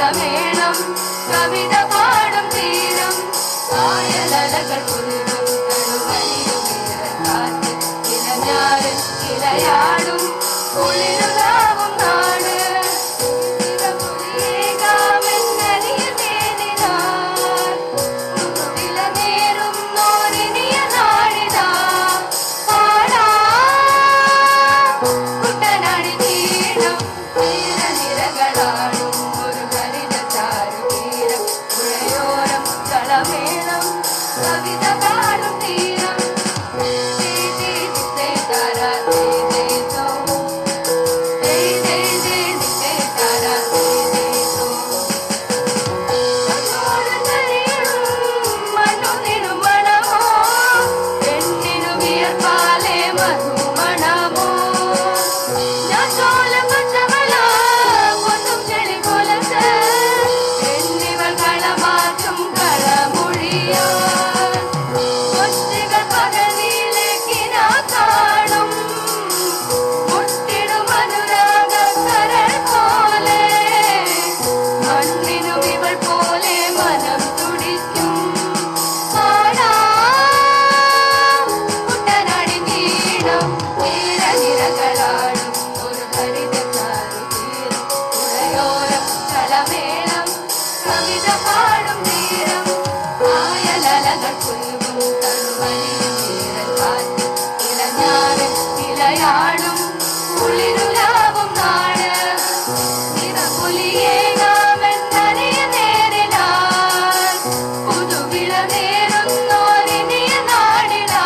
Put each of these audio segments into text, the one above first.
കളമേളം കവിത പാടും തീരം കായലലകൾ പുലരും കടുവലിയും കാറ്റ് ഇലഞ്ഞാറിൽ ഇലയാടും കുളിരുലാവും നാട് ഇരപുലിയേകാമെന്നറിയ തേനിനാൾ മുതുവില നേരുന്നോരിനിയ നാടിതാ പാടാം കുട്ടനാടി തീരം തീരനിരകളാടും ഒരു ഹരിത ചാരുതീരം പുഴയോരം കളമേളം കവിത പാടും തീരം ദേ ദേ ദിത്തേ താരാ ദേ ദേ തോ. ദേ ദേ ദേ ദിത്തേ താരാ ദേ ദേ തോ. കണ്ണോരതരിയും മണ്ണുനിരുമണമോ, പെണ്ണിനുവിയർപ്പാലെ മധുമണമോ. ഞാൻ ചോല പച്ചവള, പൊന്നും ചെളികൊലത്ത്, എന്നിവൾ കളമാറ്റും കളമൊഴിയോ. കൊച്ചികൾ പകലിലേക്കിനാ കാണും മുട്ടിടും അനുരാഗക്കരൾ പോലെ മണ്ണിനും ഇവൾ പോലെ മനം തുടിക്കും പാടാം കുട്ടനാടി നീളം തീരനിരകളാടും ഒരു ഹരിത ചാരുതീരം പുഴയോരം കളമേളം കവിത പാടും തീരം കായലലകൾ പുൽകും തണുവലിയും തീരൽ കാറ്റ് ഇലഞ്ഞാറ് ഇലയാടും കുളിരുലാവും നാട് നിറപുലിയേകാമെന്നറിയ നേരിടാൻ പുതുവിള നേരുന്നോരിനിയ നാടിനാ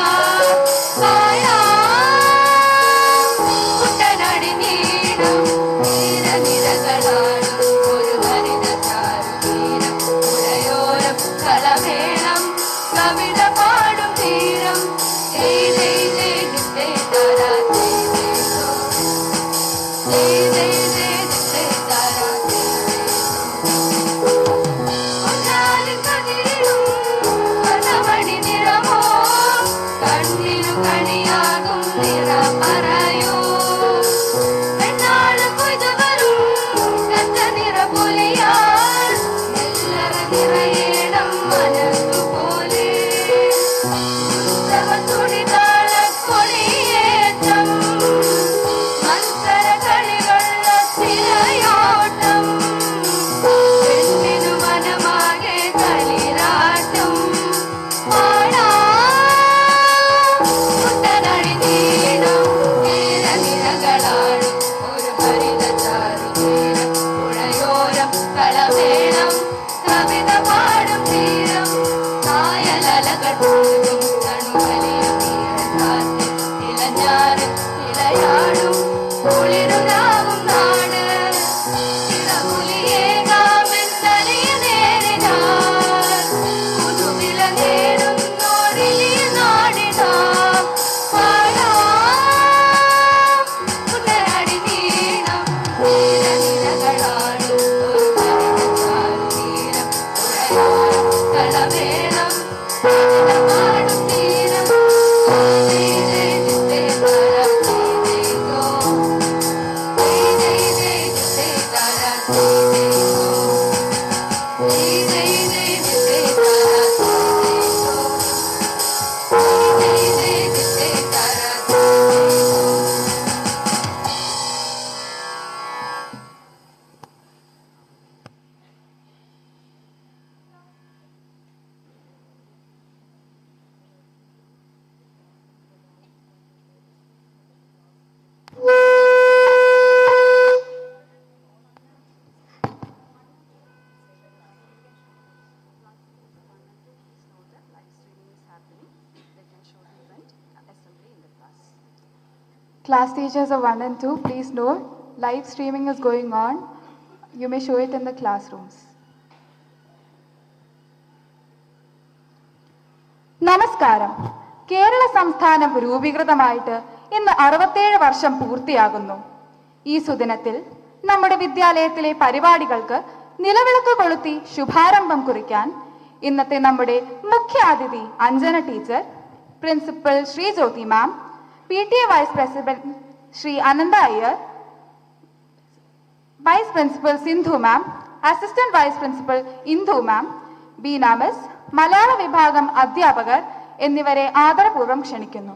കുട്ടനാടി നീളം തീരനിരകളാടും ഒരു ഹരിത ചാരുതീരം പുഴയോരം കളമേളം കവിത പാടും തീരം ജയ് ജയ് ജയ് ദിത്തേ താരാ ജയ് ജയ് തോ. ജയ് ജയ് ജയ് ദിത്തേ താരാ ജയ് ജയ് തോ. പൊന്നാലിൻ കതിരിടും പദമണി നിറമോ കണ്ണിനു കണിയാകും നിറ പറയൂ പെണ്ണാള് കൊയ്തു വരും കച്ച നിറ പൊലിയാൽ നെല്ലറ നിറയേണം മനസ്സുപോലെ ഉത്സവത്തുടിതാള കൊടിയേറ്റം മത്സര കളികളുള്ള തിരയോട്ടം പെണ്ണിനു മനമാകെ കളിരാട്ടം പാടാം കുട്ടനാടി നീളം തീരനിരകളാടും ഒരു ഹരിത ചാരുതീരം പുഴയോരം കളമേളം കവിത പാടും തീരം കായലലകൾ പോലും തണുവലിയും കാറ്റ് ഇളഞ്ഞാറ് ഇളയാടും കുളിരുലാവും നാട് ചിറപുലിയേകാമെന്നറിയ നേരിടാൻ പുതുവില നേടുന്നോരിലിയ നാടിതാ പാടാം കുട്ടനാടി നീളം തീരനിരകളാടും ഒരു ഹരിത ചാരുതീരം പുഴയോരം കളമേളം കവിത പാടും തീരം ജയ് ജയ് ദിത്തേ താരാ ജയ് ജയ് തോ. ജയ് ജയ് ജയ് ദിത്തേ താരാ ജയ് ജയ് തോ. ജയ് ജയ് ജയ് ദിത്തേ താരാ ജയ് ജയ് തോ. ജയ് ജയ് ജയ് ദിത്തേ താരാ ജയ് ജയ് തോ. Class teachers of 1 and 2, please note, live streaming is going on. You may show it in the classrooms. നമസ്കാരം കേരള സംസ്ഥാനം രൂപീകൃതമായിട്ട് ഇന്ന് അറുപത്തേഴ് വർഷം പൂർത്തിയാകുന്നു ഈ സുദിനത്തിൽ നമ്മുടെ വിദ്യാലയത്തിലെ പരിപാടികൾക്ക് നിലവിളക്ക് കൊളുത്തി ശുഭാരംഭം കുറിക്കാൻ ഇന്നത്തെ നമ്മുടെ മുഖ്യാതിഥി Anjana teacher principal Shri Jyothi ma'am P T A vice president Shri Anantha Iyer vice principal Sindhu ma'am assistant vice principal Indu ma'am Beena miss മലയാള വിഭാഗം അധ്യാപകർ എന്നിവരെ ആദരപൂർവ്വം ക്ഷണിക്കുന്നു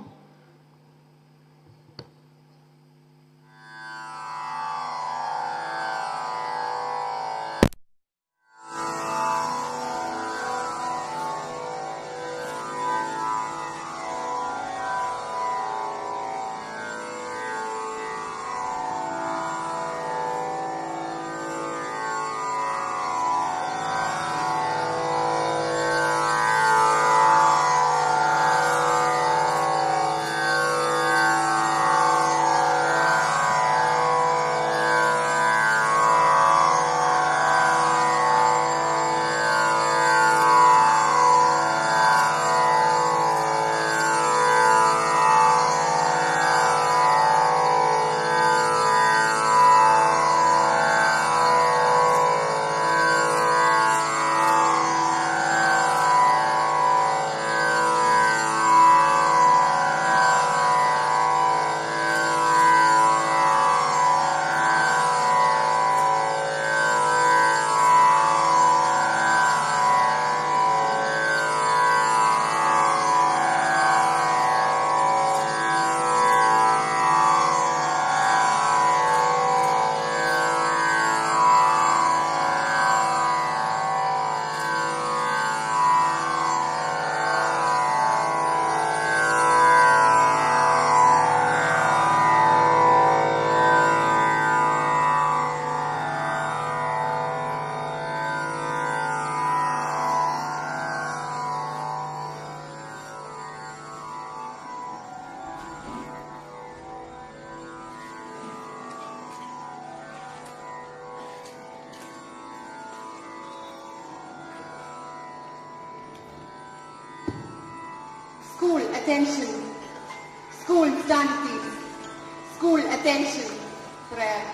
School attention. School stand please. School attention. Prayer.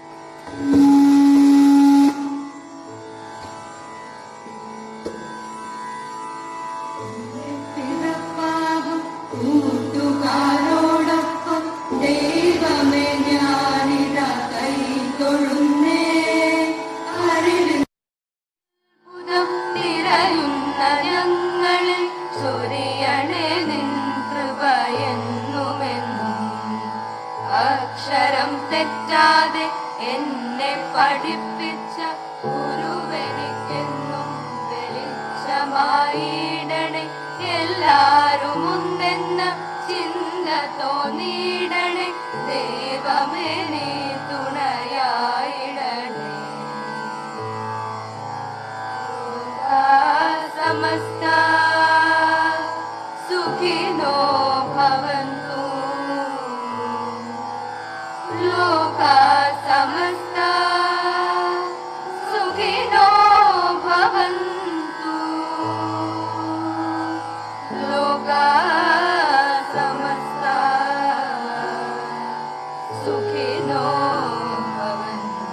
പിറപ്പാകും കൂട്ടുകാരോടൊപ്പം ദൈവമേ ഞാനിതാ കൈ തൊഴുന്നേ അറിവിൽ അത്ഭുതം നിറയുന്ന ഞങ്ങളിൽ ചൊരിയണേ നിൻ കൃപയെന്നുമെന്നും അക്ഷരം തെറ്റാതെ എന്നെ പഠിപ്പിച്ച ഗുരുവെനിക്കെന്നും വെളിച്ചമായിടണേ എല്ലാരും ഒന്നെന്ന ചിന്ത തോന്നിയിടണേ ദൈവമേ നീ തുണയായിടണേ സമസ്ത സുഖിനോ ഭവന്തു ലോകാ സമസ്ത സുഖിനോ ഭവന്തു ലോകാ സമസ്ത സുഖിനോ ഭവന്തു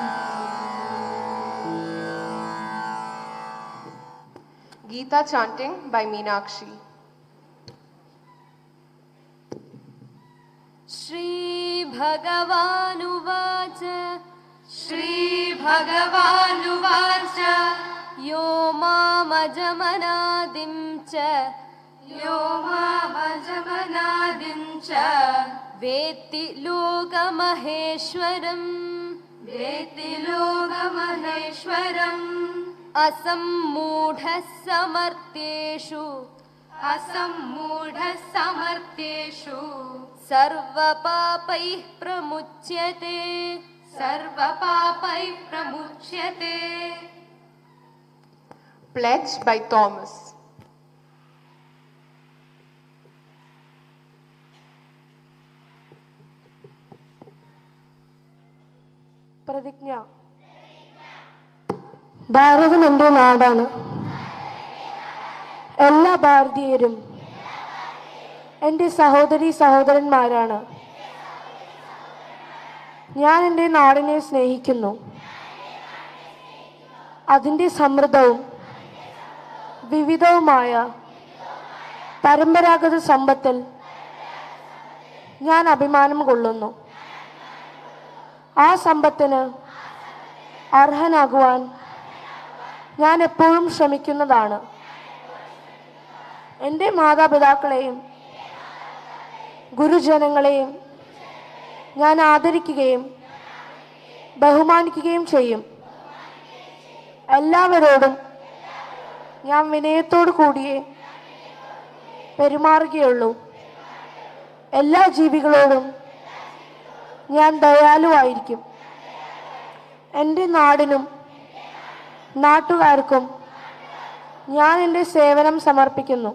Gita chanting by Meenakshi. श्रीभगवानुवाच श्रीभगवानुवाच यो मामजमनादिं च यो मामजमनादिं च वेत्ति लोकमहेश्वरम् वेत्ति लोकमहेश्वरम् असम्मूढः समर्थ्येषु असम्मूढः समर्थ्येषु सर्वपापैः प्रमुच्यते सर्वपापैः प्रमुच्यते Pledge by Thomas. പ്രതിജ്ഞ ഭാരതം എൻ്റെ നാടാണ് എല്ലാ ഭാരതീയരും എൻ്റെ സഹോദരി സഹോദരന്മാരാണ് ഞാൻ എൻ്റെ നാടിനെ സ്നേഹിക്കുന്നു അതിൻ്റെ സമൃദ്ധവും വിവിധവുമായ പരമ്പരാഗത സമ്പത്തിൽ ഞാൻ അഭിമാനം കൊള്ളുന്നു ആ സമ്പത്തിന് അർഹനാകുവാൻ ഞാൻ എപ്പോഴും ശ്രമിക്കുന്നതാണ് എൻ്റെ മാതാപിതാക്കളെയും ഗുരുജനങ്ങളെയും ഞാൻ ആദരിക്കുകയും ബഹുമാനിക്കുകയും ചെയ്യും എല്ലാവരോടും ഞാൻ വിനയത്തോടു കൂടിയേ പെരുമാറുകയുള്ളൂ എല്ലാ ജീവികളോടും ഞാൻ ദയാലുവായിരിക്കും എൻ്റെ നാടിനും നാട്ടുകാർക്കും ഞാൻ എൻ്റെ സേവനം സമർപ്പിക്കുന്നു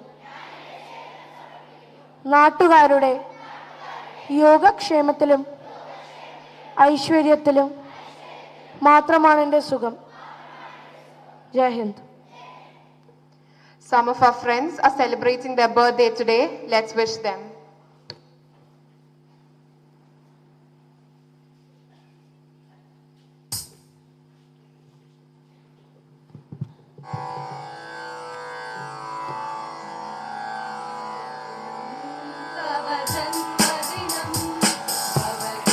നാട്ടുകാരുടെ യോഗക്ഷേമത്തിലും ഐശ്വര്യത്തിലും മാത്രമാണ് എൻ്റെ സുഖം ജയ് Hind Some of our friends are celebrating their birthday today. Let's wish them. ജന്മദിനം ഭവതി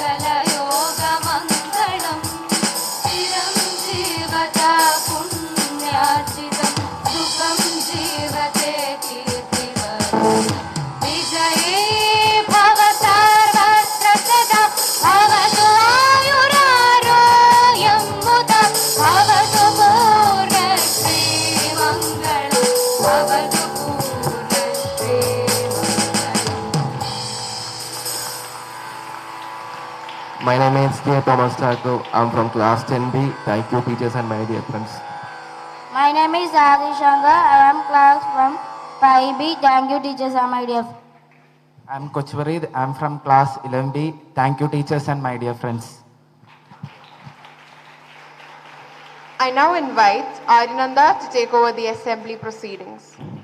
സകലയോഗമംഗളം ചിരം ജീവത പുണ്യാർജിതം സുഖം ജീവത്തെ കീർത്തിവർദ്ധനം വിജയേ ഭവ സർവത്ര സദാ ഭവതു ആയുരാരോഗ്യം മുദ ഭവതു പൂർണ്ണശ്രീ മംഗളം ഭവതു പൂർണ്ണശ്രീ മംഗളം My name is K. Thomas Taco. I'm from class 10B. Thank you, teachers and my dear friends. My name is Adi Shankar. I am class from 5B. Thank you, teachers and my dear. I'm Coach Farid. I'm from class 11B. Thank you, teachers and my dear friends. I now invite Arinanda to take over the assembly proceedings.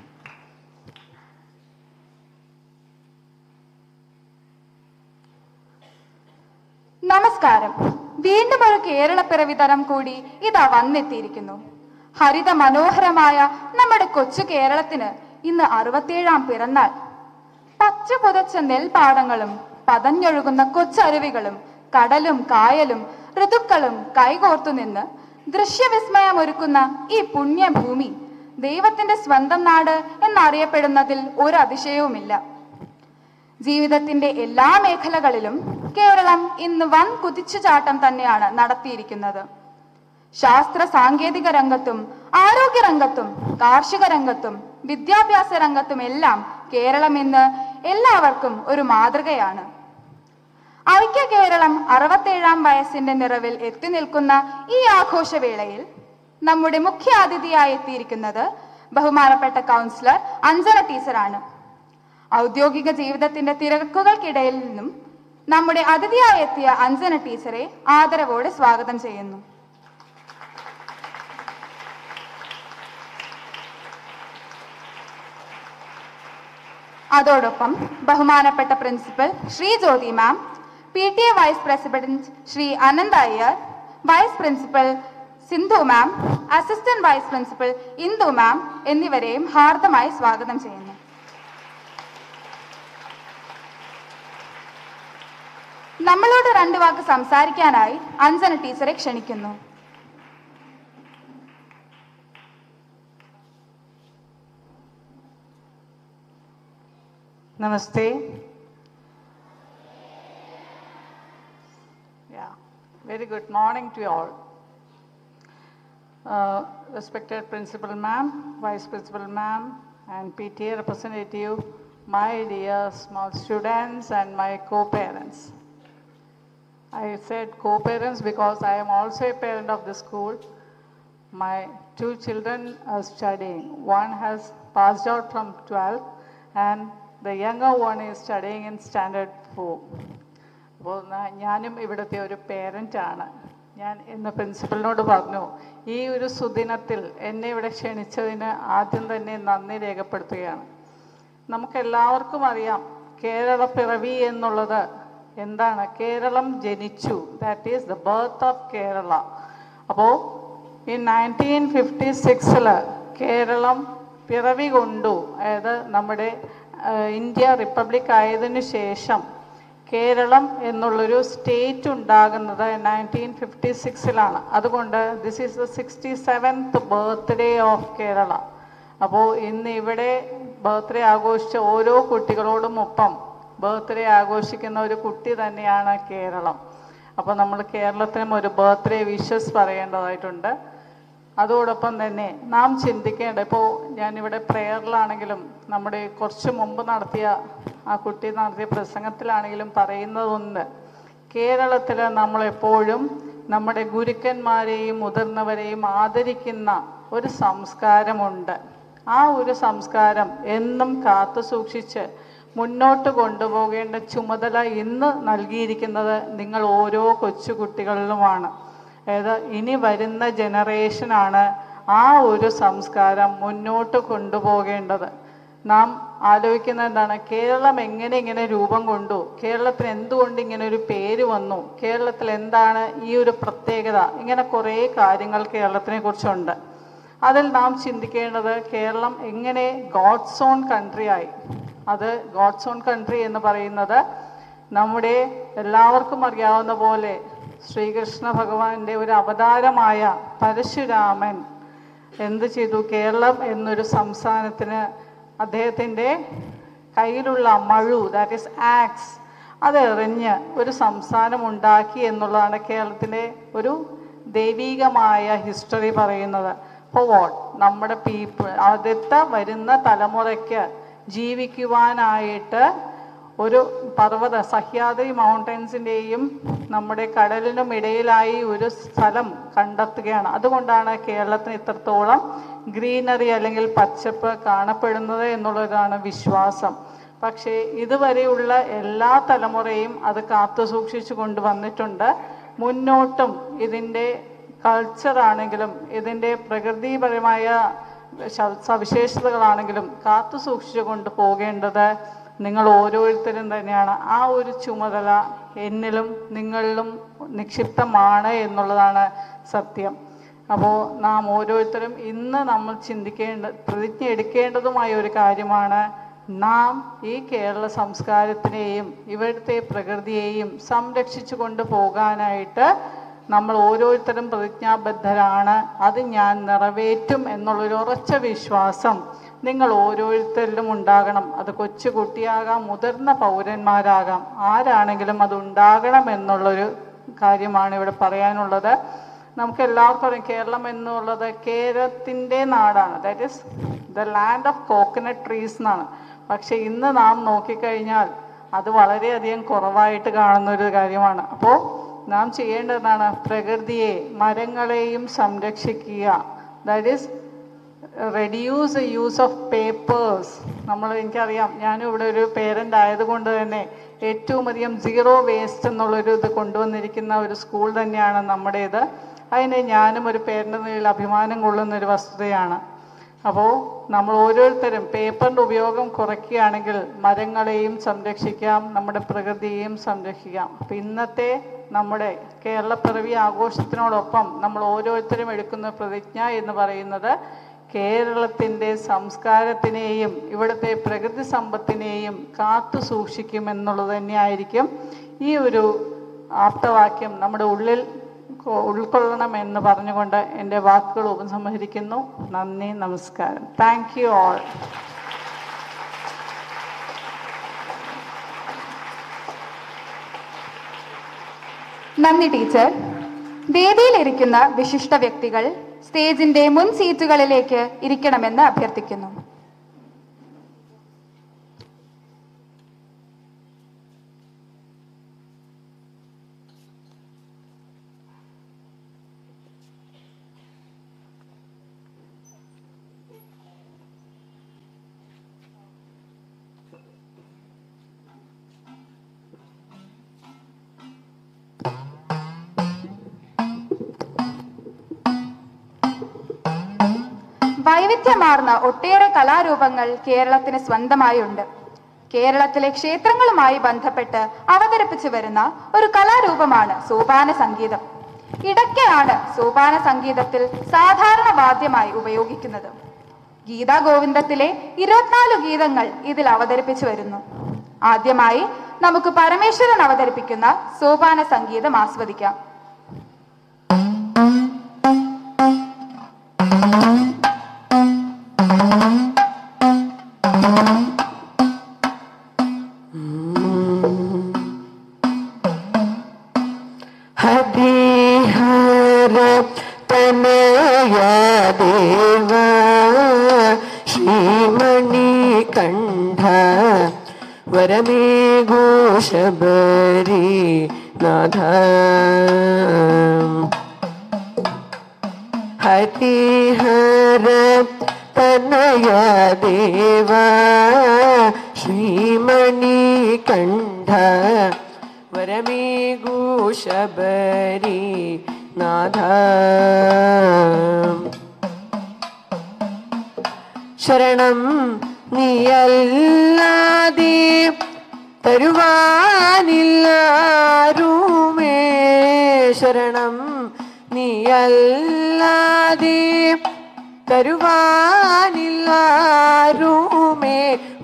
നമസ്കാരം വീണ്ടും ഒരു കേരളപ്പിറവി തരം കൂടി ഇതാ വന്നെത്തിയിരിക്കുന്നു ഹരിത മനോഹരമായ നമ്മുടെ കൊച്ചു കേരളത്തിന് ഇന്ന് അറുപത്തിയേഴാം പിറന്നാൾ പച്ച പുതച്ച നെൽപ്പാടങ്ങളും പതഞ്ഞൊഴുകുന്ന കൊച്ചരുവികളും കടലും കായലും ഋതുക്കളും കൈകോർത്തു നിന്ന് ദൃശ്യവിസ്മയമൊരുക്കുന്ന ഈ പുണ്യഭൂമി ദൈവത്തിന്റെ സ്വന്തം നാട് എന്നറിയപ്പെടുന്നതിൽ ഒരു അതിശയവുമില്ല ജീവിതത്തിന്റെ എല്ലാ മേഖലകളിലും കേരളം ഇന്ന് വൻ കുതിച്ചുചാട്ടം തന്നെയാണ് നടത്തിയിരിക്കുന്നത് ശാസ്ത്ര സാങ്കേതിക രംഗത്തും ആരോഗ്യ രംഗത്തും കാർഷിക രംഗത്തും വിദ്യാഭ്യാസ രംഗത്തും എല്ലാം കേരളം ഇന്ന് എല്ലാവർക്കും ഒരു മാതൃകയാണ് ഐക്യ കേരളം അറുപത്തേഴാം വയസ്സിന്റെ നിറവിൽ എത്തി നിൽക്കുന്ന ഈ ആഘോഷവേളയിൽ നമ്മുടെ മുഖ്യ അതിഥിയായി എത്തിയിരിക്കുന്നത് ബഹുമാനപ്പെട്ട കൗൺസിലർ അഞ്ജന ടീച്ചറാണ് ഔദ്യോഗിക ജീവിതത്തിന്റെ തിരക്കുകൾക്കിടയിൽ നിന്നും നമ്മുടെ അതിഥിയായി എത്തിയ അഞ്ജന ടീച്ചറെ ആദരവോടെ സ്വാഗതം ചെയ്യുന്നു അതോടൊപ്പം ബഹുമാനപ്പെട്ട principal Shri Jyothi ma'am P T A vice president Shri Anand Iyer vice principal Sindhu ma'am assistant vice principal Indu ma'am എന്നിവരെയും ഹാർദമായി സ്വാഗതം ചെയ്യുന്നു നമ്മളോട് രണ്ടു വാക്ക് സംസാരിക്കാനായി അഞ്ജന ടീച്ചറെ ക്ഷണിക്കുന്നു Namaste. Yeah, very good morning to you all. Uh, respected Principal Ma'am, Vice Principal Ma'am, and PTA representative, my dear small students and my co-parents. I said co-parents because I am also a parent of the school. My two children are studying. One has passed out from 12 and the younger one is studying in standard 4. അപ്പോൾ ന- ഞാനും ഇവിടുത്തെ ഒരു പേരൻ്റാണ് ഞാൻ ഇന്ന് പ്രിൻസിപ്പലിനോട് പറഞ്ഞു ഈ ഒരു സുദിനത്തിൽ എന്നെ ഇവിടെ ക്ഷണിച്ചതിന് ആദ്യം തന്നെ നന്ദി രേഖപ്പെടുത്തുകയാണ് നമുക്കെല്ലാവർക്കും അറിയാം കേരള പിറവി എന്നുള്ളത് എന്താണ് കേരളം ജനിച്ചു that is the birth of Kerala അപ്പോൾ ഈ നയൻറ്റീൻ ഫിഫ്റ്റി സിക്സിൽ കേരളം പിറവി കൊണ്ടു അതായത് നമ്മുടെ ആ, ഇന്ത്യ റിപ്പബ്ലിക് ആയതിനു ശേഷം കേരളം എന്നുള്ളൊരു സ്റ്റേറ്റ് ഉണ്ടാകുന്നത് നയൻറ്റീൻ ഫിഫ്റ്റി സിക്സിലാണ് അതുകൊണ്ട് this is the sixty seventh birthday of Kerala അപ്പോൾ ഇന്ന് ഇവിടെ ബർത്ത്ഡേ ആഘോഷിച്ച ഓരോ കുട്ടികളോടും ഒപ്പം ബർത്ത്ഡേ ആഘോഷിക്കുന്ന ഒരു കുട്ടി തന്നെയാണ് കേരളം അപ്പോൾ നമ്മൾ കേരളത്തിനും ഒരു ബർത്ത്ഡേ വിഷസ് പറയേണ്ടതായിട്ടുണ്ട് അതോടൊപ്പം തന്നെ നാം ചിന്തിക്കേണ്ട ഇപ്പോൾ ഞാനിവിടെ പ്രെയറിലാണെങ്കിലും നമ്മുടെ കുറച്ച് മുമ്പ് നടത്തിയ ആ കുട്ടി നടത്തിയ പ്രസംഗത്തിലാണെങ്കിലും പറയുന്നതൊന്ന് കേരളത്തിൽ നമ്മളെപ്പോഴും നമ്മുടെ ഗുരുക്കന്മാരെയും മുതിർന്നവരെയും ആദരിക്കുന്ന ഒരു സംസ്കാരമുണ്ട് ആ ഒരു സംസ്കാരം എന്നും കാത്തു സൂക്ഷിച്ച് മുന്നോട്ട് കൊണ്ടുപോകേണ്ട ചുമതല ഇന്ന് നൽകിയിരിക്കുന്നത് നിങ്ങൾ ഓരോ കൊച്ചുകുട്ടികളിലുമാണ് അതായത് ഇനി വരുന്ന ജനറേഷനാണ് ആ ഒരു സംസ്കാരം മുന്നോട്ട് കൊണ്ടുപോകേണ്ടത് നാം ആലോചിക്കുന്ന എന്താണ് കേരളം എങ്ങനെ ഇങ്ങനെ രൂപം കൊണ്ടു കേരളത്തിന് എന്തുകൊണ്ട് ഇങ്ങനെ ഒരു പേര് വന്നു കേരളത്തിൽ എന്താണ് ഈ ഒരു പ്രത്യേകത ഇങ്ങനെ കുറേ കാര്യങ്ങൾ കേരളത്തിനെ കുറിച്ചുണ്ട് അതിൽ നാം ചിന്തിക്കേണ്ടത് കേരളം എങ്ങനെ ഗോഡ്സ് ഓൺ കൺട്രി ആയി അത് ഗോഡ്സ് ഓൺ കൺട്രി എന്ന് പറയുന്നത് നമ്മുടെ എല്ലാവർക്കും അറിയാവുന്ന പോലെ ശ്രീകൃഷ്ണ ഭഗവാന്റെ ഒരു അവതാരമായ പരശുരാമൻ എന്ത് ചെയ്തു കേരളം എന്നൊരു സംസ്ഥാനത്തിന് അദ്ദേഹത്തിൻ്റെ കയ്യിലുള്ള മഴു ദാറ്റ് ഈസ് ആക്സ് അത് എറിഞ്ഞ് ഒരു സംസ്ഥാനം ഉണ്ടാക്കി എന്നുള്ളതാണ് കേരളത്തിൻ്റെ ഒരു ദൈവീകമായ ഹിസ്റ്ററി പറയുന്നത് അപ്പോൾ വാട്ട് നമ്മുടെ പീപ്പിൾ ആദ്യത്തെ വരുന്ന തലമുറയ്ക്ക് ജീവിക്കുവാനായിട്ട് ഒരു പർവ്വത സഹ്യാദ്രി മൗണ്ടൻസിൻ്റെയും നമ്മുടെ കടലിനും ഇടയിലായി ഒരു സ്ഥലം കണ്ടെത്തുകയാണ് അതുകൊണ്ടാണ് കേരളത്തിന് ഇത്രത്തോളം ഗ്രീനറി അല്ലെങ്കിൽ പച്ചപ്പ് കാണപ്പെടുന്നത് എന്നുള്ളതാണ് വിശ്വാസം പക്ഷേ ഇതുവരെയുള്ള എല്ലാ തലമുറയും അത് കാത്തു സൂക്ഷിച്ചു കൊണ്ടുവന്നിട്ടുണ്ട് മുന്നോട്ടും ഇതിൻ്റെ കൾച്ചറാണെങ്കിലും ഇതിൻ്റെ പ്രകൃതിപരമായ ശ- സവിശേഷതകളാണെങ്കിലും കാത്തു സൂക്ഷിച്ചു കൊണ്ട് പോകേണ്ടത് നിങ്ങൾ ഓരോരുത്തരും തന്നെയാണ് ആ ഒരു ചുമതല എന്നിലും നിങ്ങളിലും നിക്ഷിപ്തമാണ് എന്നുള്ളതാണ് സത്യം അപ്പോൾ നാം ഓരോരുത്തരും ഇന്ന് നമ്മൾ ചിന്തിക്കേണ്ട പ്രതിജ്ഞ എടുക്കേണ്ടതുമായ ഒരു കാര്യമാണ് നാം ഈ കേരള സംസ്കാരത്തിനെയും ഇവിടുത്തെ പ്രകൃതിയെയും സംരക്ഷിച്ചു കൊണ്ട് പോകാനായിട്ട് നമ്മൾ ഓരോരുത്തരും പ്രതിജ്ഞാബദ്ധരാണ് അത് ഞാൻ നിറവേറ്റും എന്നുള്ളൊരു ഉറച്ച വിശ്വാസം നിങ്ങൾ ഓരോരുത്തരിലും ഉണ്ടാകണം അത് കൊച്ചു കുട്ടിയാകാം മുതിർന്ന പൗരന്മാരാകാം ആരാണെങ്കിലും അത് ഉണ്ടാകണം എന്നുള്ളൊരു കാര്യമാണ് ഇവിടെ പറയാനുള്ളത് നമുക്ക് എല്ലാവർക്കും അറിയാം കേരളം എന്നുള്ളത് കേരളത്തിൻ്റെ നാടാണ് that is the land of coconut trees എന്നാണ് പക്ഷെ ഇന്ന് നാം നോക്കിക്കഴിഞ്ഞാൽ അത് വളരെയധികം കുറവായിട്ട് കാണുന്ന ഒരു കാര്യമാണ് അപ്പോൾ നാം ചെയ്യേണ്ടതാണ് പ്രകൃതിയെ മരങ്ങളെയും സംരക്ഷിക്കുക that is reduce use of papers നമ്മൾ എനിക്കറിയാം ഞാനും ഇവിടെ ഒരു പേരൻ്റ് ആയതുകൊണ്ട് തന്നെ ഏറ്റവും അധികം സീറോ വേസ്റ്റ് എന്നുള്ളൊരു ഇത് കൊണ്ടുവന്നിരിക്കുന്ന ഒരു സ്കൂൾ തന്നെയാണ് നമ്മുടേത് അതിന് ഞാനും ഒരു പേരൻ്റെ നിലയിൽ അഭിമാനം കൊള്ളുന്ന ഒരു വസ്തുതയാണ് അപ്പോൾ നമ്മൾ ഓരോരുത്തരും പേപ്പറിൻ്റെ ഉപയോഗം കുറയ്ക്കുകയാണെങ്കിൽ മരങ്ങളെയും സംരക്ഷിക്കാം നമ്മുടെ പ്രകൃതിയെയും സംരക്ഷിക്കാം അപ്പം ഇന്നത്തെ നമ്മുടെ കേരളപ്പിറവി ആഘോഷത്തിനോടൊപ്പം നമ്മൾ ഓരോരുത്തരും എടുക്കുന്ന പ്രതിജ്ഞ എന്ന് പറയുന്നത് കേരളത്തിൻ്റെ സംസ്കാരത്തിനെയും ഇവിടുത്തെ പ്രകൃതി സമ്പത്തിനെയും കാത്തു സൂക്ഷിക്കുമെന്നുള്ളത് തന്നെയായിരിക്കും ഈ ഒരു ആപ്തവാക്യം നമ്മുടെ ഉള്ളിൽ കൊ- ഉൾക്കൊള്ളണം എന്ന് പറഞ്ഞുകൊണ്ട് എൻ്റെ വാക്കുകൾ ഉപസംഹരിക്കുന്നു നന്ദി നമസ്കാരം താങ്ക് യു ഓൾ നന്ദി ടീച്ചർ വേദിയിലിരിക്കുന്ന വിശിഷ്ട വ്യക്തികൾ സ്റ്റേജിന്റെ മുൻ സീറ്റുകളിലേക്ക് ഇരിക്കണമെന്ന് അഭ്യർത്ഥിക്കുന്നു വൈവിധ്യമാർന്ന ഒട്ടേറെ കലാരൂപങ്ങൾ കേരളത്തിന് സ്വന്തമായുണ്ട് കേരളത്തിലെ ക്ഷേത്രങ്ങളുമായി ബന്ധപ്പെട്ട് അവതരിപ്പിച്ചു വരുന്ന ഒരു കലാരൂപമാണ് സോപാന സംഗീതം ഇടയ്ക്കാണ് സോപാന സംഗീതത്തിൽ സാധാരണ വാദ്യമായി ഉപയോഗിക്കുന്നത് ഗീതാ ഗോവിന്ദത്തിലെ ഇരുപത്തിനാല് ഗീതങ്ങൾ ഇതിൽ അവതരിപ്പിച്ചു വരുന്നു ആദ്യമായി നമുക്ക് പരമേശ്വരൻ അവതരിപ്പിക്കുന്ന സോപാന സംഗീതം ആസ്വദിക്കാം ഹരിഹര തനയ ദേവ ശ്രീമണി കണ്ഠ വരമേഘോഷബരി നാഥ ഹരിഹര തനയ ദേവ ശ്രീമണി കണ്ഠ വരമേഘോഷബരി നാഥ ശരണം നീയല്ലാതെ തരുവാനില്ലാരുമേ ശരണം നീയല്ലാതെ തരുവാനില്ലാരുമേ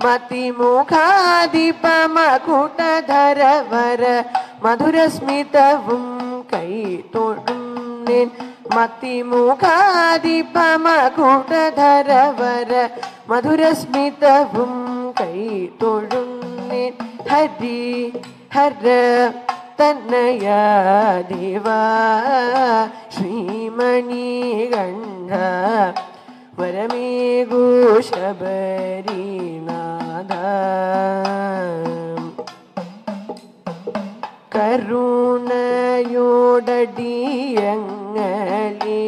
മതിമുഖാദിപമകുടധരവര മധുരസ്മിതവും കൈതൊഴുന്നേൻ മതിമുഖാദിപമകുടധരവര മധുരസ്മിതവും കൈതൊഴുന്നേൻ ഹരി ഹര തന്നയ ദേവ ശ്രീമണി ഗണ്ഡ വരമേഘോഷബരീനാഥ കരുണയോടടിയങ്ങളെ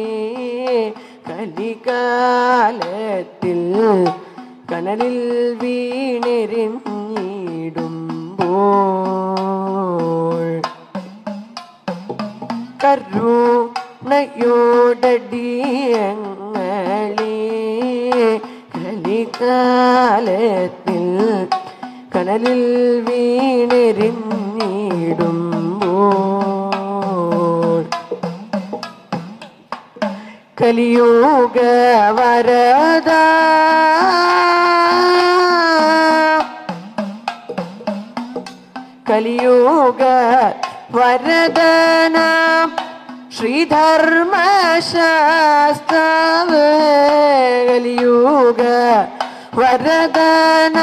കലികാലത്തിൽ കനലിൽ വീണെറിഞ്ഞിടുമ്പോൾ കരുണയോടടിയങ്ങളെ കലികാലത്തിൽ കനലിൽ വീണെറിഞ്ഞിടുമ്പോൾ കലിയോഗ വരദ കലിയോഗ വരദന ശ്രീധർമ്മശാസ്താവ് കലിയോഗ വരദന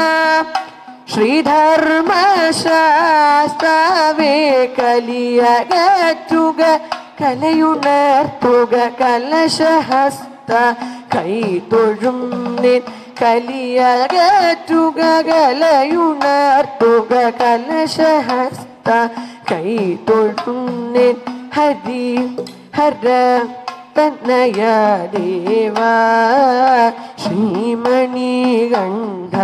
ശ്രീധർമ്മശാസ്താവേ കലിയകറ്റുക കലയുണർത്തുക കലശഹസ്ത കൈതൊഴും നിൻ കലിയകറ്റുക കലയുണർത്തുക കലശഹസ്ത കൈതൊഴും നിൻ ഹരി ഹര തന്നയ ദേവ ശ്രീമണി ഗണ്ഡ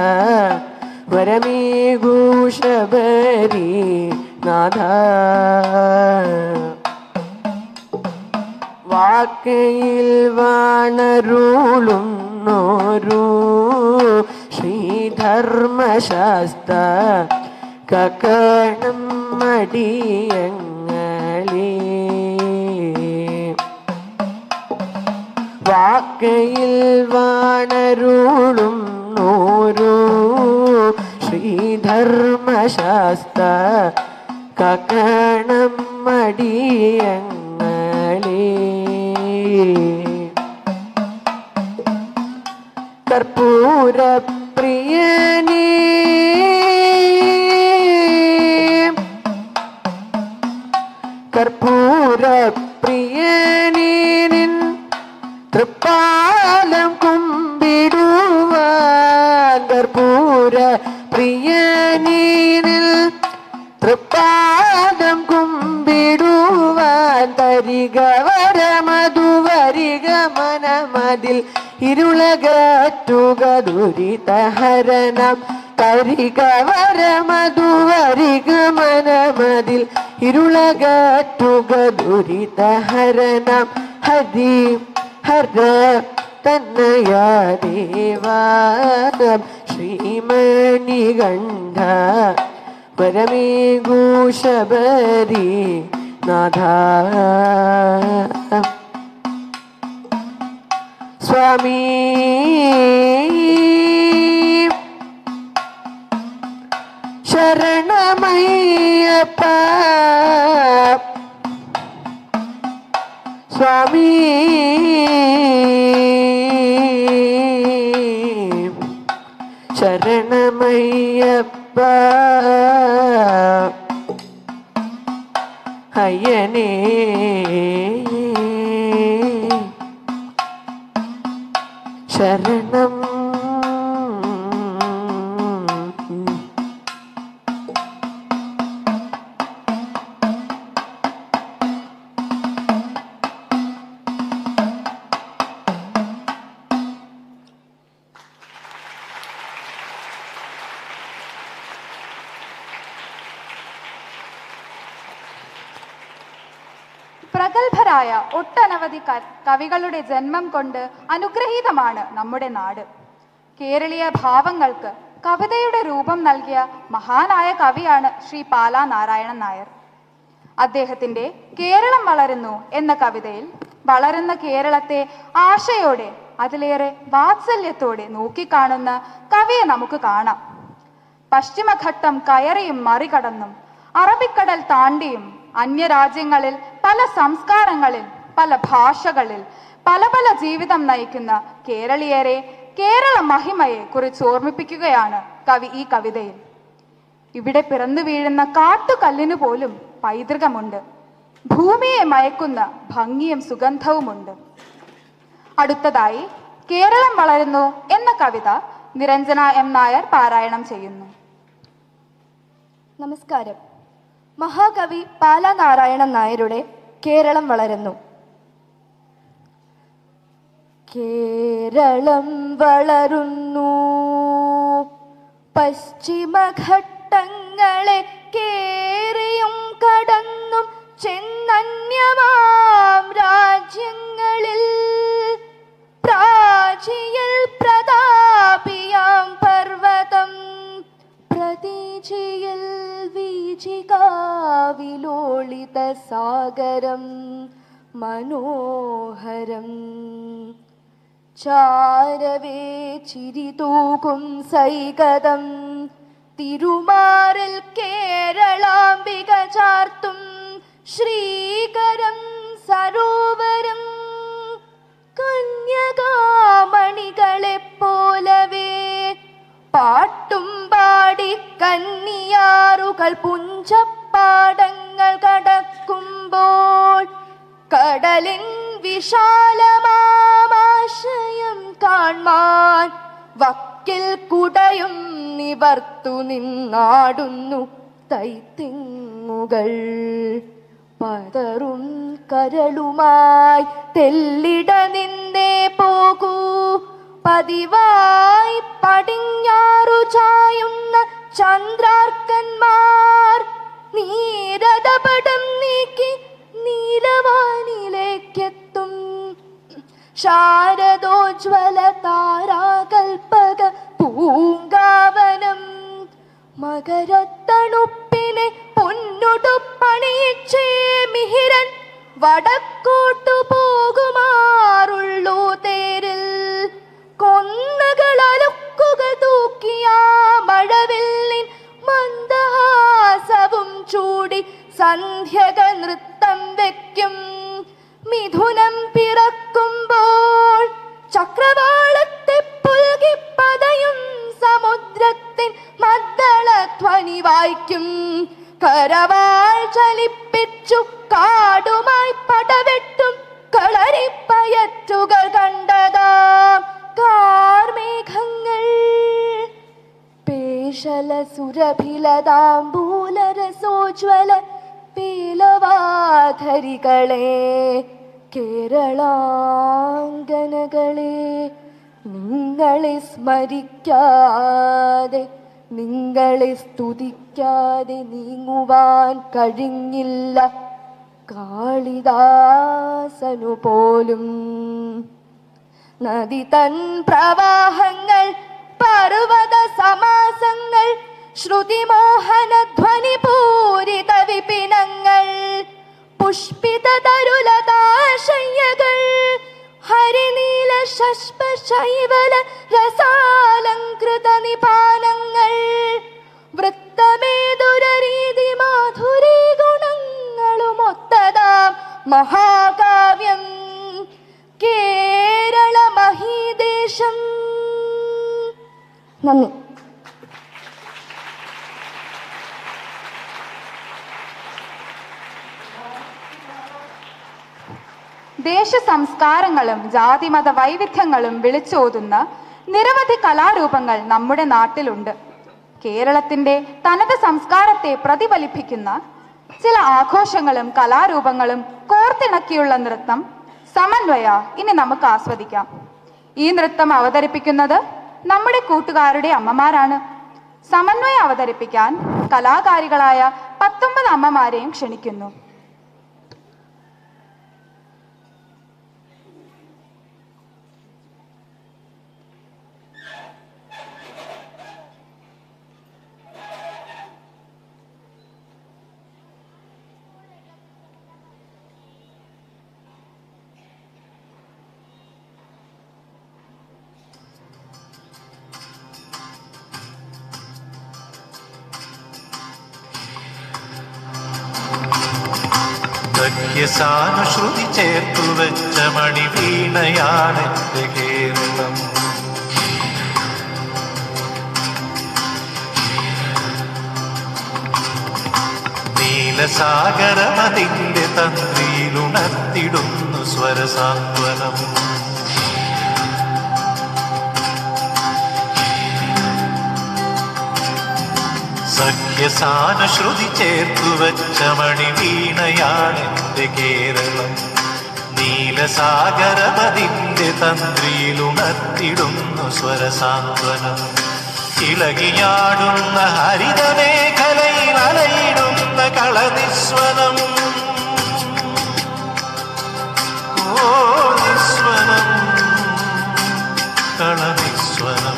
വരമേഘൂഷബരി നാഥ വാക്കയിൽ വാണരുളുന്നോരു ശ്രീധർമ്മശാസ്ത്ര കക്കണം മടിയങ്ങളെ വാക്കയിൽ വാണരുളും നോരു ശ്രീധർമ്മശാസ്ത്ര കക്കണം മടിയങ്ങളെ കർപ്പൂര പ്രിയനേ കർപ്പൂര പ്രിയനീനിൻ തൃപ്പാലം കുമ്പിടുവാൻ കർപ്പൂര പ്രിയനീനിൽ തൃപ്പാദം കുമ്പിടുവാൻ തരിക വരമധുവരിക മനമതിൽ ഇരുളകറ്റുക ദുരിതഹരണം തരിക വരമധുവരിക മനമതിൽ ഇരുളകറ്റുക ദുരിതഹരണം ഹരി ഹര തന്നയ ദേവാദം ശ്രീമണി ഗണ്ഡ പരമേഘോഷബരി നാഥ സ്വാമി ശരണമയ്യ ശരണമയ്യപ്പ സ്വാമി ശരണമയ്യപ്പ അയ്യനേ ശരണം പ്രഗത്ഭരായ ഒട്ടനവധി ക- കവികളുടെ ജന്മം കൊണ്ട് അനുഗ്രഹീതമാണ് നമ്മുടെ നാട് കേരളീയ ഭാവങ്ങൾക്ക് കവിതയുടെ രൂപം നൽകിയ മഹാനായ കവിയാണ് ശ്രീ പാലാ നാരായണൻ നായർ അദ്ദേഹത്തിന്റെ കേരളം വളരുന്നു എന്ന കവിതയിൽ വളരുന്ന കേരളത്തെ ആശയോടെ അതിലേറെ വാത്സല്യത്തോടെ നോക്കിക്കാണുന്ന കവിയെ നമുക്ക് കാണാം പശ്ചിമഘട്ടം കയറിയും മറികടന്നും അറബിക്കടൽ താണ്ടിയും അന്യരാജ്യങ്ങളിൽ പല സംസ്കാരങ്ങളിൽ പല ഭാഷകളിൽ പല പല ജീവിതം നയിക്കുന്ന കേരളീയരെ കേരള മഹിമയെ കുറിച്ച് ഓർമ്മിപ്പിക്കുകയാണ് കവി ഈ കവിതയിൽ ഇവിടെ പിറന്നു വീഴുന്ന കാട്ടുകല്ലിനു പോലും പൈതൃകമുണ്ട് ഭൂമിയെ മയക്കുന്ന ഭംഗിയും സുഗന്ധവുമുണ്ട് അടുത്തതായി കേരളം വളരുന്നു എന്ന കവിത നിരഞ്ജന എം നായർ പാരായണം ചെയ്യുന്നു നമസ്കാരം മഹാകവി പാലനാരായണൻ നായരുടെ കേരളം വളരുന്നു കേരളം വളരുന്നു പശ്ചിമഘട്ടങ്ങളെ കേറിയും കടന്നും ചെന്നന്യമാം രാജ്യങ്ങളിൽ പ്രാചിയിൽ പ്രതാപിയാം പർവതം പ്രതീചിയിൽ വീചികാവിലോളിത സാഗരം മനോഹരം ചാരവേ ചിരിതൂകും സൈകതം തിരുമാറിൽ കേരളാംബിക ചാർത്തും ശ്രീകരം സരോവരം കന്യകാമണികളെ പോലവേ പാട്ടും പാടി കന്നിയാറുകൾ പുഞ്ചപ്പാടങ്ങൾ കടക്കുമ്പോൾ കടലിൻ വിശാലമാമാശയം കാൺമാൻ വക്കിൽ കുടയും നിവർത്തുനിന്നാടുന്നു തൈത്തിങ്ങുകൾ പതറും കരളുമായി തെല്ലിട നിന്നേ പോകൂ പതിവായി പടിഞ്ഞാറു ചായുന്ന ചന്ദ്രാർക്കന്മാർ നീരതപടം നീക്കി നീലവാനിലേക്കെത്തും ശാരദോജ്വല താരാകൽപക പൂങ്കാവനം മകരത്തണുപ്പിനെ പൊന്നുടുപ്പണിയിച്ചേ മിഹിരൻ വടക്കോട്ടു പോകുമാറുള്ളൂ തേരിൽ കൊന്നകളലുക്കുകൾ തൂക്കിയ മഴവില്ലിൻ മന്ദഹാസവും ചൂടി സന്ധ്യകൾ നൃത്തം വെക്കും മിഥുനം പിറക്കുമ്പോൾ ചക്രവാളത്തെ പുൽകി പതയും സമുദ്രത്തിൻ മദ്ദളധ്വനി വായിക്കും കരവാൾ ചലിപ്പിച്ചു കാടുമായി പടവെട്ടും കളരിപ്പയറ്റുകൾ കണ്ടതാം കാർമേഘങ്ങൾ പേശല സുരഭിലതാംബൂലരസോജ്വല പീലവാധരികളെ കേരളാങ്കനകളെ നിങ്ങളെ സ്മരിക്കാതെ നിങ്ങളെ സ്തുതിക്കാതെ നീങ്ങുവാൻ കഴിഞ്ഞില്ല കാളിദാസനു പോലും നദി തൻ പ്രവാഹങ്ങൾ പർവ്വത സമാസങ്ങൾ ശ്രുതിമോഹന ധ്വനി പൂരിത വിപിനങ്ങൾ പുഷ്പിത തരുലതാശയ്യകൾ ഹരിനീല ശഷ്പ ശൈവല രസാലങ്കൃത നിപാനങ്ങൾ വൃത്തമേതുരീതി മാധുരി ഗുണങ്ങളും ഒത്തതാം മഹാകാവ്യം കേരള മഹീദേശം നന്ദി ദേശ സംസ്കാരങ്ങളും ജാതിമത വൈവിധ്യങ്ങളും വിളിച്ചോതുന്ന നിരവധി കലാരൂപങ്ങൾ നമ്മുടെ നാട്ടിലുണ്ട് കേരളത്തിന്റെ തനത് സംസ്കാരത്തെ പ്രതിഫലിപ്പിക്കുന്ന ചില ആഘോഷങ്ങളും കലാരൂപങ്ങളും കോർത്തിണക്കിയുള്ള നൃത്തം സമന്വയ ഇനി നമുക്ക് ആസ്വദിക്കാം ഈ നൃത്തം അവതരിപ്പിക്കുന്നത് നമ്മുടെ കൂട്ടുകാരുടെ അമ്മമാരാണ് സമന്വയ അവതരിപ്പിക്കാൻ കലാകാരികളായ പത്തൊമ്പത് അമ്മമാരെയും ക്ഷണിക്കുന്നു സഖ്യസാനുശ്രുതി ചേർത്തു വെച്ച മണിവീണയാണെന്റെ കേരളം നീലസാഗരമതിന്റെ തന്ത്രിയിലുണർത്തിടുന്നു സ്വരസാന്ത്വനം സഖ്യസാനുശ്രുതി ചേർത്തു വെച്ച മണിവീണയാണെന്റെ കേരളം നീലസാഗരമതിന്റെ തന്ത്രിയിലുണർത്തിടുന്നു സ്വരസാന്ത്വനം ഇളകിയാടുന്ന ഹരിതമേഖലയിൽ അലയിടുന്ന കളനിസ്വനം ഓ നിസ്വനം കളനിസ്വനം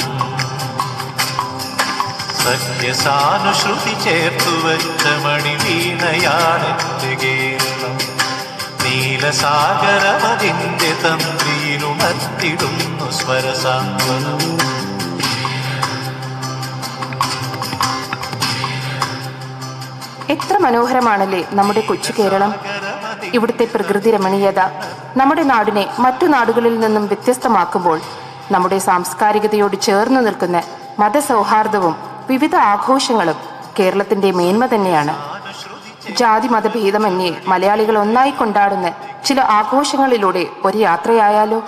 സത്യസാനുശ്രുതി ചേർത്തു വെച്ച മണിവീണയാണെന്റെ കേരളം നീലസാഗരമതിന്റെ തന്ത്രിയിലുണർത്തിടുന്നു സ്വരസാന്ത്വനം എത്ര മനോഹരമാണല്ലേ നമ്മുടെ കൊച്ചു കേരളം ഇവിടുത്തെ പ്രകൃതി രമണീയത നമ്മുടെ നാടിനെ മറ്റു നാടുകളിൽ നിന്നും വ്യത്യസ്തമാക്കുമ്പോൾ നമ്മുടെ സാംസ്കാരികതയോട് ചേർന്ന് നിൽക്കുന്ന മതസൗഹാർദ്ദവും വിവിധ ആഘോഷങ്ങളും കേരളത്തിന്റെ മേന്മ തന്നെയാണ് ജാതി മതഭേദമന്യേ മലയാളികൾ ഒന്നായി കൊണ്ടാടുന്ന ചില ആഘോഷങ്ങളിലൂടെ ഒരു യാത്രയായാലോ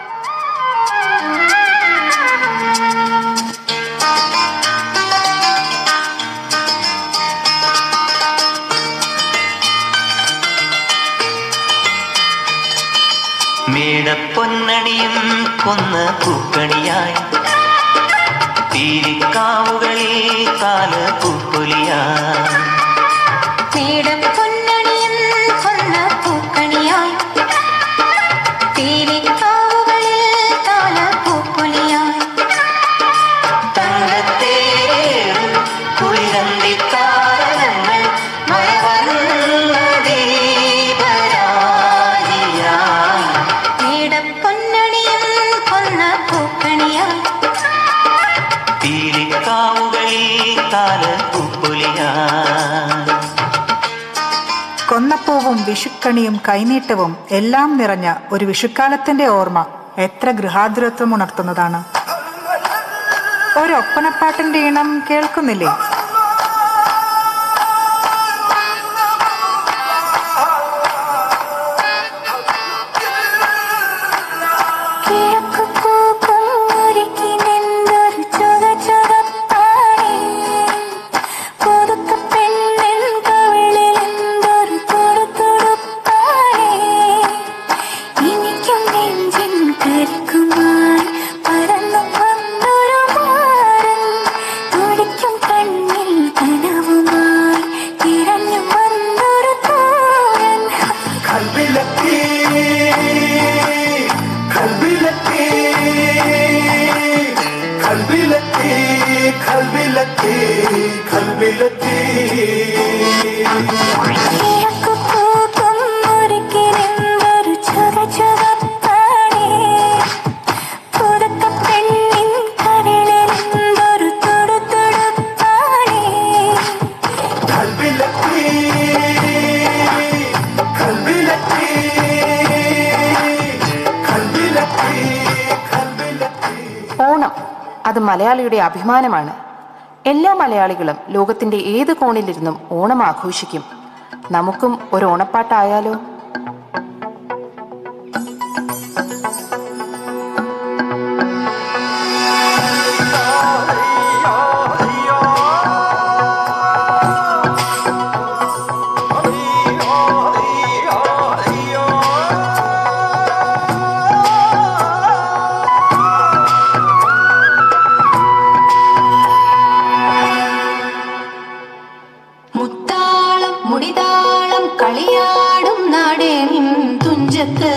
മേടപ്പൊന്നണിയും കൊന്ന പൂക്കണിയായി തീരിക്കാവുകളിൽ കാല പൂപ്പൊലിയായി മേടം പൊന്നണിയും കൊന്ന പൂക്കണിയായി തീരിക്കാവുകളിൽ കാല പൂപ്പൊലിയായി തങ്കത്തേറും കുളിരന്തിത്താരങ്ങൾ മഴവരുന്ന ദീപരാജിയായി മേടം പൊന്നണിയും കൊന്ന പൂക്കണിയായി തീരിക്കാവുകളിൽ കാല പൂപ്പൊലിയായി കൊന്നപ്പൂവും വിഷുക്കണിയും കൈനീട്ടവും എല്ലാം നിറഞ്ഞ ഒരു വിഷുക്കാലത്തിന്റെ ഓർമ്മ എത്ര ഗൃഹാതുരത്വം ഉണർത്തുന്നതാണ് ഒരൊപ്പനപ്പാട്ടിന്റെ ഈണം കേൾക്കുന്നില്ലേ ഒരുക്കി നിന്നൊരു ചുക ചുകപ്പാടി പുതുക്ക പെണ്ണിൻ കവിളിൽ എന്തൊരു തുറു തുറുപ്പാടി എനിക്കും നെഞ്ചിൻ കരുക്കുമായി പറന്നു വന്നൊരു മാറൻ തുടിക്കും കണ്ണിൽ കനവുമായി തിരഞ്ഞു വന്നൊരു തോരൻ കൽവിലെത്തി കൽവിലെത്തി കൽവിലെത്തി കൽവിലെത്തി കൽവിലെത്തി കിഴക്കുപൂക്കും ഒരുക്കിനിന്നൊരു ചുക ചുകപ്പാടി പുതുക്ക പെണ്ണിൻ കവിളിൽ എന്തൊരു തുടു തുടുപ്പാടി കൽവിലെത്തി അത് മലയാളിയുടെ അഭിമാനമാണ് എല്ലാ മലയാളികളും ലോകത്തിന്റെ ഏത് കോണിലിരുന്നും ഓണം ആഘോഷിക്കും നമുക്കും ഒരു ഓണപ്പാട്ടായാലോ മുത്താളം മുടിതാളം കളിയാടും നാടേ നിൻ തുഞ്ചത്ത്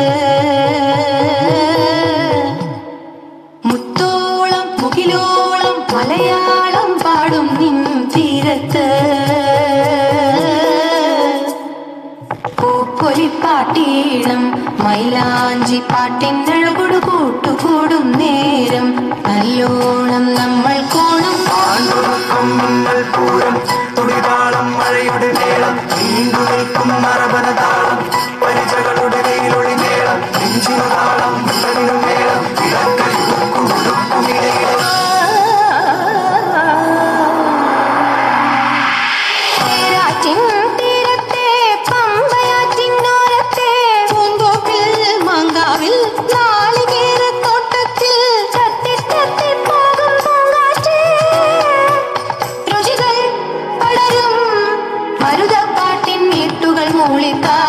മുത്തോളം മുകിലോളം മലയാളം പാടും നിൻ തീരത്ത് പൂപ്പൊലിപ്പാട്ടീണം മൈലാഞ്ചി പാട്ടിനഴകൊടു കൂട്ടുകൂടും നേരം നല്ലോണം നമ്മൾ കോണം മിന്നൽ പൂരം തുടിതാളം മഴയുടെ മേളം നീണ്ടു നിൽക്കും മറബന താളം പരിചകളുടെ വെയിലൊളി മേളം നെഞ്ചിനു താളം മുട്ടലിനു മേളം തേരാറ്റിൻ തീരത്തെ പമ്പയാറ്റിനോരത്തെ പൂന്തോപ്പിൽ മാങ്കാവിൽ നാളികേരത്തോട്ടത്തിൽ തട്ടി തട്ടി പോകും പൂങ്കാറ്റ് രുചികൾ പടരും മരുതപ്പാട്ടിൻ വീട്ടുകൾ മൂളിത്താ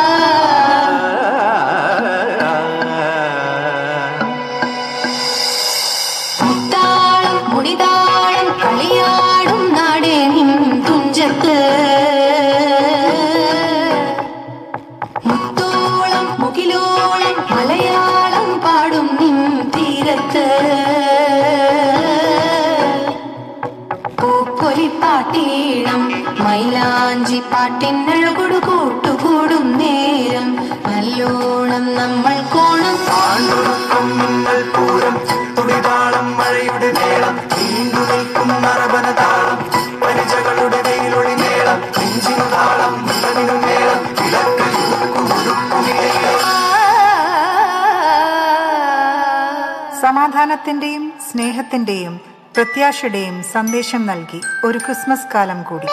മുത്താളം മുടിതാളം കളിയാടും നാടേ നിൻ തുഞ്ചത്ത് മുത്തോളം മുകിലോളം മലയാളം പാടും നിൻ തീരത്ത് പൂപ്പൊലിപ്പാട്ടീണം മൈലാഞ്ചി പാട്ടിനഴകൊടു കൂട്ടുകൂടും നേരം നല്ലോണം നമ്മൾ കോണം മിന്നൽ പൂരം തുടിതാളം മഴയുടെ മേളം നീണ്ടു നിൽക്കും മറബന താളം പരിചകളുടെ വെയിലൊളി മേളം നെഞ്ചിനു താളം മുട്ടലിനു മേളം സമാധാനത്തിന്റെയും സ്നേഹത്തിന്റെയും പ്രത്യാശയുടെയും സന്ദേശം നൽകി ഒരു ക്രിസ്മസ് കാലം കൂടി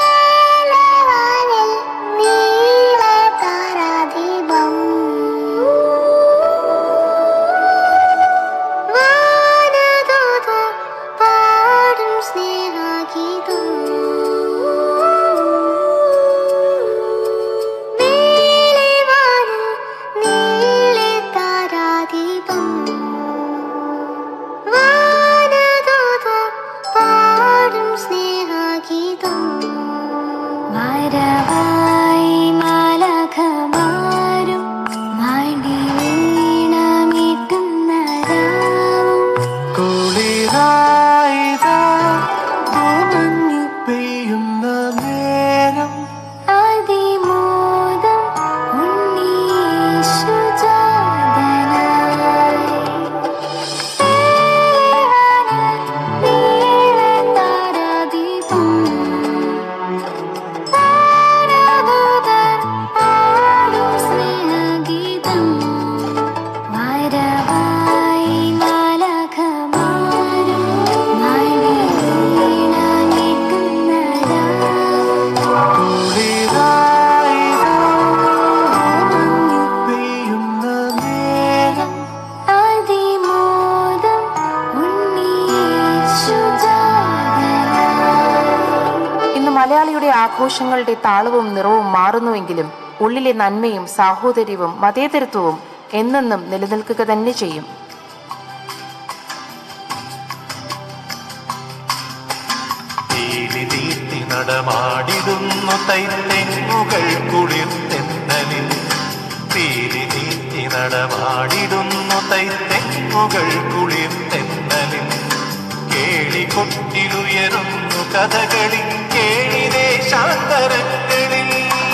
വരവായി മാലകമാരും മടി വീണമിട്ടുന്ന രാവും കുളിരായിതാ നനഞ്ഞു പെയ്യുന്ന നേരം അതിമോദം ഉണ്ണീശുജാതനായി നീളതാരദീപം താരദൂതർ പാടും സ്നേഹഗീതം വരവായി മാലകമാരും മടി വീണമിട്ടുന്ന രാവും പെയ്യുന്ന നേരം അതിമോദം ഉണ്ണീശുജാതനായി ഇന്ന് മലയാളിയുടെ ആഘോഷങ്ങളുടെ താളവും നിറവും മാറുന്നുവെങ്കിലും ഉള്ളിലെ നന്മയും സാഹോദര്യവും മതേതരത്വവും എന്നെന്നും നിലനിൽക്കുക തന്നെ ചെയ്യും തീരി തീർത്തി നടമാടിടുന്നു തൈത്തെങ്ങുകൾ കുളിർത്തെന്നലിൽ തീരി തീർത്തി നടമാടിടുന്നു തൈത്തെങ്ങുകൾ കുളിർത്തെന്നലിൽ കേളികൊട്ടിലുയരുന്നു കഥകളി കേളിരെ ശാന്തരങ്ങളിൽ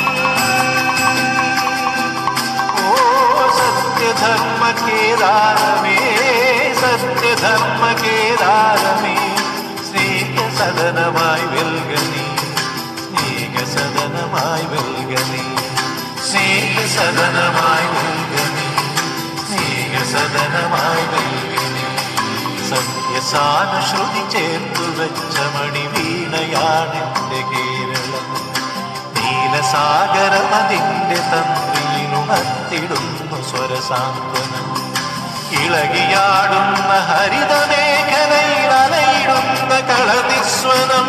ഓ സത്യധർമ്മ കേദാരമേ സത്യധർമ്മ കേദാരമേ സ്നേഹസദനമായി വെൽകനി സ്നേഹസദനമായി വെൽകനി സ്നേഹസദനമായി വെൽകനി സ്നേഹസദനമായി വെൽകനി സത്യ നീലസാനുശ്രുതി ചേർത്തു വെച്ച മണിവീണയാണെന്റെ കേരളം നീലസാഗരമതിന്റെ തന്ത്രിയിലുണർത്തിടുന്നു സ്വരസാന്ത്വനം ഇളകിയാടുന്ന ഹരിതമേഖലയിൽ അലയിടുന്ന കളനിസ്വനം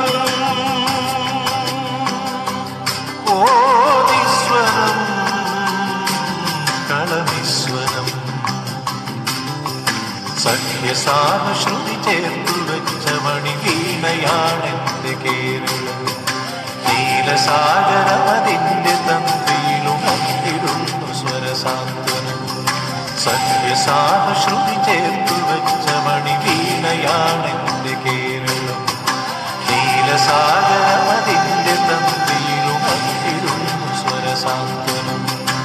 ഓ നിസ്വനം കളനിസ്വനം സഖ്യസാനുശ്രുതി ചേർത്തു വെച്ച മണിവീണയാണെന്റെ കേരളം നീലസാഗരമതിന്റെ തന്ത്രിയിലുണർത്തിടുന്നു സ്വരസാന്ത്വനം സഖ്യസാനുശ്രുതി ചേർത്തു വെച്ച മണിവീണയാണെന്റെ കേരളം നീലസാഗരമതിന്റെ തന്ത്രിയിലുണർത്തിടുന്നു സ്വരസാന്ത്വനം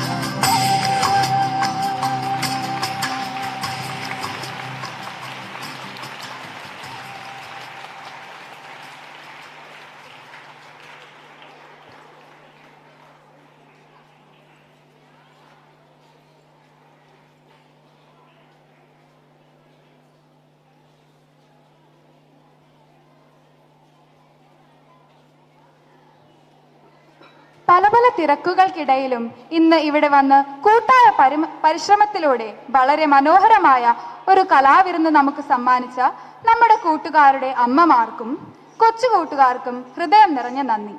പല പല തിരക്കുകൾക്കിടയിലും ഇന്ന് ഇവിടെ വന്ന് കൂട്ടായ പരിമ പരിശ്രമത്തിലൂടെ വളരെ മനോഹരമായ ഒരു കലാവിരുന്ന് നമുക്ക് സമ്മാനിച്ച നമ്മുടെ കൂട്ടുകാരുടെ അമ്മമാർക്കും കൊച്ചു കൂട്ടുകാർക്കും ഹൃദയം നിറഞ്ഞ നന്ദി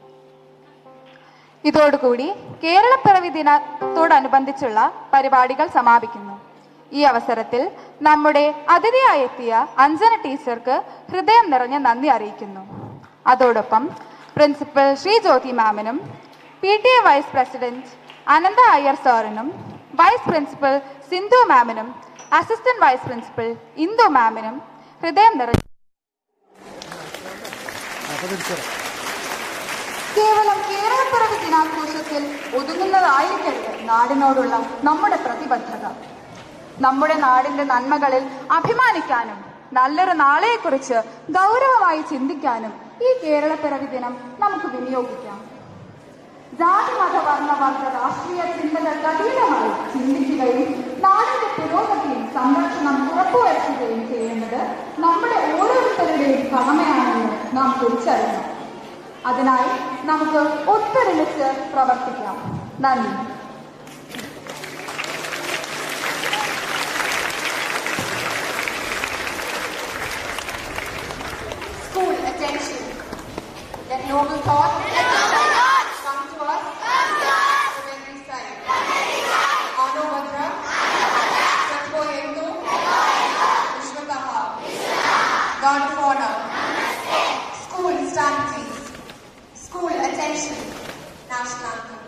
ഇതോടുകൂടി കേരളപ്പിറവി ദിനത്തോടനുബന്ധിച്ചുള്ള പരിപാടികൾ സമാപിക്കുന്നു ഈ അവസരത്തിൽ നമ്മുടെ അതിഥിയായി എത്തിയ അഞ്ജന ടീച്ചർക്ക് ഹൃദയം നിറഞ്ഞ നന്ദി അറിയിക്കുന്നു അതോടൊപ്പം പ്രിൻസിപ്പൽ ശ്രീ ജ്യോതി മാമിനും P T A vice president Anantha Iyer സാറിനും വൈസ് പ്രിൻസിപ്പൽ സിന്ധു മാമിനും അസിസ്റ്റന്റ് വൈസ് പ്രിൻസിപ്പൽ ഇന്ദു മാമിനും ഹൃദയം നിറഞ്ഞ കേവലം കേരളപ്പിറവി ദിനാഘോഷത്തിൽ ഒതുങ്ങുന്നതായിരിക്കരുത് നാടിനോടുള്ള നമ്മുടെ പ്രതിബദ്ധത നമ്മുടെ നാടിന്റെ നന്മകളിൽ അഭിമാനിക്കാനും നല്ലൊരു നാളെയെക്കുറിച്ച് ഗൗരവമായി ചിന്തിക്കാനും ഈ കേരളപ്പിറവി ദിനം നമുക്ക് വിനിയോഗിക്കാം ജാതി മത വർണ്ണ വർഗ രാഷ്ട്രീയ ചിന്തകൾക്ക് അതീതമായി ചിന്തിക്കുകയും നാടിന്റെ പുരോഗതിയും സംരക്ഷണം ഉറപ്പുവരുത്തുകയും ചെയ്യേണ്ടത് നമ്മുടെ ഓരോരുത്തരുടെയും കടമയാണെന്ന് നാം തിരിച്ചറിയണം അതിനായി നമുക്ക് ഒത്തൊരുമിച്ച് പ്രവർത്തിക്കാം നന്ദി School, attention. Let noble thought come to us from every side. Ano Bhadra, Satpo Hindu, Vishwataha, God of Honor. School, stand please. School, attention. National anthem.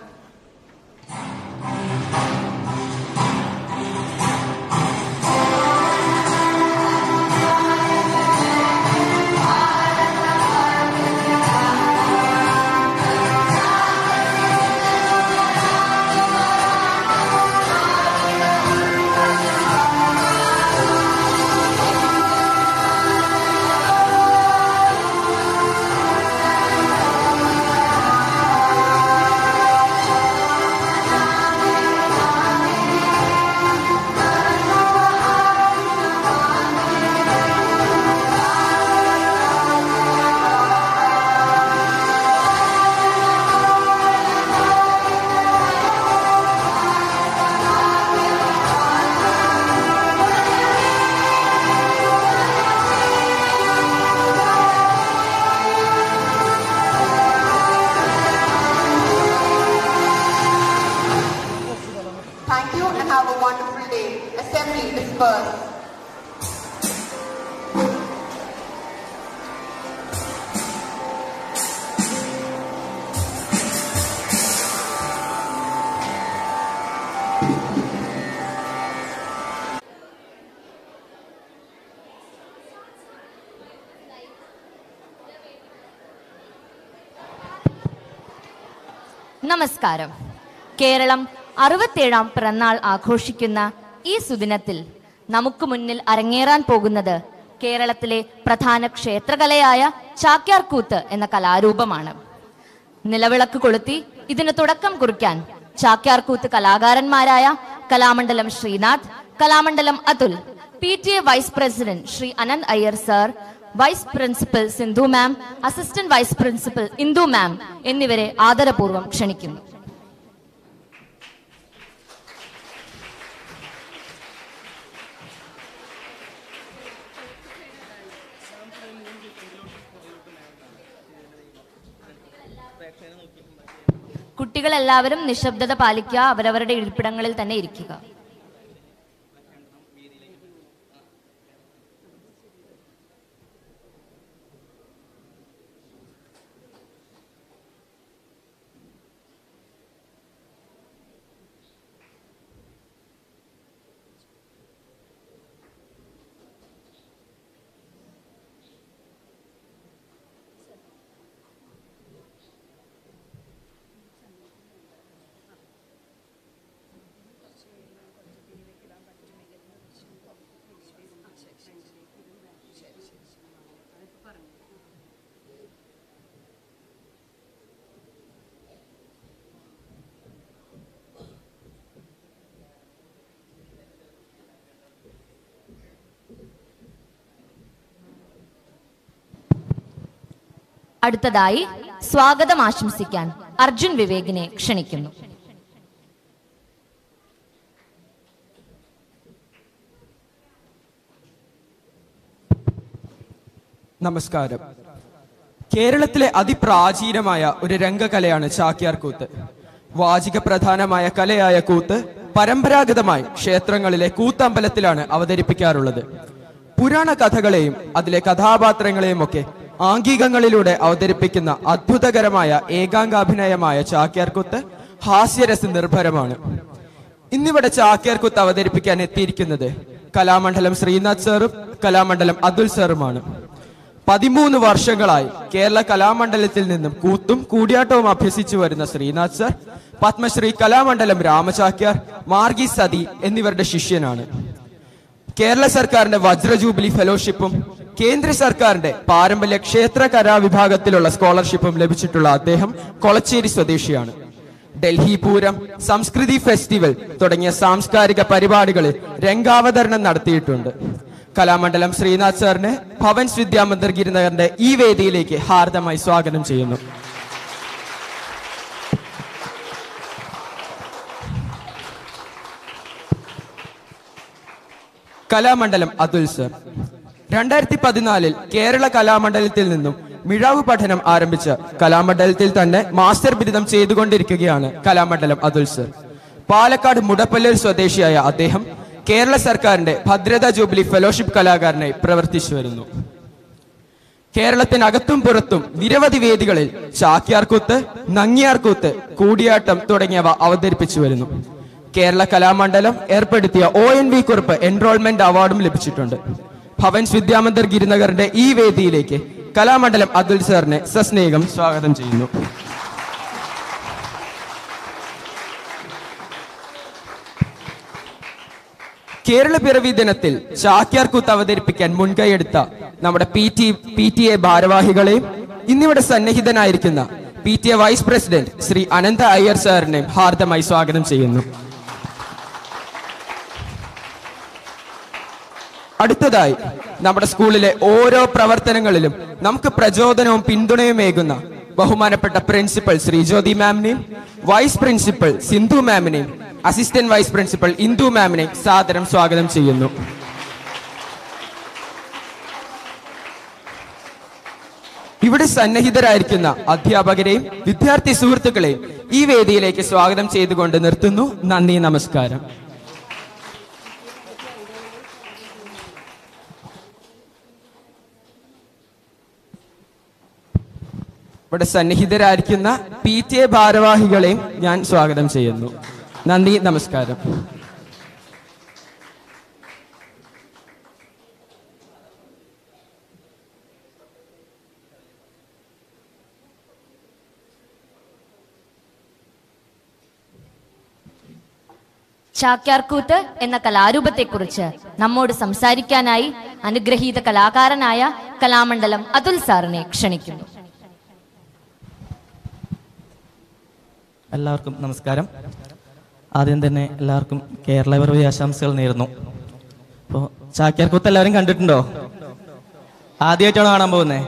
Thank you and have a wonderful day. Assembly dispersed. നമസ്കാരം കേരളം അറുപത്തേഴാം പിറന്നാൾ ആഘോഷിക്കുന്ന ഈ സുദിനത്തിൽ നമുക്ക് മുന്നിൽ അരങ്ങേറാൻ പോകുന്നത് കേരളത്തിലെ പ്രധാന ക്ഷേത്രകലയായ ചാക്യാർകൂത്ത് എന്ന കലാരൂപമാണ് നിലവിളക്ക് കൊളുത്തി ഇതിന് തുടക്കം കുറിക്കാൻ ചാക്യാർകൂത്ത് കലാകാരന്മാരായ Kalamandalam Sreenath Kalamandalam Athul P T A vice president Shri Anand Iyer sir vice principal Sindhu ma'am assistant vice principal Indu ma'am എന്നിവരെ ആദരപൂർവ്വം ക്ഷണിക്കുന്നു കുട്ടികളെല്ലാവരും നിശബ്ദത പാലിക്കുക അവരവരുടെ ഇരിപ്പിടങ്ങളിൽ തന്നെ ഇരിക്കുക അടുത്തതായി സ്വാഗതം ആശംസിക്കാൻ അർജുൻ വിവേകിനെ ക്ഷണിക്കുന്നു നമസ്കാരം കേരളത്തിലെ അതിപ്രാചീനമായ ഒരു രംഗകലയാണ് ചാക്യാർ കൂത്ത് വാചിക പ്രധാനമായ കലയായ കൂത്ത് പരമ്പരാഗതമായി ക്ഷേത്രങ്ങളിലെ കൂത്തമ്പലത്തിലാണ് അവതരിപ്പിക്കാറുള്ളത് പുരാണ കഥകളെയും അതിലെ കഥാപാത്രങ്ങളെയും ഒക്കെ ആംഗികങ്ങളിലൂടെ അവതരിപ്പിക്കുന്ന അത്ഭുതകരമായ ഏകാംഗാഭിനയമായ ചാക്യാർകൂത്ത് ഹാസ്യരസ നിർഭരമാണ് ഇന്നിവിടെ ചാക്യാർകൂത്ത് അവതരിപ്പിക്കാൻ എത്തിയിരിക്കുന്നത് കലാമണ്ഡലം ശ്രീനാഥ് സാറും കലാമണ്ഡലം അതുൽ സാറുമാണ് പതിമൂന്ന് വർഷങ്ങളായി കേരള കലാമണ്ഡലത്തിൽ നിന്നും കൂത്തും കൂടിയാട്ടവും അഭ്യസിച്ചു വരുന്ന ശ്രീനാഥ് സർ പത്മശ്രീ കലാമണ്ഡലം രാമചാക്യാർ മാർഗി സതി എന്നിവരുടെ ശിഷ്യനാണ് കേരള സർക്കാരിന്റെ വജ്ര ജൂബിലി ഫെലോഷിപ്പും കേന്ദ്ര സർക്കാരിന്റെ പാരമ്പര്യ ക്ഷേത്ര കലാവിഭാഗത്തിലുള്ള സ്കോളർഷിപ്പും ലഭിച്ചിട്ടുള്ള അദ്ദേഹം കൊളച്ചേരി സ്വദേശിയാണ് ഡൽഹി പൂരം സംസ്കൃതി ഫെസ്റ്റിവൽ തുടങ്ങിയ സാംസ്കാരിക പരിപാടികളിൽ രംഗാവതരണം നടത്തിയിട്ടുണ്ട് കലാമണ്ഡലം ശ്രീനാഥ് സാറിനെ ഭവൻസ് വിദ്യാമന്ദിർ ഗിരിനഗറിന്റെ ഈ വേദിയിലേക്ക് ഹാർദമായി സ്വാഗതം ചെയ്യുന്നു കലാമണ്ഡലം അതുൽ സർ രണ്ടായിരത്തി പതിനാലിൽ കേരള കലാമണ്ഡലത്തിൽ നിന്നും മിഴാവ് പഠനം ആരംഭിച്ച കലാമണ്ഡലത്തിൽ തന്നെ മാസ്റ്റർ ബിരുദം ചെയ്തുകൊണ്ടിരിക്കുകയാണ് കലാമണ്ഡലം അതുൽ സർ പാലക്കാട് മുടപ്പല്ലൂർ സ്വദേശിയായ അദ്ദേഹം കേരള സർക്കാരിന്റെ ഭദ്രതാ ജൂബിലി ഫെലോഷിപ്പ് കലാകാരനായി പ്രവർത്തിച്ചു വരുന്നു കേരളത്തിനകത്തും പുറത്തും നിരവധി വേദികളിൽ ചാക്യാർകൂത്ത് നങ്ങിയാർകൂത്ത് കൂടിയാട്ടം തുടങ്ങിയവ അവതരിപ്പിച്ചു വരുന്നു കേരള കലാമണ്ഡലം ഏർപ്പെടുത്തിയ ഒ എൻ വി കുറിപ്പ് എൻറോൾമെന്റ് അവാർഡും ലഭിച്ചിട്ടുണ്ട് ഭവൻസ് വിദ്യാമന്ദിർ ഗിരിനഗറിന്റെ ഈ വേദിയിലേക്ക് കലാമണ്ഡലം അതുൽ സാറിനെ സസ്നേഹം സ്വാഗതം ചെയ്യുന്നു കേരള പിറവി ദിനത്തിൽ ചാക്യാർകൂത്ത് അവതരിപ്പിക്കാൻ മുൻകൈയെടുത്ത നമ്മുടെ P T P T A ഭാരവാഹികളെയും ഇന്നിവിടെ സന്നിഹിതനായിരിക്കുന്ന P T A vice president Shri Anantha Iyer സാറിനെയും ഹാർദമായി സ്വാഗതം ചെയ്യുന്നു അടുത്തതായി നമ്മുടെ സ്കൂളിലെ ഓരോ പ്രവർത്തനങ്ങളിലും നമുക്ക് പ്രചോദനവും പിന്തുണയും ഏകുന്ന ബഹുമാനപ്പെട്ട പ്രിൻസിപ്പൽ ശ്രീജ്യോതി മാമിനെയും വൈസ് പ്രിൻസിപ്പൽ സിന്ധു മാമിനെയും അസിസ്റ്റന്റ് വൈസ് പ്രിൻസിപ്പൽ ഇന്ദു മാമിനെയും സാദരം സ്വാഗതം ചെയ്യുന്നു ഇവിടെ സന്നിഹിതരായിരിക്കുന്ന അധ്യാപകരെയും വിദ്യാർത്ഥി സുഹൃത്തുക്കളെയും ഈ വേദിയിലേക്ക് സ്വാഗതം ചെയ്തുകൊണ്ട് നിർത്തുന്നു നന്ദി നമസ്കാരം ഇവിടെ സന്നിഹിതരായിരിക്കുന്ന പി ടി എ ഭാരവാഹികളെയും ഞാൻ സ്വാഗതം ചെയ്യുന്നു നന്ദി നമസ്കാരം ചാക്യാർകൂത്ത് എന്ന കലാരൂപത്തെക്കുറിച്ച് നമ്മോട് സംസാരിക്കാനായി അനുഗ്രഹീത കലാകാരനായ കലാമണ്ഡലം അതുൽ സാറിനെ ക്ഷണിക്കുന്നു എല്ലാവർക്കും നമസ്കാരം ആദ്യം തന്നെ എല്ലാവർക്കും കേരള പിറവി ആശംസകൾ നേരുന്നു അപ്പോൾ ചാക്യാർകൂത്ത് എല്ലാവരും കണ്ടിട്ടുണ്ടോ ആദ്യമായിട്ടാണോ കാണാൻ പോകുന്നത്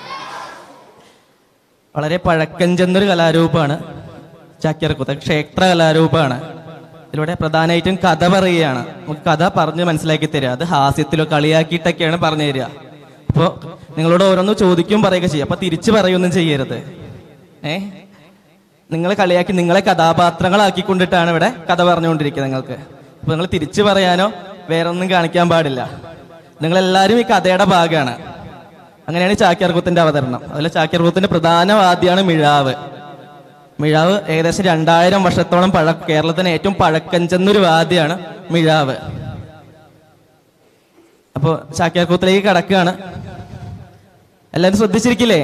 വളരെ പഴക്കം ചെന്നൊരു കലാരൂപമാണ് ചാക്യാർകൂത്ത് ക്ഷേത്ര കലാരൂപമാണ് ഇതിലൂടെ പ്രധാനമായിട്ടും കഥ പറയുകയാണ് നമുക്ക് കഥ പറഞ്ഞ് മനസ്സിലാക്കി തരിക അത് ഹാസ്യത്തിലോ കളിയാക്കിയിട്ടൊക്കെയാണ് പറഞ്ഞു തരിക അപ്പോൾ നിങ്ങളോട് ഓരോന്ന് ചോദിക്കും പറയുക ചെയ്യുക അപ്പൊ തിരിച്ചു പറയൊന്നും ചെയ്യരുത് ഏ നിങ്ങളെ കളിയാക്കി നിങ്ങളെ കഥാപാത്രങ്ങളാക്കിക്കൊണ്ടിട്ടാണ് ഇവിടെ കഥ പറഞ്ഞുകൊണ്ടിരിക്കുന്നത് നിങ്ങൾക്ക് അപ്പൊ നിങ്ങൾ തിരിച്ചു പറയാനോ വേറെ ഒന്നും കാണിക്കാൻ പാടില്ല നിങ്ങളെല്ലാവരും ഈ കഥയുടെ ഭാഗമാണ് അങ്ങനെയാണ് ഈ ചാക്യാർകൂത്തിന്റെ അവതരണം അതിൽ ചാക്യാർകൂത്തിന്റെ പ്രധാന വാദ്യമാണ് മിഴാവ് മിഴാവ് ഏകദേശം രണ്ടായിരം വർഷത്തോളം പഴ കേരളത്തിന് ഏറ്റവും പഴക്കം ചെന്നൊരു വാദ്യമാണ് മിഴാവ് അപ്പോ ചാക്യാർകൂത്തിലേക്ക് കടക്കുകയാണ് എല്ലാവരും ശ്രദ്ധിച്ചിരിക്കില്ലേ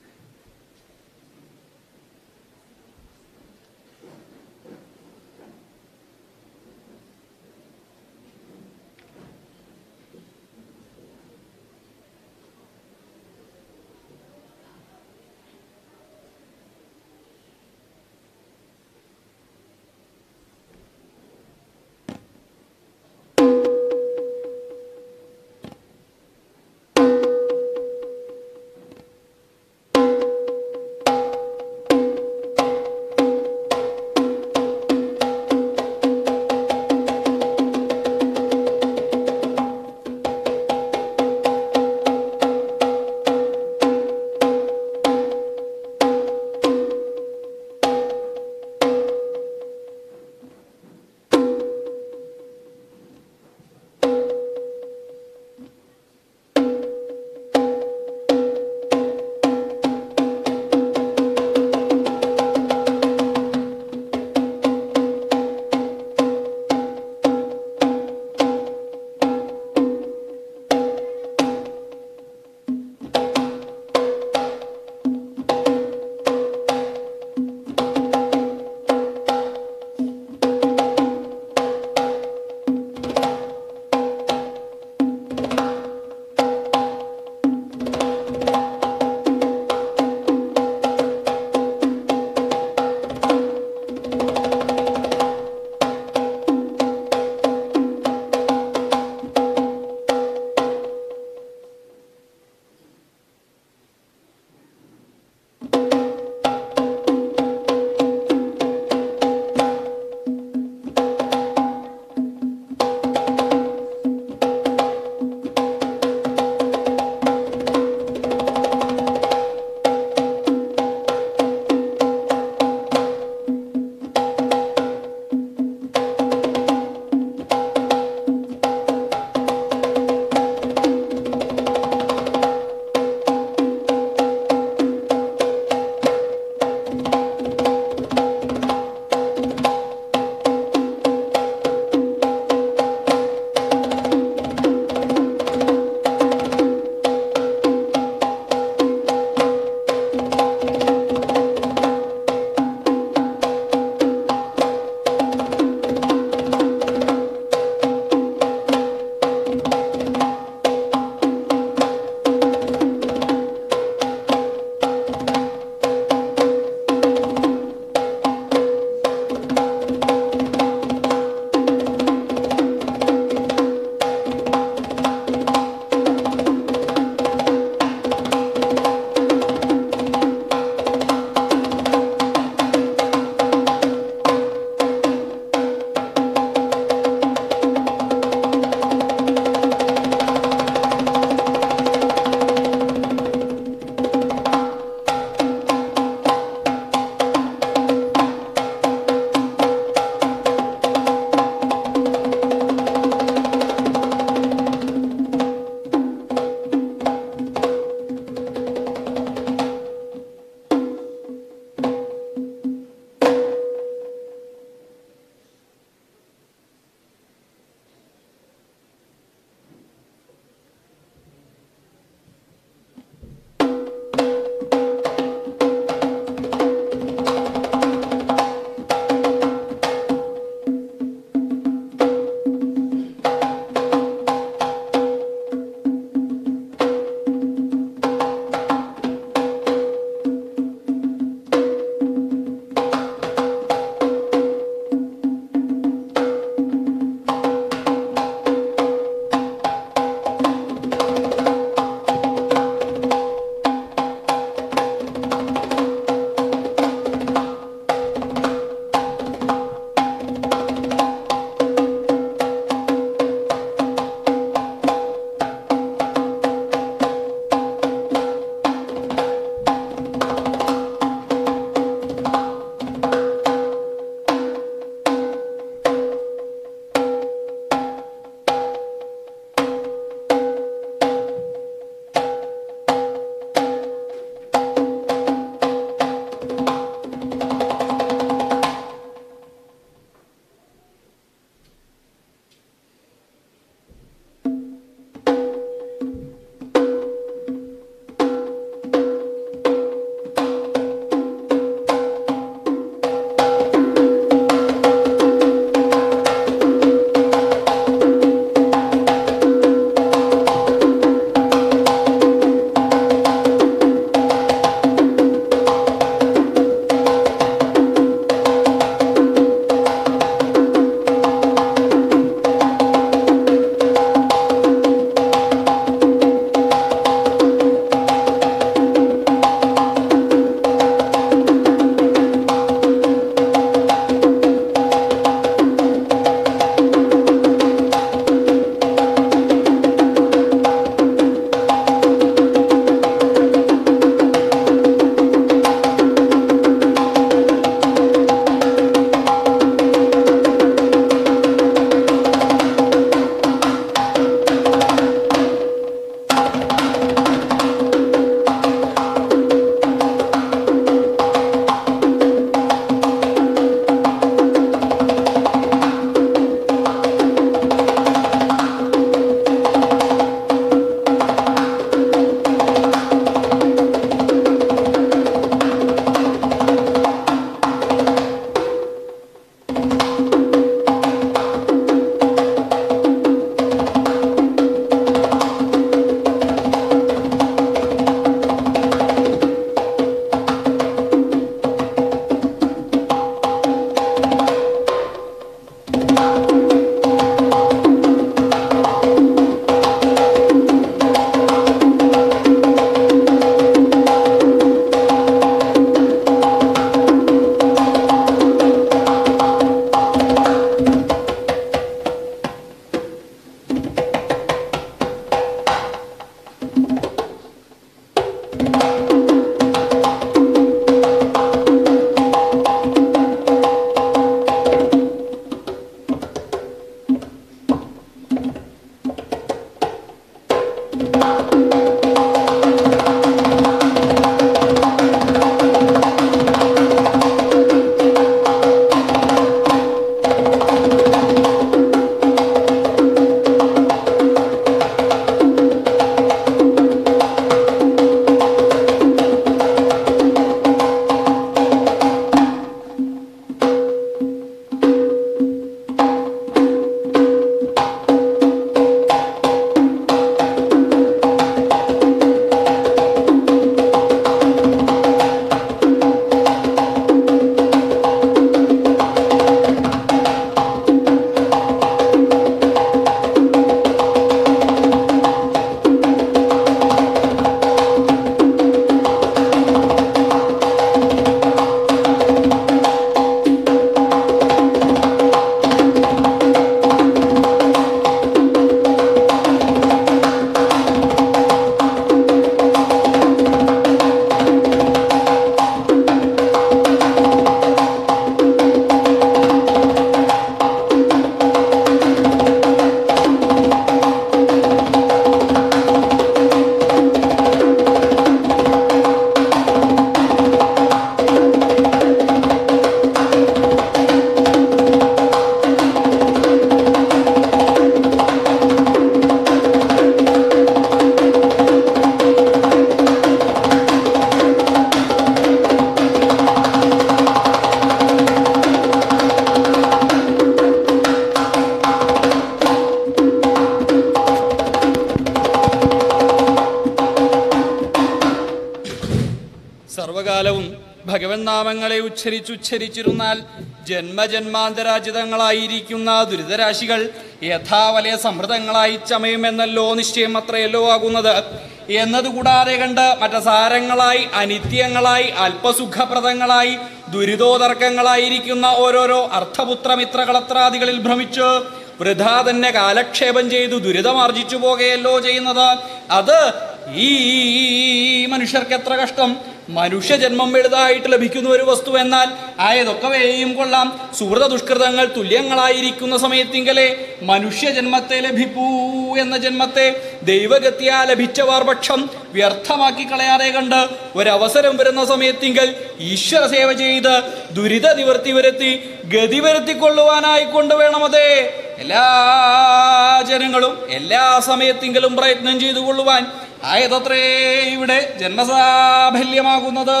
ഭഗവൻ നാമങ്ങളെ ഉച്ചരിച്ചുച്ചരിച്ചിരുന്നാൽ ജന്മജന്മാന്തരാജിതങ്ങളായിരിക്കുന്ന ദുരിതരാശികൾ യഥാവലയ സമൃദ്ധങ്ങളായി ചമയുമെന്നല്ലോ നിശ്ചയം അത്രയല്ലോ ആകുന്നത് എന്നതുകൂടാതെ കണ്ട് മറ്റസാരങ്ങളായി അനിത്യങ്ങളായി അല്പസുഖപ്രദങ്ങളായി ദുരിതോതർക്കങ്ങളായിരിക്കുന്ന ഓരോരോ അർത്ഥപുത്രമിത്രകളത്രാദികളിൽ ഭ്രമിച്ച് വൃഥാ തന്നെ കാലക്ഷേപം ചെയ്തു ദുരിതമാർജിച്ചു പോകുകയല്ലോ ചെയ്യുന്നത് അത് ഈ മനുഷ്യർക്ക് എത്ര കഷ്ടം മനുഷ്യജന്മം വലുതായിട്ട് ലഭിക്കുന്ന ഒരു വസ്തു എന്നാൽ ആയതൊക്കവെയും കൊള്ളാം സുഹൃത ദുഷ്കൃതങ്ങൾ തുല്യങ്ങളായിരിക്കുന്ന സമയത്തിങ്കലെ മനുഷ്യജന്മത്തെ ലഭിപ്പൂ എന്ന ജന്മത്തെ ദൈവഗത്യാ ലഭിച്ചവാർ പക്ഷം വ്യർത്ഥമാക്കി കളയാതെ കണ്ട് ഒരവസരം വരുന്ന സമയത്തിങ്കൽ ഈശ്വര സേവ ചെയ്ത് ദുരിത നിവർത്തി വരുത്തി ഗതി വരുത്തിക്കൊള്ളുവാനായി കൊണ്ടുവേണമതേ എല്ലാ ജനങ്ങളും എല്ലാ സമയത്തിങ്കിലും പ്രയത്നം ചെയ്തു കൊള്ളുവാൻ ആയതത്രേ ഇവിടെ ജന്മസാഫല്യമാകുന്നത്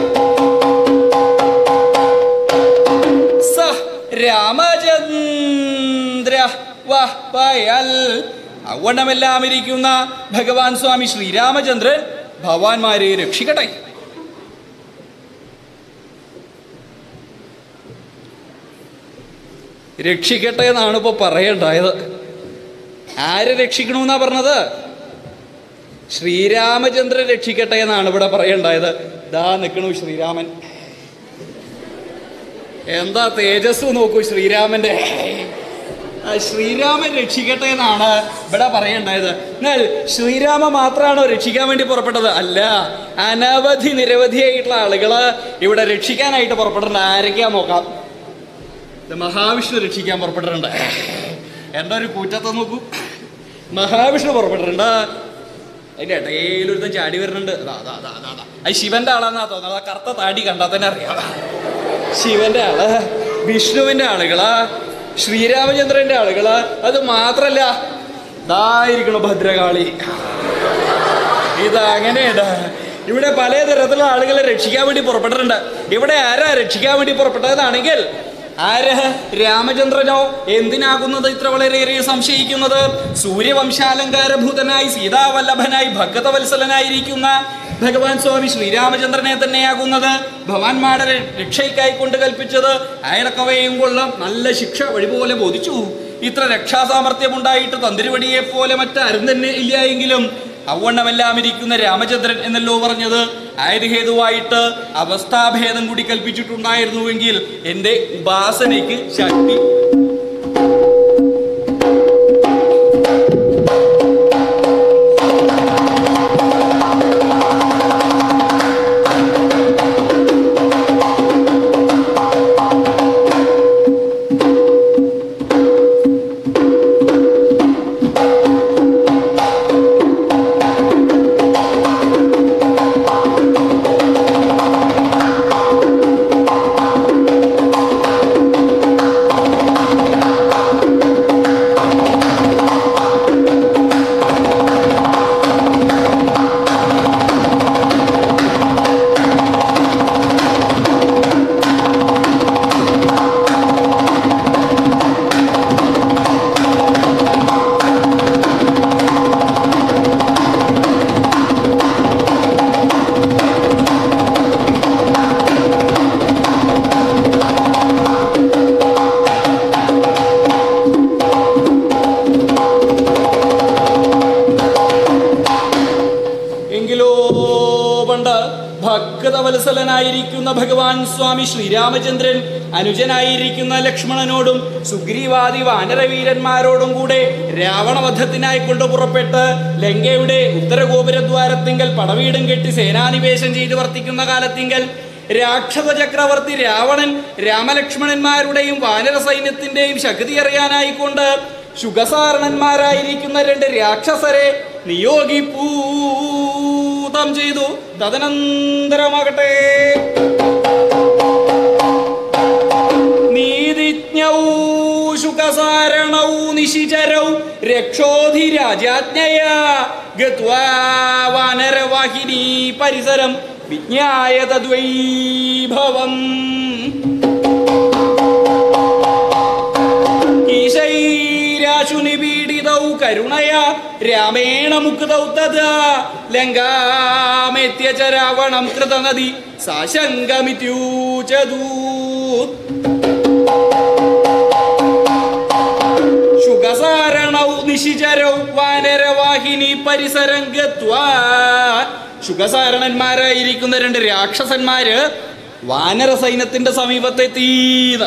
സ രാമചന്ദ്ര വഹ്പയൽ അവണ്ണമെല്ലാം ഇരിക്കുന്ന ഭഗവാൻ സ്വാമി ശ്രീരാമചന്ദ്രൻ ഭഗവാൻമാരെ രക്ഷിക്കട്ടെ രക്ഷിക്കട്ടെ എന്നാണ് ഇപ്പോൾ പറയണ്ടായത് ആരെ രക്ഷിക്കണമെന്നാ പറഞ്ഞത് ശ്രീരാമചന്ദ്രൻ രക്ഷിക്കട്ടെ എന്നാണ് ഇവിടെ പറയണ്ടായത് ദാ നിൽക്കണു ശ്രീരാമൻ എന്താ തേജസ് നോക്കൂ ശ്രീരാമന്റെ ആ, ശ്രീരാമൻ രക്ഷിക്കട്ടെ എന്നാണ് ഇവിടെ പറയണ്ടായത് എന്നാൽ ശ്രീരാമ മാത്രമാണോ രക്ഷിക്കാൻ വേണ്ടി പുറപ്പെട്ടത് അല്ല അനവധി നിരവധിയായിട്ടുള്ള ആളുകള് ഇവിടെ രക്ഷിക്കാനായിട്ട് പുറപ്പെട്ടിട്ടുണ്ട് ആരൊക്കെയാ നോക്കാം ഇത് മഹാവിഷ്ണു രക്ഷിക്കാൻ പുറപ്പെട്ടിട്ടുണ്ട് എൻ്റെ ഒരു കൂറ്റത്തെ നോക്കൂ മഹാവിഷ്ണു പുറപ്പെട്ടിട്ടുണ്ട് അതിൻ്റെ ഇടയിലൊരുത്തൻ ചാടി വരുന്നുണ്ട് അതാ അതാ അതാ അതാ അതാ അത് ശിവന്റെ ആളാന്നാ തോന്നുന്നത് ആ കറുത്ത താടി കണ്ടാൽ തന്നെ അറിയാം ശിവന്റെ ആള് വിഷ്ണുവിന്റെ ആളുകളാ ശ്രീരാമചന്ദ്രന്റെ ആളുകളാ അത് മാത്രല്ല ഇതായിരിക്കണം ഭദ്രകാളി ഇത് അങ്ങനെയുണ്ട് ഇവിടെ പലതരത്തിലുള്ള ആളുകളെ രക്ഷിക്കാൻ വേണ്ടി പുറപ്പെട്ടിട്ടുണ്ട് ഇവിടെ ആരാ രക്ഷിക്കാൻ വേണ്ടി പുറപ്പെട്ടതാണെങ്കിൽ ആര് രാമചന്ദ്രനോ എന്തിനാകുന്നത് ഇത്ര വളരെയേറെ സംശയിക്കുന്നത് സൂര്യവംശാലങ്കാരഭൂതനായി സീതാവല്ലഭനായി ഭക്തവത്സലനായിരിക്കുന്ന ഭഗവാൻ സ്വാമി ശ്രീരാമചന്ദ്രനെ തന്നെയാകുന്നത് ഭവാൻമാരുടെ രക്ഷയ്ക്കായി കൊണ്ട് കൽപ്പിച്ചത് അയലക്കവയും കൊള്ളാം നല്ല ശിക്ഷ വഴിപോലെ ബോധിച്ചു ഇത്ര രക്ഷാസാമർഥ്യമുണ്ടായിട്ട് തന്ത്രിവടിയെ പോലെ മറ്റാരും തന്നെ ഇല്ല എങ്കിലും അവണ്ണമെല്ലാം ഇരിക്കുന്ന രാമചന്ദ്രൻ എന്നല്ലോ പറഞ്ഞത് ആയത് ഹേതുവായിട്ട് അവസ്ഥാഭേദം കൂടി കൽപ്പിച്ചിട്ടുണ്ടായിരുന്നുവെങ്കിൽ എൻ്റെ ഉപാസനയ്ക്ക് ശക്തി എങ്കിലോ പണ്ട് ഭക്തവത്സലനായിരിക്കുന്ന ഭഗവാൻ സ്വാമി ശ്രീരാമചന്ദ്രൻ അനുജനായിരിക്കുന്ന ലക്ഷ്മണനോടും സുഗ്രീവാദി വാനരവീരന്മാരോടും കൂടെ രാവണവധത്തിനായി കൊണ്ട് പുറപ്പെട്ട് ലങ്കയുടെ ഉത്തരഗോപുരദ്വാരത്തിങ്കൽ പടവീടും കെട്ടി സേനാനിവേശം ചെയ്ത് വർത്തിക്കുന്ന കാലത്തിങ്കൽ രാക്ഷസ ചക്രവർത്തി രാവണൻ രാമലക്ഷ്മണന്മാരുടെയും വാനര സൈന്യത്തിന്റെയും ശക്തി അറിയാനായിക്കൊണ്ട് ശുഗസാരണന്മാരായിരിക്കുന്ന രണ്ട് രാക്ഷസരെ നിയോഗിപ്പൂതം ചെയ്തു തദനന്തരമാകട്ടെ നീതിജ്ഞൗ ശുകസാരണൗ നിശിചരൗ രക്ഷോധിരാജാജ്ഞയാ ഗത്വാ വാനരവാഹിനി പരിസരം വിജ്ഞായ തദ്വൈഭവം ഈശൈരാശു നിപീഡിതൗ കരുണയ രാമേണ മുക്തൗത്തത ലങ്കാമെത്യ ച രാവണം കൃതനദി സാശങ്കമിത്യൂചതൂ ശുഗസാരണൗ നിശിചരൗ വാനരവാഹിനി പരിസരം ഗത്വാ ശുഗസാരണന്മാരായിരിക്കുന്ന രണ്ട് രാക്ഷസന്മാര് വാനര സൈന്യത്തിന്റെ സമീപത്തെത്തീന്ന്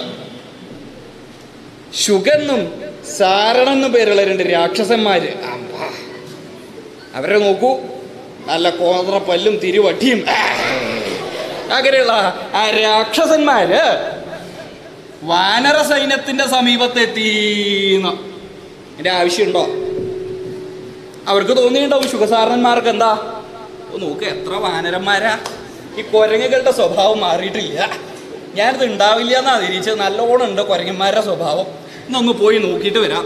ശുഗെന്നും സാരണെന്നും പേരുള്ള രണ്ട് രാക്ഷസന്മാര് അമ്പാ. അവരെ നോക്കൂ നല്ല കോത്ര പല്ലും തിരുവട്ടിയും അങ്ങനെയുള്ള ആ രാക്ഷസന്മാര് വാനര സൈന്യത്തിന്റെ സമീപത്തെത്തീന്ന് എന്റെ ആവശ്യമുണ്ടോ അവർക്ക് തോന്നിയിട്ടുണ്ടാവും ശുഖസാരണന്മാർക്ക് എന്താ ഓ, നോക്ക് എത്ര വാനരന്മാരാ ഈ കുരങ്ങുകളുടെ സ്വഭാവം മാറിയിട്ടില്ല ഞാനിത് ഉണ്ടാവില്ല എന്നാ തിരിച്ചത് നല്ലോണം ഉണ്ട് കുരങ്ങന്മാരുടെ സ്വഭാവം ഇന്നൊന്ന് പോയി നോക്കിയിട്ട് വരാം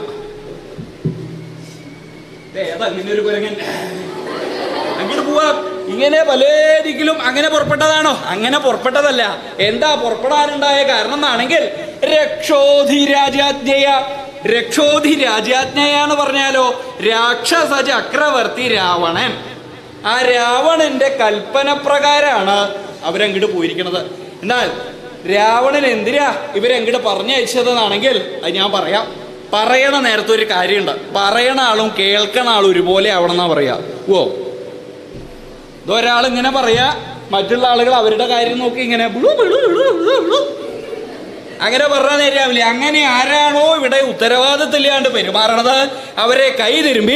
ദേ, ഏതാ ഇങ്ങനെ ഒരു കുരങ്ങൻ അങ്ങോട്ട് പോവാം ഇങ്ങനെ പല ദിക്കിലും അങ്ങനെ പുറപ്പെട്ടതാണോ അങ്ങനെ പുറപ്പെട്ടതല്ല എന്താ പുറപ്പെടാനുണ്ടായ കാരണം എന്നാണെങ്കിൽ രക്ഷോധി രാജാജ്ഞയ രക്ഷോധി രാജാജ്ഞയാന്ന് പറഞ്ഞാലോ രാക്ഷസ ചക്രവർത്തി രാവണൻ ആ രാവണന്റെ കൽപ്പന പ്രകാരമാണ് അവരങ്ങോട്ട് പോയിരിക്കുന്നത് എന്നാൽ രാവണൻ എന്തിനാ ഇവരങ്ങോട്ട് പറഞ്ഞയച്ചതെന്നാണെങ്കിൽ അത് ഞാൻ പറയാം പറയണ നേരത്തെ ഒരു കാര്യമുണ്ട് പറയണ ആളും കേൾക്കണ ആളും ഒരുപോലെ ആവണമെന്നാ പറയാ ഓ ഇതൊരാൾ ഇങ്ങനെ പറയാ മറ്റുള്ള ആളുകൾ അവരുടെ കാര്യം നോക്കി ഇങ്ങനെ ബ്ലു ബ്ലു ബ്ലു ബ്ലു ബ്ലു. അങ്ങനെ പറഞ്ഞാൽ നേരാവില്ല അങ്ങനെ ആരാണോ ഇവിടെ ഉത്തരവാദിത്തമില്ലാണ്ട് പെരുമാറണത് അവരെ കൈ തിരുമ്പി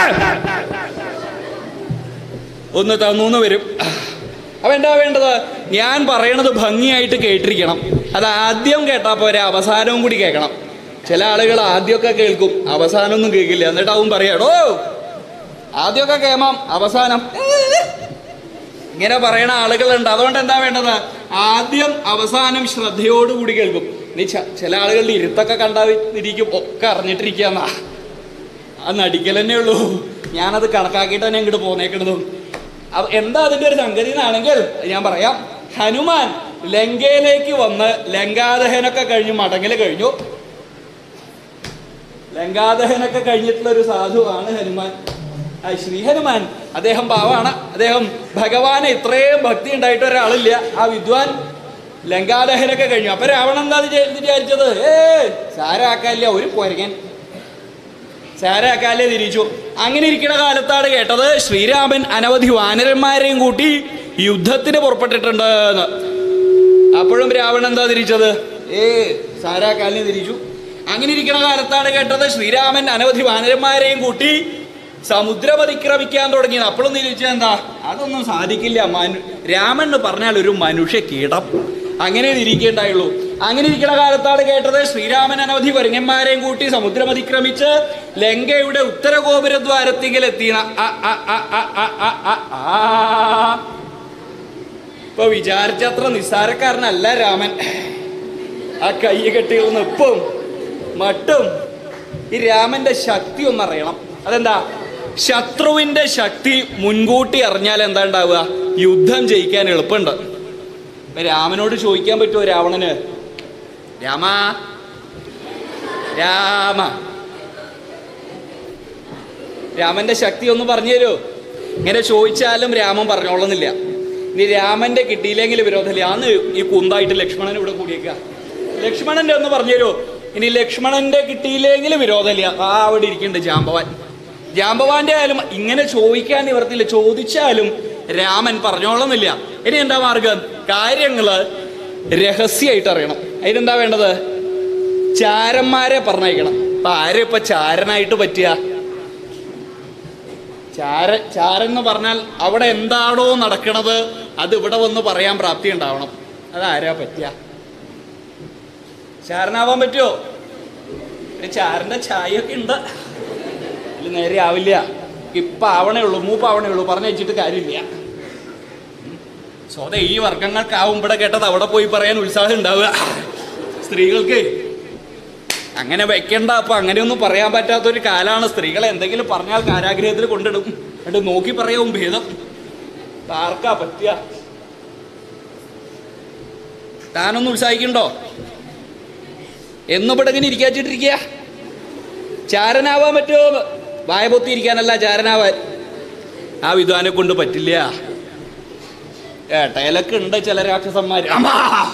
ഒന്ന് തന്നൂന്ന് വരും അപ്പൊ എന്താ വേണ്ടത് ഞാൻ പറയണത് ഭംഗിയായിട്ട് കേട്ടിരിക്കണം അത് ആദ്യം കേട്ടാ പോരെ അവസാനവും കൂടി കേൾക്കണം ചില ആളുകൾ ആദ്യമൊക്കെ കേൾക്കും അവസാനമൊന്നും കേൾക്കില്ല എന്നിട്ട് അവൻ പറയാടോ ആദ്യമൊക്കെ കേമാം അവസാനം ഇങ്ങനെ പറയണ ആളുകളുണ്ട് അതുകൊണ്ട് എന്താ വേണ്ടത് ആദ്യം അവസാനം ശ്രദ്ധയോടുകൂടി കേൾക്കും നീ ച- ചില ആളുകളുടെ ഇരുത്തൊക്കെ കണ്ടാതിരിക്കും ഒക്കെ അറിഞ്ഞിട്ടിരിക്കാന്നാ ആ നടിക്കൽ തന്നെ ഉള്ളൂ ഞാനത് കണക്കാക്കിയിട്ട് തന്നെ ഇങ്ങോട്ട് പോന്നേക്കണതും അപ്പൊ എന്താ അതിന്റെ ഒരു സംഗതി എന്നാണെങ്കിൽ ഞാൻ പറയാം ഹനുമാൻ ലങ്കയിലേക്ക് വന്ന് ലങ്കാദഹനൊക്കെ കഴിഞ്ഞ് മടങ്ങല് കഴിഞ്ഞു ലങ്കാദഹനൊക്കെ കഴിഞ്ഞിട്ടുള്ള ഒരു സാധുവാണ് ഹനുമാൻ ആ ശ്രീ ഹനുമാൻ അദ്ദേഹം പാവാണ് അദ്ദേഹം ഭഗവാനെ ഇത്രയും ഭക്തി ഉണ്ടായിട്ട് ഒരാളില്ല ആ വിദ്വാൻ ലങ്കാദഹനൊക്കെ കഴിഞ്ഞു അപ്പൊ രാവണൻ എന്താ വിചാ- വിചാരിച്ചത് ഏ സാരാക്കാല്ല ഒരു പൊരങ്ങൻ സാരാക്കാലെ തിരിച്ചു അങ്ങനെ ഇരിക്കുന്ന കാലത്താണ് കേട്ടത് ശ്രീരാമൻ അനവധി വാനരന്മാരെയും കൂട്ടി യുദ്ധത്തിന് പുറപ്പെട്ടിട്ടുണ്ട് എന്ന് അപ്പോഴും രാവണൻ എന്താ തിരിച്ചത് ഏ സാരാക്കാലിനെ തിരിച്ചു അങ്ങനെ ഇരിക്കുന്ന കാലത്താണ് കേട്ടത് ശ്രീരാമൻ അനവധി വാനരന്മാരെയും കൂട്ടി സമുദ്രം അതിക്രമിക്കാൻ തുടങ്ങിയത് അപ്പോഴും തിരിച്ചത് എന്താ അതൊന്നും സാധിക്കില്ല മനു രാമൻ എന്ന് പറഞ്ഞാൽ ഒരു മനുഷ്യ കീടം അങ്ങനെ ഇരിക്കേണ്ടായുള്ളൂ അങ്ങനെ ഇരിക്കുന്ന കാലത്താണ് കേട്ടത് ശ്രീരാമൻ അനവധി വരങ്ങന്മാരെയും കൂട്ടി സമുദ്രം അതിക്രമിച്ച് ലങ്കയുടെ ഉത്തര ഗോപുരദ്വാരത്തിങ്കിൽ എത്തിയണ ആ, ആ, ആ, ആ, ആ, ആ, ആ, ആ. ഇപ്പൊ വിചാരിച്ചത്ര നിസ്സാരക്കാരനല്ല രാമൻ ആ കൈ കെട്ടിയുള്ള നിപ്പും മട്ടും ഈ രാമന്റെ ശക്തി ഒന്നറിയണം അതെന്താ ശത്രുവിന്റെ ശക്തി മുൻകൂട്ടി അറിഞ്ഞാൽ എന്താ ഉണ്ടാവുക യുദ്ധം ജയിക്കാൻ എളുപ്പമുണ്ട് ഇപ്പൊ രാമനോട് ചോദിക്കാൻ പറ്റുമോ രാവണന് രാമ രാമ രാമന്റെ ശക്തി ഒന്ന് പറഞ്ഞു തരുമോ ഇങ്ങനെ ചോദിച്ചാലും രാമൻ പറഞ്ഞോളുന്നില്ല ഇനി രാമന്റെ കിട്ടിയില്ലെങ്കിൽ വിരോധമില്ല അന്ന് ഈ കുന്തായിട്ട് ലക്ഷ്മണൻ ഇവിടെ കൂടിയേക്കുക ലക്ഷ്മണന്റെ ഒന്ന് പറഞ്ഞു തരുമോ ഇനി ലക്ഷ്മണന്റെ കിട്ടിയില്ലെങ്കിൽ വിരോധമില്ല ആ അവിടെ ഇരിക്കുന്നുണ്ട് ജാമ്പവാൻ ജാമ്പവാന്റെ ആയാലും ഇങ്ങനെ ചോദിക്കാൻ നിവർത്തില്ല ചോദിച്ചാലും രാമൻ പറഞ്ഞോളുന്നില്ല ഇനി എന്താ മാർഗം കാര്യങ്ങള് രഹസ്യമായിട്ട് അറിയണം അതിനെന്താ വേണ്ടത് ചാരന്മാരെ പറഞ്ഞയക്കണം അപ്പൊ ആരും ഇപ്പൊ ചാരനായിട്ട് പറ്റുക ചാര ചാരൻ എന്ന് പറഞ്ഞാൽ അവിടെ എന്താണോ നടക്കണത് അത് ഇവിടെ വന്ന് പറയാൻ പ്രാപ്തി ഉണ്ടാവണം അതാരാ പറ്റുക ചാരനാവാൻ പറ്റുമോ ഒരു ചാരന്റെ ചായയൊക്കെ ഉണ്ട് അതിൽ നേരെ ആവില്ല ഇപ്പൊ ആവണേ ഉള്ളൂ മൂപ്പ് ആവണേ ഉള്ളൂ പറഞ്ഞു വെച്ചിട്ട് കാര്യമില്ല സ്വത ഈ വർഗങ്ങൾക്കാവും ഇവിടെ കേട്ടത് അവിടെ പോയി പറയാൻ ഉത്സാഹം ഉണ്ടാവുക സ്ത്രീകൾക്ക് അങ്ങനെ വെക്കണ്ട അപ്പൊ അങ്ങനെയൊന്നും പറയാൻ പറ്റാത്തൊരു കാലാണ് സ്ത്രീകളെ എന്തെങ്കിലും പറഞ്ഞാൽ കാരാഗ്രഹത്തിൽ കൊണ്ടിടും എന്നിട്ട് നോക്കി പറയാവും ഭേദം ആർക്കാ പറ്റുക താനൊന്നും ഉത്സാഹിക്കണ്ടോ എന്നും ഇവിടെ ഇങ്ങനെ ഇരിക്കാച്ചിട്ടിരിക്കുക ചാരനാവാൻ പറ്റുമോ വായ പൊത്തിയിരിക്കാനല്ല ചാരനാവാൻ ആ വിദ്വാനെ കൊണ്ട് പറ്റില്ല ഏട്ടയിലൊക്കെ ഉണ്ട് ചില രാക്ഷസന്മാര് അമ്മാ!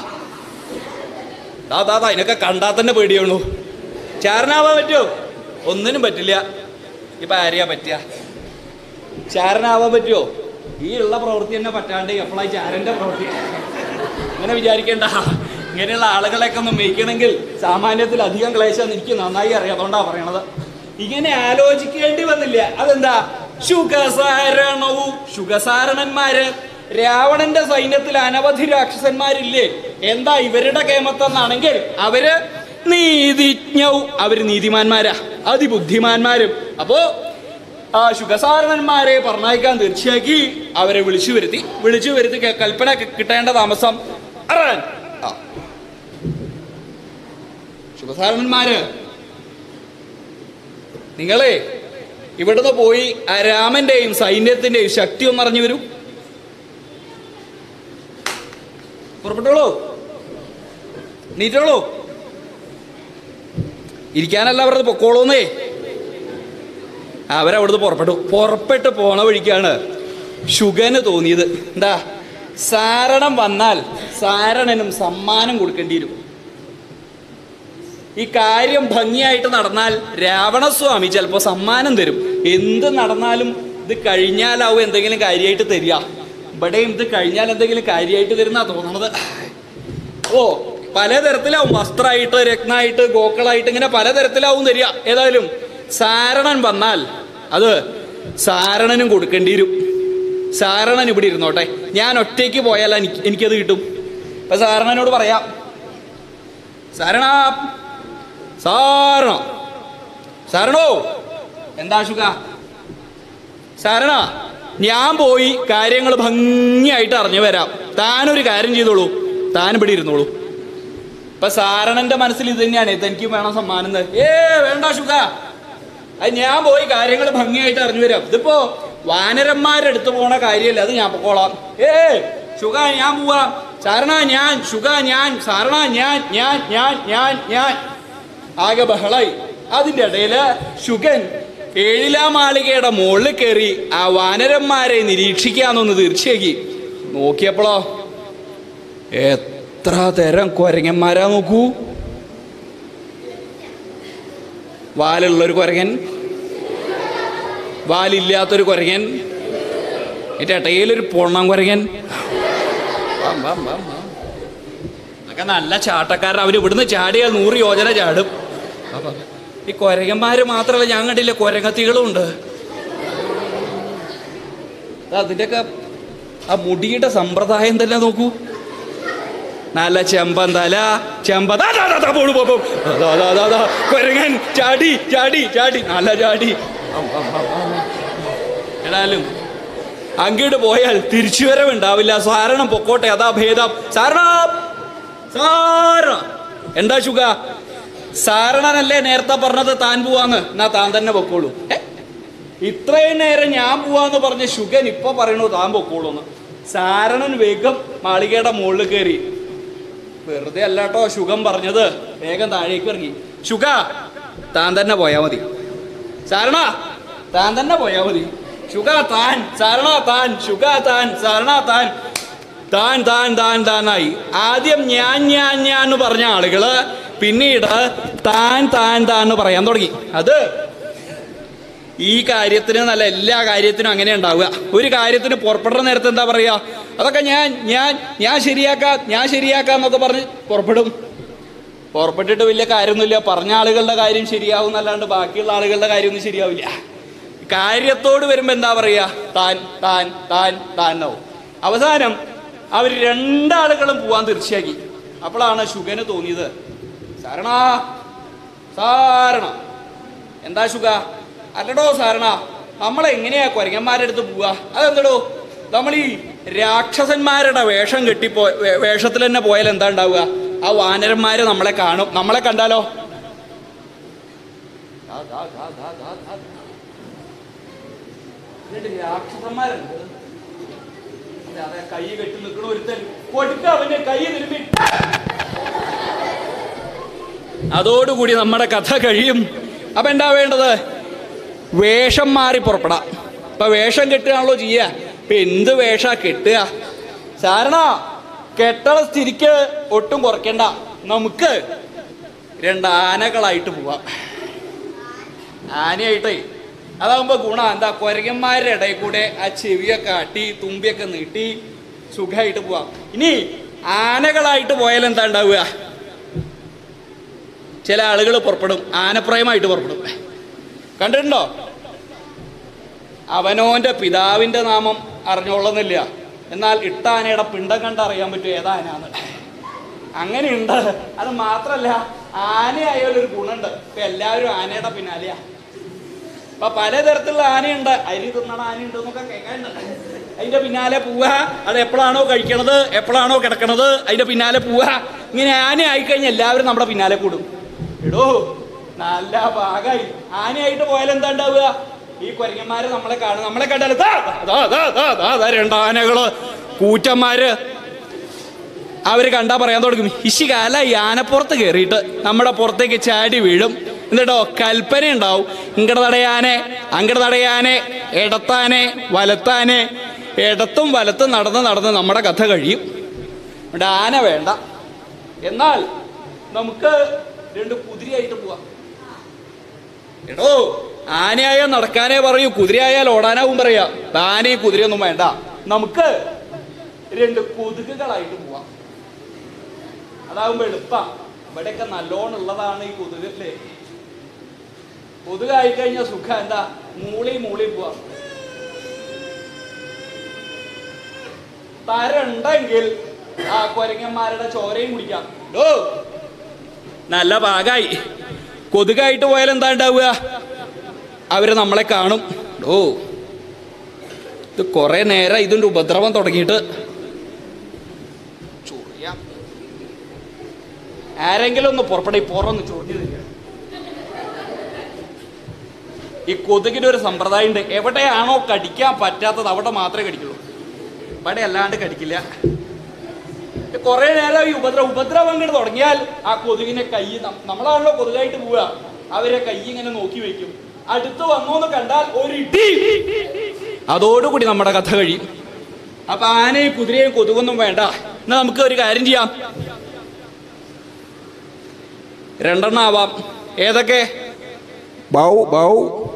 ദാ ദാ ദാ ഇതിനൊക്കെ കണ്ടാൽ തന്നെ പേടിയാണു ചാരനാവാൻ പറ്റുമോ ഒന്നിനും പറ്റില്ല ഇപ്പൊ ആരെയാ പറ്റുക ചാരനാവാൻ പറ്റുമോ ഈ ഉള്ള പ്രവൃത്തി തന്നെ പറ്റാണ്ട് എപ്പോഴായി ചാരന്റെ പ്രവൃത്തി അങ്ങനെ വിചാരിക്കേണ്ട ഇങ്ങനെയുള്ള ആളുകളെയൊക്കെ ഒന്ന് മേയ്ക്കണമെങ്കിൽ സാമാന്യത്തിൽ അധികം ക്ലേശം എനിക്ക് നന്നായി അറിയാം അതുകൊണ്ടാ പറയണത് ഇങ്ങനെ ആലോചിക്കേണ്ടി വന്നില്ല അതെന്താ ശുഖസാരണവും ശുഖസാരണന്മാര് രാവണന്റെ സൈന്യത്തിൽ അനവധി രാക്ഷസന്മാരില്ലേ എന്താ ഇവരുടെ കേമത്തെന്നാണെങ്കിൽ അവര് നീതിജ്ഞവും അവര് നീതിമാന്മാരാ അതിബുദ്ധിമാന്മാരും അപ്പോ ആ ശുഖസാരണന്മാരെ പറഞ്ഞയക്കാൻ തീർച്ചയാക്കി അവരെ വിളിച്ചു വരുത്തി വിളിച്ചു വരുത്തി കെ- കൽപ്പന കി- കിട്ടേണ്ട താമസം അറിയാൻ ആ. ശുഭസാരണന്മാര് നിങ്ങളെ ഇവിടുന്ന് പോയി ആ രാമന്റെയും സൈന്യത്തിന്റെയും ശക്തി ഒന്ന് അറിഞ്ഞു വരൂ പുറപ്പെട്ടോളൂ നീറ്റോളൂ ഇരിക്കാനല്ല അവരത് പൊക്കോളൂന്നേ അവരവിടുന്ന് പുറപ്പെട്ടു പുറപ്പെട്ട് പോണ വഴിക്കാണ് ശുഗന് തോന്നിയത് എന്താ സാരണം വന്നാൽ സാരണനും സമ്മാനം കൊടുക്കേണ്ടി വരും ഈ കാര്യം ഭംഗിയായിട്ട് നടന്നാൽ രാവണസ്വാമി ചിലപ്പോൾ സമ്മാനം തരും എന്ത് നടന്നാലും ഇത് കഴിഞ്ഞാലാവും എന്തെങ്കിലും കാര്യമായിട്ട് തരിക ഇവിടെയും ഇത് കഴിഞ്ഞാൽ എന്തെങ്കിലും കാര്യമായിട്ട് തരുന്നാ തോന്നണത് ഓ പലതരത്തിലാവും വസ്ത്രമായിട്ട് രത്നമായിട്ട് ഗോക്കളായിട്ട് ഇങ്ങനെ പലതരത്തിലാവും തരിക ഏതായാലും സാരണൻ വന്നാൽ അത് സാരണനും കൊടുക്കേണ്ടി വരും സാരണൻ ഇവിടെ ഇരുന്നോട്ടെ ഞാൻ ഒറ്റയ്ക്ക് പോയാൽ എനിക്ക് എനിക്കത് കിട്ടും അപ്പൊ സാരണനോട് പറയാം സാരണ സാരണ സാരണോ എന്താ ശുക സാരണ ഞാൻ പോയി കാര്യങ്ങൾ ഭംഗിയായിട്ട് അറിഞ്ഞു വരാം താനൊരു കാര്യം ചെയ്തോളൂ താൻ ഇവിടെ ഇരുന്നോളൂ ഇപ്പൊ സാരണന്റെ മനസ്സിൽ ഇത് തന്നെയാണ് തനിക്ക് വേണം സമ്മാനം എന്ന്. ഏ വേണ്ട ശുക അത് ഞാൻ പോയി കാര്യങ്ങൾ ഭംഗിയായിട്ട് അറിഞ്ഞു വരാം ഇതിപ്പോ വാനരന്മാരുടെ അടുത്ത് പോണ കാര്യമല്ല അത് ഞാൻ പൊക്കോളാം ഏ ശുക ഞാൻ പോവാം സാരണ ഞാൻ ശുക ഞാൻ സാരണ ഞാൻ ഞാൻ ഞാൻ ഞാൻ ഞാൻ ആകെ ബഹളായി അതിന്റെ ഇടയില് ശുഗൻ ഏഴിലാം മാളികയുടെ മുകളിൽ കയറി ആ വാനരന്മാരെ നിരീക്ഷിക്കാന്നൊന്ന് തീർച്ചയാക്കി നോക്കിയപ്പോഴോ എത്ര തരം കുരങ്ങന്മാരാ നോക്കൂ വാലുള്ളൊരു കുരങ്ങൻ വാലില്ലാത്തൊരു കുരങ്ങൻ എൻ്റെ ഇടയിലൊരു പൊണ്ണം കുരങ്ങൻ വാം, വാം, വാം, വാം. അതൊക്കെ നല്ല ചാട്ടക്കാരൻ അവർ ഇവിടുന്ന് ചാടിയാൽ നൂറ് യോജന ചാടും അപ്പൊ ഈ കുരങ്ങന്മാര് മാത്രമല്ല ഞാൻ കണ്ടില്ല കുരങ്ങത്തികളും ഉണ്ട് അതിൻ്റെയൊക്കെ ആ മുടിയുടെ സമ്പ്രദായം തന്നെ നോക്കൂ നല്ല ചെമ്പൻ തല ചെമ്പ ദാ, ദാ, ദാ, ദാ, പോണു, പോ, പോ. ദാ, ദാ, ദാ, ദാ. കുരങ്ങൻ ചാടി ചാടി ചാടി നല്ല ചാടി അം, അം, അം, അം. ഏതായാലും അങ്ങോട്ട് പോയാൽ തിരിച്ചുവരവുണ്ടാവില്ല സാരണം പൊക്കോട്ടെ അതാ ഭേദം സാരണം സാര എന്താ ശുക സാരണനല്ലേ നേരത്തെ പറഞ്ഞത് താൻ പോവാന്ന് എന്നാ താൻ തന്നെ പൊക്കോളൂ ഏ? ഇത്രയും നേരം ഞാൻ പോവാന്ന് പറഞ്ഞ ശുഗൻ ഇപ്പൊ പറയണു താൻ പൊക്കോളൂന്ന് സാരണൻ വേഗം മാളികയുടെ മുകളിൽ കയറി വെറുതെ അല്ല കേട്ടോ ശുഗം പറഞ്ഞത് വേഗം താഴേക്ക് ഇറങ്ങി ശുഗ താൻ തന്നെ പോയാ മതി സാരണ താൻ തന്നെ പോയാ മതി ശുഗ താൻ സാരണ താൻ ശുഗ താൻ സാരണ താൻ താൻ താൻ താൻ താനായി ആദ്യം ഞാൻ ഞാൻ ഞാൻ എന്ന് പറഞ്ഞ ആളുകള് പിന്നീട് താൻ താൻ താൻ എന്ന് പറയാൻ തുടങ്ങി അത് ഈ കാര്യത്തിന് നല്ല എല്ലാ കാര്യത്തിനും അങ്ങനെ ഉണ്ടാവുക ഒരു കാര്യത്തിന് പുറപ്പെടുന്ന നേരത്തെ എന്താ പറയാ അതൊക്കെ ഞാൻ ഞാൻ ഞാൻ ശരിയാക്കാം ഞാൻ ശരിയാക്കാം എന്നൊക്കെ പറഞ്ഞ് പുറപ്പെടും പുറപ്പെട്ടിട്ട് വലിയ കാര്യമൊന്നുമില്ല പറഞ്ഞ ആളുകളുടെ കാര്യം ശരിയാവും എന്നല്ലാണ്ട് ബാക്കിയുള്ള ആളുകളുടെ കാര്യമൊന്നും ശരിയാവില്ല കാര്യത്തോട് വരുമ്പോ എന്താ പറയാ താൻ താൻ താൻ താൻ എന്നാവും അവസാനം അവർ രണ്ടാളുകളും പോവാൻ തീർച്ചയാക്കി അപ്പോഴാണ് ശുഗന് തോന്നിയത് സാരണ സാരണ എന്താ ശുഗ അല്ലടോ സാരണ നമ്മളെങ്ങനെയാ കുരങ്ങന്മാരുടെ അടുത്ത് പോവാ അതെന്തടോ നമ്മൾ ഈ രാക്ഷസന്മാരുടെ വേഷം കെട്ടിപ്പോ വേ- വേഷത്തിൽ തന്നെ പോയാൽ എന്താ ഉണ്ടാവുക ആ വാനരന്മാര് നമ്മളെ കാണും നമ്മളെ കണ്ടാലോ ദാ, ദാ, ദാ, ദാ, ദാ, ദാ. എന്നിട്ട് രാക്ഷസന്മാരുണ്ട് അതെ കൈ കെട്ടി നിൽക്കണ ഒരുത്തൻ കൊടുക്ക അവന്റെ കൈ തിരുമ്പി അതോടുകൂടി നമ്മുടെ കഥ കഴിയും അപ്പൊ എന്താ വേണ്ടത് വേഷം മാറി പുറപ്പെടാം ഇപ്പൊ വേഷം കെട്ടുകയാണല്ലോ ചെയ്യുക ഇപ്പൊ എന്ത് വേഷ കെട്ടുക സാരണ കെട്ടള സ്ഥിതിക്ക് ഒട്ടും കുറയ്ക്കണ്ട നമുക്ക് രണ്ട് ആനകളായിട്ട് പോവാം ആനയായിട്ടേ അതാകുമ്പോ ഗുണം എന്താ കൊരകന്മാരുടെ ഇടയിൽ കൂടെ ആ ചെവിയൊക്കെ ആട്ടി തുമ്പിയൊക്കെ നീട്ടി സുഖമായിട്ട് പോവാം ഇനി ആനകളായിട്ട് പോയാൽ എന്താ ഉണ്ടാവുക ചില ആളുകൾ പുറപ്പെടും ആനപ്രായമായിട്ട് പുറപ്പെടും കണ്ടിട്ടുണ്ടോ അവനോന്റെ പിതാവിന്റെ നാമം അറിഞ്ഞോളുന്നില്ല എന്നാൽ ഇട്ട ആനയുടെ പിണ്ടം കണ്ട് അറിയാൻ പറ്റും ഏതാ ആനയാന്ന് അങ്ങനെയുണ്ട് അത് മാത്രല്ല ആനയായാലൊരു ഗുണമുണ്ട് ഇപ്പൊ എല്ലാവരും ആനയുടെ പിന്നാലെയാ ഇപ്പൊ പലതരത്തിലുള്ള ആനയുണ്ട് അരി തിന്നണ ആനയുണ്ട് എന്നൊക്കെ കേൾക്കാനുണ്ട് അതിന്റെ പിന്നാലെ പോവുക അത് എപ്പോഴാണോ കഴിക്കണത് എപ്പോഴാണോ കിടക്കണത് അതിന്റെ പിന്നാലെ പോവുക ഇങ്ങനെ ആന ആയിക്കഴിഞ്ഞാൽ എല്ലാവരും നമ്മുടെ പിന്നാലെ കൂടും എടോ നല്ല ഭാഗമായി ആനയായിട്ട് പോയാൽ എന്താ ഉണ്ടാവുക ഈ കുരങ്ങന്മാര് നമ്മളെ കാണും നമ്മളെ കണ്ടാൽ ദാ, ദാ, ദാ, ദാ, ദാ, ദാ രണ്ട് ആനകള് കൂറ്റന്മാര് അവര് കണ്ടാ പറയാൻ തുടങ്ങും ഇശി കാല ഈ ആനപ്പുറത്ത് കയറിയിട്ട് നമ്മുടെ പുറത്തേക്ക് ചാടി വീഴും എന്നിട്ടോ കൽപ്പന ഉണ്ടാവും ഇങ്ങടെ തടയാനെ അങ്ങടെ തടയാനെ ഇടത്താനെ വലത്താനെ ഇടത്തും വലത്തും നടന്ന് നടന്ന് നമ്മുടെ കഥ കഴിയും ഇവിടെ ആന വേണ്ട എന്നാൽ നമുക്ക് രണ്ട് കുതിരയായിട്ട് പോവാം എടോ ആനയായാൽ നടക്കാനേ പറയൂ കുതിരയായാൽ ഓടാനാവും പറയാ ആനയും കുതിരയൊന്നും വേണ്ട നമുക്ക് രണ്ട് കൊതുകുകളായിട്ട് പോവാം അതാവുമ്പോ എളുപ്പ ഇവിടെയൊക്കെ നല്ലോണം ഉള്ളതാണ് ഈ കൊതുകല്ലേ കൊതുകായി കഴിഞ്ഞാൽ സുഖം എന്താ മൂളി മൂളി പോവാം തരണ്ടെങ്കിൽ ആ കൊരങ്ങന്മാരുടെ ചോരയും കുടിക്കാം ഡോ നല്ല ഭാഗായി കൊതുകായിട്ട് പോയാൽ എന്താ ഉണ്ടാവുക അവര് നമ്മളെ കാണും ഡോ ഇത് കുറെ നേരം ഇതിന്റെ ഉപദ്രവം തുടങ്ങിയിട്ട് ചൊറിയാം. ആരെങ്കിലും ഒന്ന് പുറപ്പെടെ പുറന്ന് ചൊറിഞ്ഞു തരിക ഈ കൊതുകിന്റെ ഒരു സമ്പ്രദായം ഉണ്ട് എവിടെയാണോ കടിക്കാൻ പറ്റാത്തത് അവിടെ മാത്രമേ കടിക്കുള്ളൂ ഇവിടെ അല്ലാണ്ട് കടിക്കില്ല കുറെ നേരം ഈ ഉപദ്രവം ഉപദ്രവം അങ്ങോട്ട് തുടങ്ങിയാൽ ആ കൊതുകിനെ കൈ നം- നമ്മളാണല്ലോ കൊതുകായിട്ട് പോവുക അവരെ കൈ ഇങ്ങനെ നോക്കി വെക്കും അടുത്ത് വന്നു എന്ന് കണ്ടാൽ ഒരു ഇടി അതോടുകൂടി നമ്മുടെ കഥ കഴിയും അപ്പൊ ആനയും കുതിരയും കൊതുകൊന്നും വേണ്ട എന്നാ നമുക്ക് ഒരു കാര്യം ചെയ്യാം രണ്ടെണ്ണം ആവാം ഏതൊക്കെ ബൗ ബൗ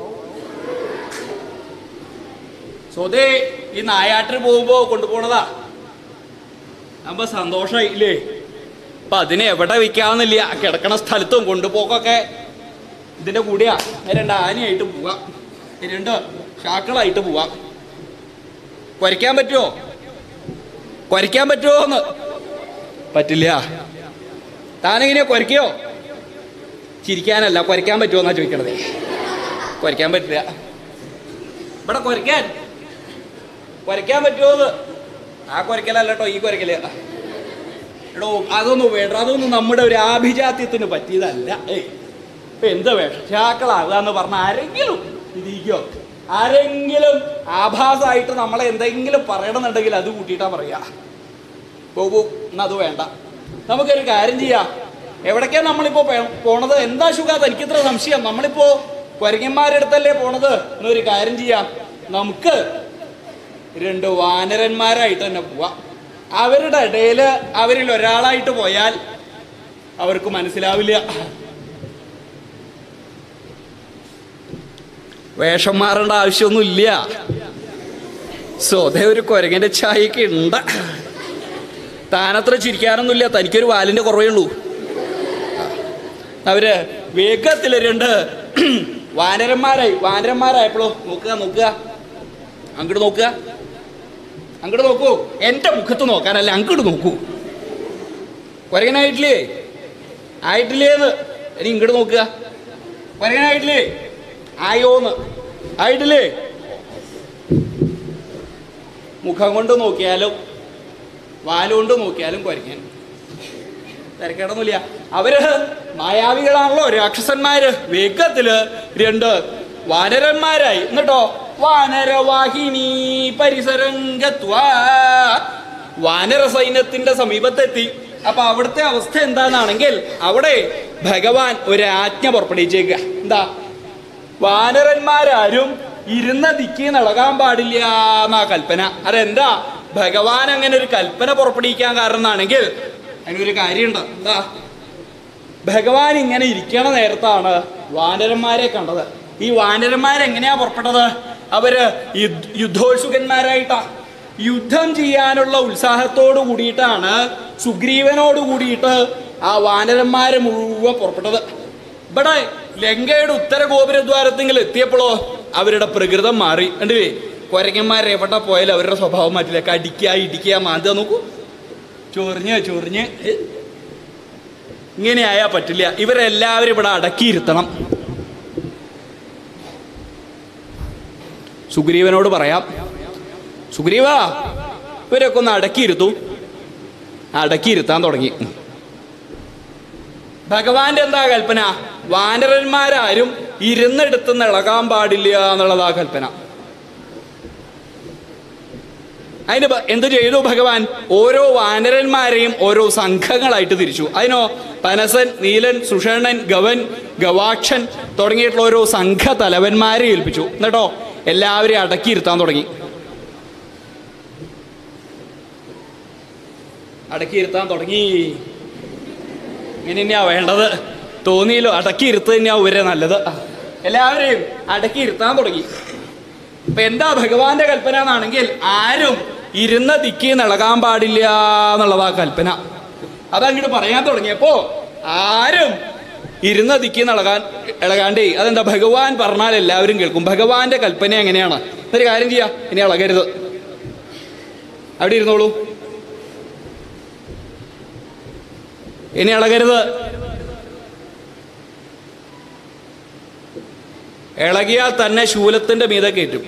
സ്വതേ ഈ നായാട്ടിന് പോകുമ്പോ കൊണ്ടുപോണതാ അപ്പൊ സന്തോഷമായി ഇല്ലേ അപ്പൊ അതിനെ എവിടെ വിൽക്കാന്നില്ല കിടക്കണ സ്ഥലത്തും കൊണ്ടുപോക്കൊക്കെ ഇതിന്റെ കൂടെയാ രണ്ട് ആനയായിട്ട് പോവാം രണ്ട് ഷാക്കളായിട്ട് പോവാം കുരയ്ക്കാൻ പറ്റുമോ കുരയ്ക്കാൻ പറ്റുമോ എന്ന് പറ്റില്ല താനെങ്ങനെയാ കുരയ്ക്കോ ചിരിക്കാനല്ല കുരയ്ക്കാൻ പറ്റുമോ എന്നാ ചോദിക്കണത് കുരയ്ക്കാൻ പറ്റില്ല ഇവിടെ കുരയ്ക്കാൻ കുരയ്ക്കാൻ പറ്റുമോ എന്ന് ആ കുരയ്ക്കലല്ല കേട്ടോ ഈ കുരയ്ക്കല് എടോ അതൊന്നും വേണ്ട അതൊന്നും നമ്മുടെ ഒരു ആഭിജാത്യത്തിന് പറ്റിയതല്ല ഏയ് ഇപ്പൊ എന്താ വേഷം ചാക്കളാകുക എന്ന് പറഞ്ഞ ആരെങ്കിലും ഇരിക്കോ ആരെങ്കിലും ആഭാസമായിട്ട് നമ്മളെ എന്തെങ്കിലും പറയണമെന്നുണ്ടെങ്കിൽ അത് കൂട്ടിയിട്ടാ പറയാ പോകൂ എന്നാ അത് വേണ്ട നമുക്കൊരു കാര്യം ചെയ്യാം എവിടേക്കാ നമ്മളിപ്പോ പേ- പോണത് എന്താ ശുഖ തനിക്കിത്ര സംശയം നമ്മളിപ്പോ കുരങ്ങന്മാരുടെ അടുത്തല്ലേ പോണത് എന്നൊരു കാര്യം ചെയ്യാം നമുക്ക് രണ്ട് വാനരന്മാരായിട്ട് തന്നെ പോവാം അവരുടെ ഇടയിൽ അവരിൽ ഒരാളായിട്ട് പോയാൽ അവർക്ക് മനസ്സിലാവില്ല വേഷം മാറേണ്ട ആവശ്യമൊന്നുമില്ല സ്വതേ ഒരു കുരങ്ങന്റെ ചായക്ക് ഉണ്ട് താനത്ര ചിരിക്കാനൊന്നുമില്ല തനിക്കൊരു വാലിന്റെ കുറവേ ഉള്ളൂ അവര് വേഗത്തിൽ രണ്ട് വാനരന്മാരായി വാനരന്മാരായപ്പോഴോ നോക്കുക നോക്കുക അങ്ങോട്ട് നോക്കുക അങ്ങോട്ട് നോക്കൂ എന്റെ മുഖത്ത് നോക്കാനല്ല അങ്ങോട്ട് നോക്കൂ കുരങ്ങനായിട്ടില്ലേ ആയിട്ടില്ലേന്ന് ഇനി ഇങ്ങോട്ട് നോക്കുക കുരങ്ങനായിട്ടില്ലേ ആയോന്ന് ആയിട്ടില്ലേ മുഖം കൊണ്ട് നോക്കിയാലും വാലുകൊണ്ട് നോക്കിയാലും കുരങ്ങൻ തിരക്കേടൊന്നുമില്ല അവര് മായാവികളാണല്ലോ രാക്ഷസന്മാര് വേഗത്തില് രണ്ട് വാനരന്മാരായി എന്നിട്ടോ വാനരവാഹിനി പരിസരംഗത്വ വാനര സൈന്യത്തിന്റെ സമീപത്തെത്തി അപ്പൊ അവിടുത്തെ അവസ്ഥ എന്താണെന്നാണെങ്കിൽ അവിടെ ഭഗവാൻ ഒരു ആജ്ഞ പുറപ്പെടുവിച്ചേക്കുക എന്താ വാനരന്മാരാരും ഇരുന്ന ദിക്കി നടക്കാൻ പാടില്ല എന്നാ കൽപ്പന അതെന്താ ഭഗവാൻ അങ്ങനെ ഒരു കൽപ്പന പുറപ്പെടുവിക്കാൻ കാരണം എന്നാണെങ്കിൽ അതിനൊരു കാര്യമുണ്ട് എന്താ ഭഗവാൻ ഇങ്ങനെ ഇരിക്കണ നേരത്താണ് വാനരന്മാരെ കണ്ടത് ഈ വാനരന്മാരെങ്ങനെയാ പുറപ്പെട്ടത് അവര് യുദ്ധ- യുദ്ധോത്സുകന്മാരായിട്ടാ യുദ്ധം ചെയ്യാനുള്ള ഉത്സാഹത്തോട് കൂടിയിട്ടാണ് സുഗ്രീവനോട് കൂടിയിട്ട് ആ വാനരന്മാര് മുഴുവൻ പുറപ്പെട്ടത് ഇവിടെ ലങ്കയുടെ ഉത്തര ഗോപുരദ്വാരത്തെങ്കിൽ എത്തിയപ്പോഴോ അവരുടെ പ്രകൃതം മാറി കണ്ടില്ലേ കുരങ്ങന്മാരെ എവിടെ പോയാലും അവരുടെ സ്വഭാവം മാറ്റില്ല കടിക്കുക ഇടിക്കുക മാന്തുക നോക്കൂ ചൊറിഞ്ഞ് ചൊറിഞ്ഞ് ഏ, ഇങ്ങനെ ആയാൽ പറ്റില്ല ഇവരെല്ലാവരും ഇവിടെ അടക്കിയിരുത്തണം സുഗ്രീവനോട് പറയാം സുഗ്രീവ ഇവരൊക്കെ ഒന്ന് അടക്കിയിരുത്തു അടക്കിയിരുത്താൻ തുടങ്ങി ഭഗവാന്റെ എന്താ കൽപ്പന വാനരന്മാരാരും ഇരുന്നെടുത്ത് ഇളകാൻ പാടില്ല എന്നുള്ളതാ കൽപ്പന അതിന് ബ- എന്ത് ചെയ്തു ഭഗവാൻ ഓരോ വാനരന്മാരെയും ഓരോ സംഘങ്ങളായിട്ട് തിരിച്ചു അതിനോ പനസൻ നീലൻ സുഷേണൻ ഗവൻ ഗവാക്ഷൻ തുടങ്ങിയിട്ടുള്ള ഓരോ സംഘ തലവന്മാരെ ഏൽപ്പിച്ചു എന്നിട്ടോ എല്ലാവരെയും അടക്കിയിരുത്താൻ തുടങ്ങി അടക്കിയിരുത്താൻ തുടങ്ങി ഇങ്ങനെ തന്നെയാ വേണ്ടത് തോന്നിയല്ലോ അടക്കിയിരുത്ത് തന്നെയാ ഇവരെ നല്ലത് എല്ലാവരെയും അടക്കിയിരുത്താൻ തുടങ്ങി ഇപ്പൊ എന്താ ഭഗവാന്റെ കൽപ്പന എന്നാണെങ്കിൽ ആരും ഇരുന്ന ദിക്കി ഇളകാൻ പാടില്ല എന്നുള്ളതാ കൽപ്പന അതങ്ങോട്ട് പറയാൻ തുടങ്ങിയപ്പോ ആരും ഇരുന്ന ദിക്കി ഇളകാൻ ഇളകാണ്ടേ അതെന്താ ഭഗവാൻ പറഞ്ഞാൽ എല്ലാവരും കേൾക്കും ഭഗവാന്റെ കൽപ്പന എങ്ങനെയാണ് ഒരു കാര്യം ചെയ്യാ ഇനി ഇളകരുത് അവിടെ ഇരുന്നോളൂ ഇനി ഇളകരുത് ഇളകിയാൽ തന്നെ ശൂലത്തിന്റെ മീതെ കയറ്റും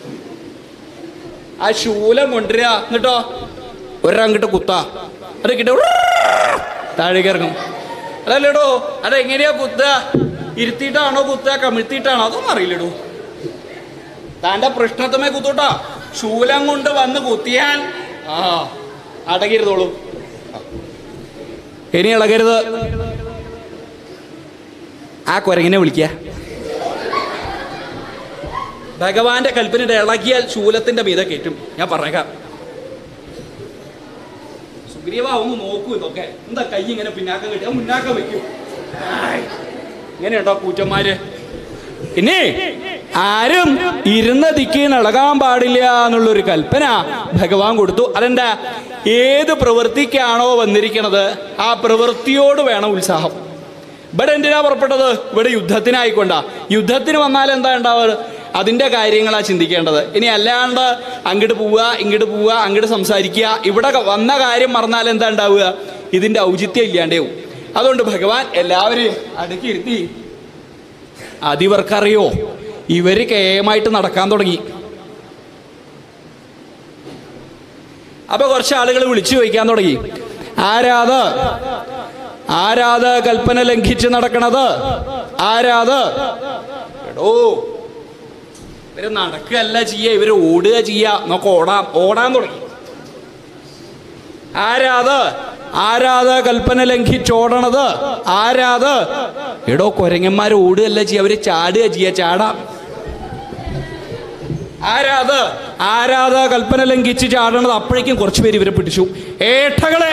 ആ ശൂലം കൊണ്ടുവരിക എന്നിട്ടോ ഒരങ്ങോട്ട് കുത്താ അത് കിട്ട താഴേക്ക് ഇറങ്ങും അതല്ലേടോ അതെങ്ങനെയാ കുത്തുക ഇരുത്തിയിട്ടാണോ കുത്തുക കമിഴ്ത്തിയിട്ടാണോ അതൊന്നും അറിയില്ലടോ താൻ്റെ പൃഷ്ഠത്തമേ കുത്തൂട്ടാ ശൂലം കൊണ്ട് വന്ന് കുത്തിയാൽ ആ അടങ്ങിയിരുന്നോളൂ ഇനി ഇളകരുത് ആ കുരങ്ങിനെ വിളിക്കുക ഭഗവാന്റെ കൽപ്പനയുടെ ഇളകിയാൽ ശൂലത്തിന്റെ മീതെ കയറ്റും ഞാൻ പറഞ്ഞേക്കാം സുഗ്രീവ ഒന്ന് നോക്കൂ ഇതൊക്കെ എന്താ കൈ ഇങ്ങനെ പിന്നാക്കം കെട്ടി അത് മുന്നാക്കം വെക്കും ആയ്. ഇങ്ങനെയുണ്ടോ കൂറ്റന്മാര് ഇനി ആരും ഇരുന്ന ദിക്കിന്ന് ഇളകാൻ പാടില്ല എന്നുള്ളൊരു കൽപ്പന ഭഗവാൻ കൊടുത്തു അതെന്താ ഏത് പ്രവൃത്തിക്കാണോ വന്നിരിക്കണത് ആ പ്രവൃത്തിയോട് വേണം ഉത്സാഹം ഇവിടെ എന്തിനാ പുറപ്പെട്ടത് ഇവിടെ യുദ്ധത്തിനായിക്കൊണ്ടാ യുദ്ധത്തിന് വന്നാൽ എന്താ ഉണ്ടാവുക അതിന്റെ കാര്യങ്ങളാ ചിന്തിക്കേണ്ടത് ഇനി അല്ലാണ്ട് അങ്ങോട്ട് പോവുക ഇങ്ങോട്ട് പോവുക അങ്ങോട്ട് സംസാരിക്കുക ഇവിടെ ക- വന്ന കാര്യം മറന്നാൽ എന്താ ഉണ്ടാവുക ഇതിന്റെ ഔചിത്യം ഇല്ലാണ്ടാവും അതുകൊണ്ട് ഭഗവാൻ എല്ലാവരെയും അടുക്കിയിരുത്തി അതിവർക്കറിയോ ഇവര് കേമായിട്ട് നടക്കാൻ തുടങ്ങി അപ്പൊ കുറച്ച് ആളുകൾ വിളിച്ചു ചോദിക്കാൻ തുടങ്ങി ആരാത് ആരാത് കൽപ്പന ലംഘിച്ച് നടക്കണത് ആരാത് എടോ ഇവര് നടക്കുകയല്ല ചെയ്യുക ഇവര് ഓടുക ചെയ്യുക നോക്ക് ഓടാം ഓടാൻ തുടങ്ങി ആരാത് ആരാത് കൽപ്പന ലംഘിച്ചോടണത് ആരാത് എടോ കൊരങ്ങന്മാർ ഓടുകയല്ല ചെയ്യുക അവര് ചാടുക ചെയ്യുക ചാടാം ആരാത് ആരാത് കൽപ്പന ലംഘിച്ച് ചാടണത് അപ്പോഴേക്കും കുറച്ച് പേര് ഇവരെ പിടിച്ചു ഏട്ടകളെ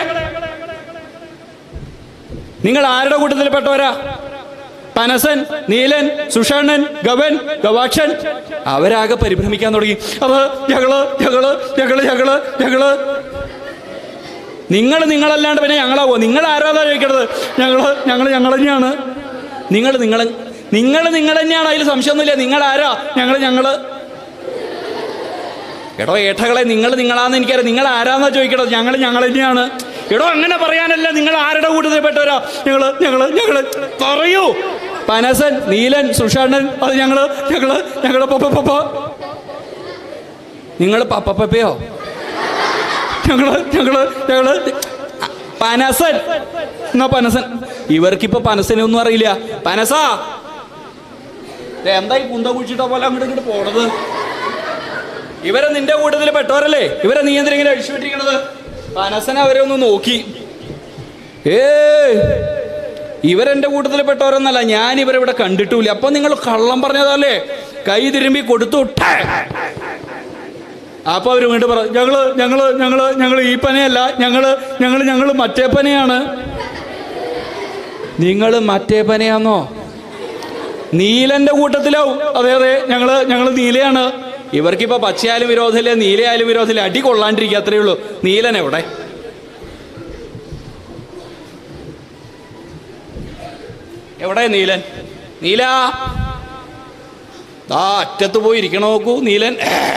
നിങ്ങൾ ആരുടെ കൂട്ടത്തിൽപ്പെട്ടവരാ പനസൻ നീലൻ സുഷണ്ണൻ ഗവൻ ഗവാക്ഷൻ അവരാകെ പരിഭ്രമിക്കാൻ തുടങ്ങി അത് ഞങ്ങള് ഞങ്ങള് ഞങ്ങള് ഞങ്ങള് ഞങ്ങള് നിങ്ങൾ നിങ്ങളല്ലാണ്ട് പിന്നെ ഞങ്ങളാവോ നിങ്ങൾ ആരാതാ ചോദിക്കണത് ഞങ്ങള് ഞങ്ങൾ ഞങ്ങൾ തന്നെയാണ് നിങ്ങൾ നിങ്ങൾ നിങ്ങൾ നിങ്ങൾ തന്നെയാണ് അതിൽ സംശയമൊന്നുമില്ല നിങ്ങൾ ആരാ ഞങ്ങൾ ഞങ്ങള് എടോ ഏട്ടകളെ നിങ്ങൾ നിങ്ങളാന്ന് എനിക്കറിയാം നിങ്ങൾ ആരാന്നാ ചോദിക്കണത് ഞങ്ങൾ ഞങ്ങൾ തന്നെയാണ് എടോ അങ്ങനെ പറയാനല്ല നിങ്ങൾ ആരുടെ കൂട്ടത്തിൽപ്പെട്ടവരാ ഞങ്ങള് ഞങ്ങള് ഞങ്ങള് പറയൂ പനസൻ നീലൻ സുഷാണൻ അത് ഞങ്ങള് ഞങ്ങള് ഞങ്ങള് പപ്പ പപ്പ നിങ്ങൾ പപ്പ പപ്പയോ ഞങ്ങള് ഞങ്ങള് ഞങ്ങള് പനസൻ എന്നാ പനസൻ ഇവർക്കിപ്പോ പനസനൊന്നും അറിയില്ല പനസാ ദേ, എന്താ ഈ കുന്ത കുഴിച്ചിട്ട പോലെ അങ്ങോട്ട് ഇങ്ങോട്ട് പോണത് ഇവരെ നിന്റെ കൂട്ടത്തിൽ പെട്ടവരല്ലേ ഇവരെ നീ എന്തിനാ ഇങ്ങനെ അഴിച്ചുവിട്ടിരിക്കണത് പനസന അവരെ ഒന്ന് നോക്കി ഏ ഇവരെന്റെ കൂട്ടത്തിൽ പെട്ടവരൊന്നല്ല ഞാൻ ഇവരിവിടെ കണ്ടിട്ടില്ല അപ്പൊ നിങ്ങൾ കള്ളം പറഞ്ഞതല്ലേ കൈ തിരുമ്പി കൊടുത്തു ഠേ. അപ്പൊ അവര് വീണ്ടും പറ ഞങ്ങള് ഞങ്ങള് ഞങ്ങള് ഞങ്ങള് ഈ പനയല്ല ഞങ്ങള് ഞങ്ങള് ഞങ്ങള് മറ്റേ പനയാണ് നിങ്ങൾ മറ്റേ പനയാന്നോ നീലന്റെ കൂട്ടത്തിലാവും അതെ അതെ ഞങ്ങള് ഞങ്ങള് നീലയാണ് ഇവർക്കിപ്പോ പച്ചയായാലും വിരോധമില്ല നീലയായാലും വിരോധമില്ല അടി കൊള്ളാണ്ടിരിക്കുക അത്രേ ഉള്ളൂ നീലൻ എവിടെ എവിടെ നീലൻ നീല ആ അറ്റത്ത് പോയി ഇരിക്കണ നോക്കൂ നീലൻ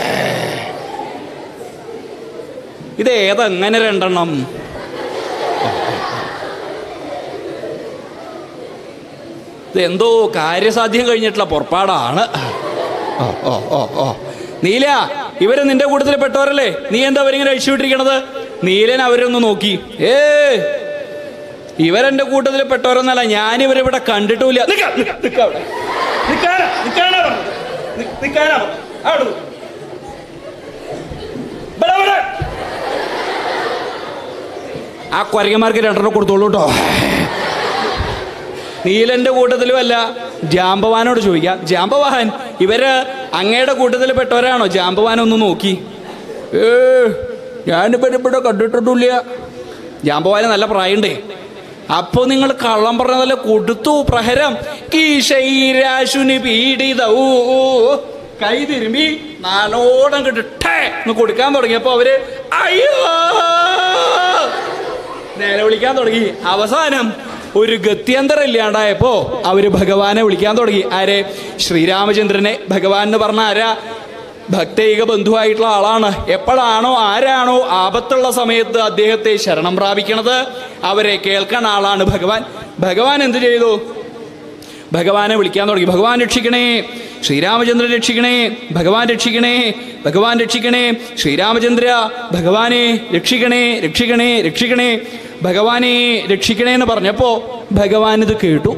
ഇത് ഏതെങ്ങനെ രണ്ടെണ്ണം ഇത് എന്തോ കാര്യസാധ്യം കഴിഞ്ഞിട്ടുള്ള പുറപ്പാടാണ് ഓ ഓ ഓ ഓ നീല ഇവര് നിന്റെ കൂട്ടത്തിൽ പെട്ടവരല്ലേ നീ എന്താ അവരിങ്ങനെ അഴിച്ചുവിട്ടിരിക്കണത് നീലൻ അവരൊന്ന് നോക്കി ഏ ഇവരെന്റെ കൂട്ടത്തിൽ പെട്ടവരൊന്നല്ല ഞാൻ ഇവരിവിടെ കണ്ടിട്ടുമില്ല നിക്ക, നിക്ക, നിക്ക അവിടെ. നിക്കാനാ, നിക്കാനാ പറഞ്ഞത്. നി- നിക്കാനാ പറഞ്ഞത്. അവിടെ നിക്ക്. ഇവിടെ, ഇവിടെ. ആ കൊരങ്ങന്മാർക്ക് രണ്ടെണ്ണം കൊടുത്തോളൂ കേട്ടോ നീലന്റെ കൂട്ടത്തിലും അല്ല ജാമ്പവാനോട് ചോദിക്കാം ജാമ്പവാൻ ഇവര് അങ്ങയുടെ കൂട്ടത്തിൽ പെട്ടവരാണോ ജാമ്പവാൻ ഒന്ന് നോക്കി ഏ ഞാനിപ്പോ ഇവിടെ കണ്ടിട്ടൊന്നുമില്ല ജാമ്പവാന് നല്ല പ്രായണ്ടേ അപ്പോ നിങ്ങൾ കള്ളം പറഞ്ഞതല്ല കൊടുത്തു പ്രഹരം കീശൈരാശുനി പീഡിതവൂ കൈ തിരുമ്പി നാലോടം കിട്ടേ എന്ന് കൊടുക്കാൻ തുടങ്ങിയപ്പോ അവര് അയ്യോ നേരെ വിളിക്കാൻ തുടങ്ങി അവസാനം ഒരു ഗത്യന്തരം ഇല്ലാണ്ടായപ്പോ അവര് ഭഗവാനെ വിളിക്കാൻ തുടങ്ങി ആരെ ശ്രീരാമചന്ദ്രനെ ഭഗവാൻ എന്ന് പറഞ്ഞ ആരാ ഭക്തൈക ബന്ധുവായിട്ടുള്ള ആളാണ് എപ്പോഴാണോ ആരാണോ ആപത്തുള്ള സമയത്ത് അദ്ദേഹത്തെ ശരണം പ്രാപിക്കണത് അവരെ കേൾക്കാൻ ആളാണ് ഭഗവാൻ ഭഗവാൻ എന്ത് ചെയ്തു ഭഗവാനെ വിളിക്കാൻ തുടങ്ങി ഭഗവാൻ രക്ഷിക്കണേ ശ്രീരാമചന്ദ്രൻ രക്ഷിക്കണേ ഭഗവാൻ രക്ഷിക്കണേ ഭഗവാൻ രക്ഷിക്കണേ ശ്രീരാമചന്ദ്ര ഭഗവാനെ രക്ഷിക്കണേ രക്ഷിക്കണേ രക്ഷിക്കണേ ഭഗവാനെ രക്ഷിക്കണേ എന്ന് പറഞ്ഞപ്പോ ഭഗവാൻ ഇത് കേട്ടു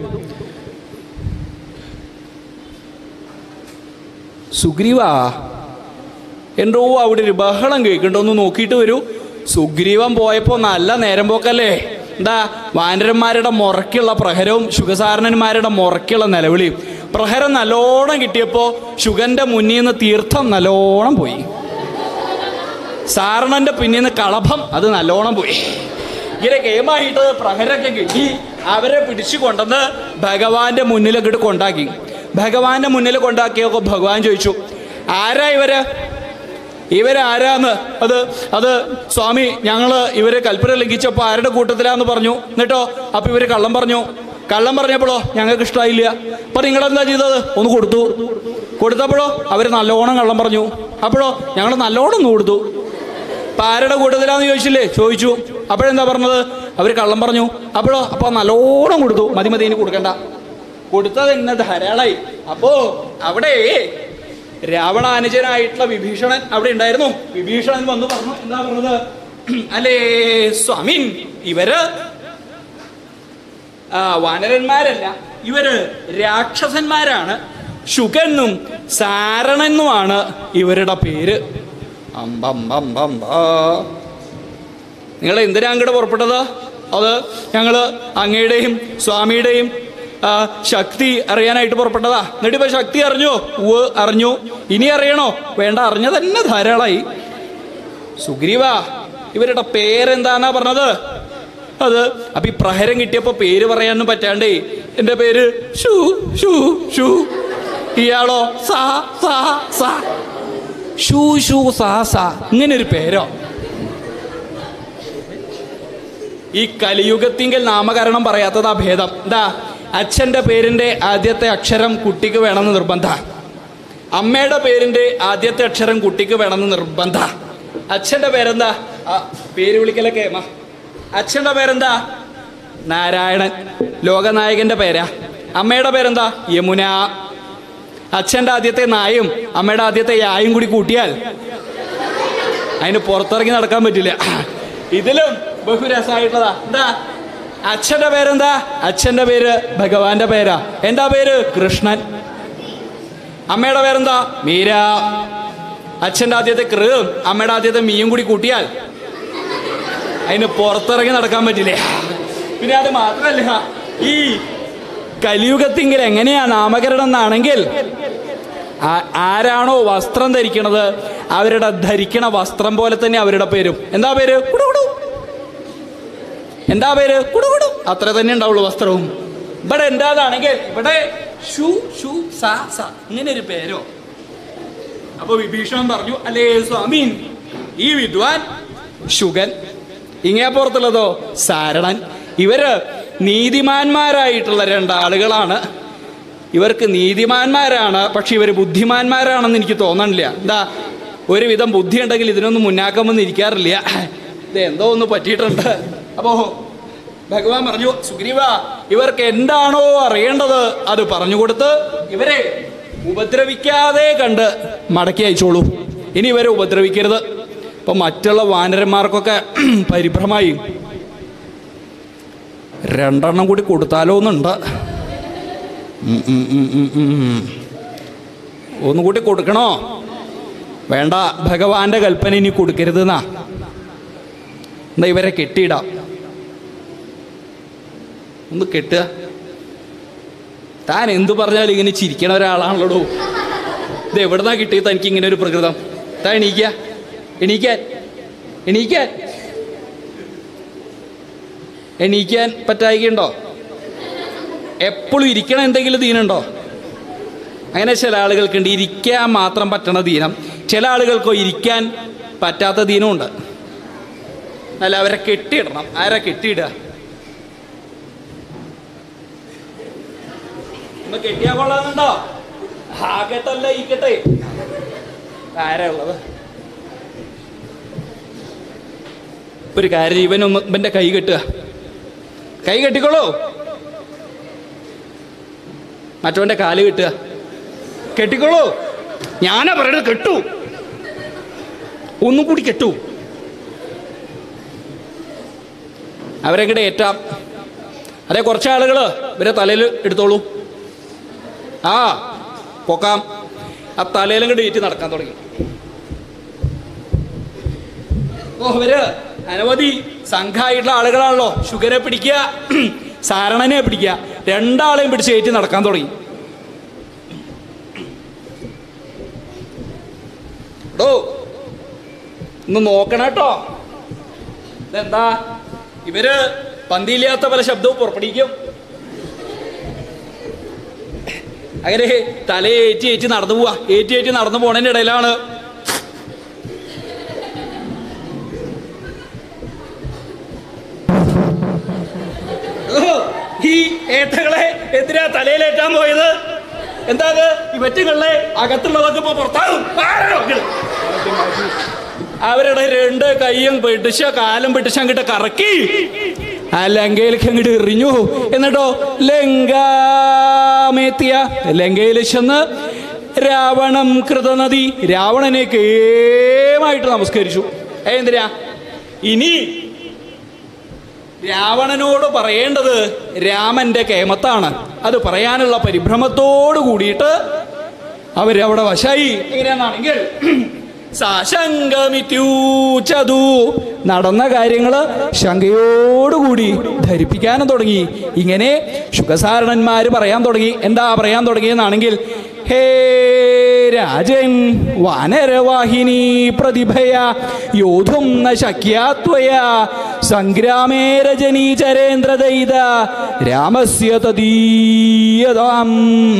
സുഗ്രീവ എന്തോ അവിടെ ഒരു ബഹളം കേൾക്കണ്ടോ ഒന്ന് നോക്കിയിട്ട് വരൂ സുഗ്രീവൻ പോയപ്പോ നല്ല നേരം പോക്കല്ലേ എന്താ വാനരന്മാരുടെ മുറയ്ക്കുള്ള പ്രഹരവും ശുഗസാരണന്മാരുടെ മുറയ്ക്കുള്ള നിലവിളിയും പ്രഹരം നല്ലോണം കിട്ടിയപ്പോ ശുഗന്റെ മുന്നിൽ നിന്ന് തീർത്ഥം നല്ലോണം പോയി സാരണന്റെ പിന്നിൽ നിന്ന് കളഭം അത് നല്ലോണം പോയി ഇങ്ങനെ ഗെയിമായിട്ട് പ്രഹരൊക്കെ കിട്ടി അവരെ പിടിച്ചു കൊണ്ടുവന്ന് ഭഗവാന്റെ മുന്നിൽ ഇങ്ങോട്ട് കൊണ്ടാക്കി ഭഗവാന്റെ മുന്നിൽ കൊണ്ടാക്കിയപ്പോ ഭഗവാൻ ചോദിച്ചു ആരാ ഇവര് ഇവരാരാന്ന് അത് അത് സ്വാമി ഞങ്ങള് ഇവര് കൽപ്പന ലംഘിച്ചപ്പോ ആരുടെ കൂട്ടത്തിലാന്ന് പറഞ്ഞു എന്നിട്ടോ അപ്പൊ ഇവര് കള്ളം പറഞ്ഞു കള്ളം പറഞ്ഞപ്പോഴോ ഞങ്ങൾക്ക് ഇഷ്ടമായില്ല അപ്പൊ നിങ്ങൾ എന്താ ചെയ്തത് ഒന്ന് കൊടുത്തു കൊടുത്തപ്പോഴോ അവര് നല്ലോണം കള്ളം പറഞ്ഞു അപ്പോഴോ ഞങ്ങൾ നല്ലോണം ഒന്ന് കൊടുത്തു അപ്പൊ ആരുടെ കൂട്ടത്തിലാന്ന് ചോദിച്ചില്ലേ ചോദിച്ചു അപ്പോഴെന്താ പറഞ്ഞത് അവര് കള്ളം പറഞ്ഞു അപ്പോഴോ അപ്പൊ നല്ലോണം കൊടുത്തു മതി മതി ഇനി കൊടുക്കണ്ട കൊടുത്തത് എന്നെ ധാരാളായി അപ്പോ അവിടെ രാവണാനുജനായിട്ടുള്ള വിഭീഷണൻ അവിടെ ഉണ്ടായിരുന്നു വിഭീഷണൻ വന്നു പറഞ്ഞു എന്താ പറഞ്ഞത് അല്ലേ സ്വാമിൻ ഇവര് ആ, വാനരന്മാരല്ല ഇവര് രാക്ഷസന്മാരാണ് ശുകെന്നും സാരണനുമാണ് ഇവരുടെ പേര് അമ്പമ്പമ്പമ്പ നിങ്ങൾ എന്തിനാ അങ്ങോട്ട് പുറപ്പെട്ടത് അത് ഞങ്ങൾ അങ്ങയുടെയും സ്വാമിയുടെയും ആ, ശക്തി അറിയാനായിട്ട് പുറപ്പെട്ടതാ എന്നിട്ട് ഇപ്പൊ ശക്തി അറിഞ്ഞോ ഉവ് അറിഞ്ഞു ഇനി അറിയണോ വേണ്ട അറിഞ്ഞ തന്നെ ധാരാളമായി സുഗ്രീവ ഇവരുടെ പേരെന്താന്നാ പറഞ്ഞത് അത് അപ്പൊ ഈ പ്രഹരം കിട്ടിയപ്പോ പേര് പറയാനൊന്നും പറ്റാണ്ടേ എന്റെ പേര് ഷൂ ഷൂ ഷൂ ഇയാളോ സാ സാ സാ ഷൂ ഷൂ സാ സാ ഇങ്ങനെ ഒരു പേരോ ഈ കലിയുഗത്തിങ്കൽ നാമകരണം പറയാത്തതാ ഭേദം എന്താ അച്ഛന്റെ പേരിന്റെ ആദ്യത്തെ അക്ഷരം കുട്ടിക്ക് വേണമെന്ന് നിർബന്ധ അമ്മയുടെ പേരിന്റെ ആദ്യത്തെ അക്ഷരം കുട്ടിക്ക് വേണമെന്ന് നിർബന്ധ അച്ഛന്റെ പേരെന്താ ആ, പേര് വിളിക്കലൊക്കെ അമ്മ അച്ഛന്റെ പേരെന്താ നാരായണൻ ലോകനായകന്റെ പേരാ അമ്മയുടെ പേരെന്താ യമുന അച്ഛന്റെ ആദ്യത്തെ നായും അമ്മയുടെ ആദ്യത്തെ യായും കൂടി കൂട്ടിയാൽ അതിന് പുറത്തിറങ്ങി നടക്കാൻ പറ്റില്ല ഇതിലും ബഹുരസമായിട്ടുള്ളതാ എന്താ അച്ഛന്റെ പേരെന്താ അച്ഛന്റെ പേര് ഭഗവാന്റെ പേരാ എന്താ പേര് കൃഷ്ണൻ അമ്മയുടെ പേരെന്താ മീര അച്ഛന്റെ ആദ്യത്തെ കൃ അമ്മയുടെ ആദ്യത്തെ മീയും കൂടി കൂട്ടിയാൽ അതിന് പുറത്തിറങ്ങി നടക്കാൻ പറ്റില്ലേ പിന്നെ അത് മാത്രമല്ല ഈ കലിയുഗത്തിങ്കിൽ എങ്ങനെയാ നാമകരണം എന്നാണെങ്കിൽ ആ- ആരാണോ വസ്ത്രം ധരിക്കണത് അവരുടെ ധരിക്കണ വസ്ത്രം പോലെ തന്നെ അവരുടെ പേരും എന്താ പേര് കുടുകുടു എന്താ പേര് കുടുകുടു അത്ര തന്നെ ഉണ്ടാവുള്ളൂ വസ്ത്രവും ഇവിടെ എന്താതാണെങ്കിൽ ഇവിടെ ഷു ഷു സ സ ഇങ്ങനെ ഒരു പേരോ അപ്പൊ വിഭീഷണൻ പറഞ്ഞു അല്ലേ സ്വാമീൻ ഈ വിദ്വാൻ ശുഗൻ ഇങ്ങേ പുറത്തുള്ളതോ സാരണൻ ഇവര് നീതിമാന്മാരായിട്ടുള്ള രണ്ടാളുകളാണ് ഇവർക്ക് നീതിമാന്മാരാണ് പക്ഷെ ഇവർ ബുദ്ധിമാന്മാരാണെന്ന് എനിക്ക് തോന്നണില്ല എന്താ ഒരുവിധം ബുദ്ധി ഉണ്ടെങ്കിൽ ഇതിനൊന്നും മുന്നാക്കം വന്ന് ഇരിക്കാറില്ല ഇത് എന്തോ ഒന്ന് പറ്റിയിട്ടുണ്ട് അപ്പോ ഭഗവാൻ പറഞ്ഞു സുഗ്രീവ ഇവർക്ക് എന്താണോ അറിയേണ്ടത് അത് പറഞ്ഞു കൊടുത്ത് ഇവരെ ഉപദ്രവിക്കാതെ കണ്ട് മടക്കി അയച്ചോളൂ ഇനി ഇവരെ ഉപദ്രവിക്കരുത് അപ്പൊ മറ്റുള്ള വാനരന്മാർക്കൊക്കെ പരിഭ്രമായി രണ്ടെണ്ണം കൂടി കൊടുത്താലോ എന്നുണ്ട് ഉം, ഉം, ഉം, ഉം, ഉം. ഒന്നും കൂടി കൊടുക്കണോ വേണ്ട ഭഗവാന്റെ കൽപ്പന ഇനി കൊടുക്കരുത് എന്നാ എന്നാ ഇവരെ കെട്ടിയിടാം ഒന്ന് കെട്ടുക താൻ എന്തു പറഞ്ഞാലും ഇങ്ങനെ ചിരിക്കണ ഒരാളാണല്ലോ ഇത് എവിടുന്നാ കിട്ടിയത് തനിക്ക് ഇങ്ങനെ ഒരു പ്രകൃതം താൻ എണീക്ക എണീക്കാൻ എണീക്കാൻ എണീക്കാൻ പറ്റായികയുണ്ടോ എപ്പോഴും ഇരിക്കണ എന്തെങ്കിലും ദീനുണ്ടോ അങ്ങനെ ചില ആളുകൾക്കുണ്ട് ഇരിക്കാൻ മാത്രം പറ്റണ ദീനം ചില ആളുകൾക്കോ ഇരിക്കാൻ പറ്റാത്ത ദീനമുണ്ട് അല്ല അവരെ കെട്ടിയിടണം ആരാ കെട്ടിയിടുക ഒന്ന് കെട്ടിയാ കൊള്ളാന്നുണ്ടോ ആ കെട്ടല്ല ഈ കെട്ടേ ആരാ ഉള്ളത് ഒരു കാര്യം ഇവനൊന്ന് ഇവന്റെ കൈ കെട്ടുക കൈ കെട്ടിക്കോളൂ മറ്റവന്റെ കാല് കെട്ടുക കെട്ടിക്കോളൂ ഞാനാ പറയണത് കെട്ടു ഒന്നും കൂടി കെട്ടു അവരെ കൂടെ ഏറ്റാം അതെ കുറച്ച് ആളുകൾ ഇവരെ തലയിൽ എടുത്തോളൂ ആ പൊക്കാം ആ തലയിലും കൂടി ഏറ്റി നടക്കാൻ തുടങ്ങി ഓ ഇവര് അനവധി സംഘമായിട്ടുള്ള ആളുകളാണല്ലോ ഷുഗരെ പിടിക്കുക സാരണനെ പിടിക്കുക രണ്ടാളെയും പിടിച്ച് ഏറ്റി നടക്കാൻ തുടങ്ങി എടോ ഒന്ന് നോക്കണം കേട്ടോ ഇതെന്താ ഇവര് പന്തിയില്ലാത്ത പല ശബ്ദവും പുറപ്പെടുവിക്കും അങ്ങനെ തലയെ ഏറ്റി ഏറ്റി നടന്നു പോവാ ഏറ്റി ഏറ്റി നടന്നു പോണതിന്റെ ഇടയിലാണ് ഓ, ഈ ഏത്തകളെ എന്തിനാ തലയിലേറ്റാൻ പോയത് എന്താ അത് ഇവറ്റുകളെ അകത്തുള്ളതൊക്കെ ഇപ്പൊ പുറത്താകും ആരാണോ ഇങ്ങള്? അവരുടെ രണ്ട് കൈയും പിടിച്ച കാലും പിടിച്ച അങ്ങോട്ട് കറക്കി ആ ലങ്കയിലേക്ക് അങ്ങോട്ട് എറിഞ്ഞു എന്നിട്ടോ ലങ്കാമെത്തിയ ലങ്കയിൽ ചെന്ന് രാവണം കൃതനദി രാവണനെ കേമായിട്ട് നമസ്കരിച്ചു ഏ, എന്തിനാ ഇനി രാവണനോട് പറയേണ്ടത് രാമന്റെ കേമത്താണ് അത് പറയാനുള്ള പരിഭ്രമത്തോട് കൂടിയിട്ട് അവരവിടെ വശായി എങ്ങനെയാണെന്നാണെങ്കിൽ സാശങ്കമിത്യൂച്ചതു നടന്ന കാര്യങ്ങള് ശങ്കയോടുകൂടി ധരിപ്പിക്കാനും തുടങ്ങി ഇങ്ങനെ ശുഖസാരണന്മാര് പറയാൻ തുടങ്ങി എന്താ പറയാൻ തുടങ്ങിയെന്നാണെങ്കിൽ ഹേ രാജൻ വാനരവാഹിനി പ്രതിഭയ യോധും ന ശക്യാത്വയ സംഗ്രാമേ രജനീചരേന്ദ്രദൈത രാമസ്യ തദീയതാം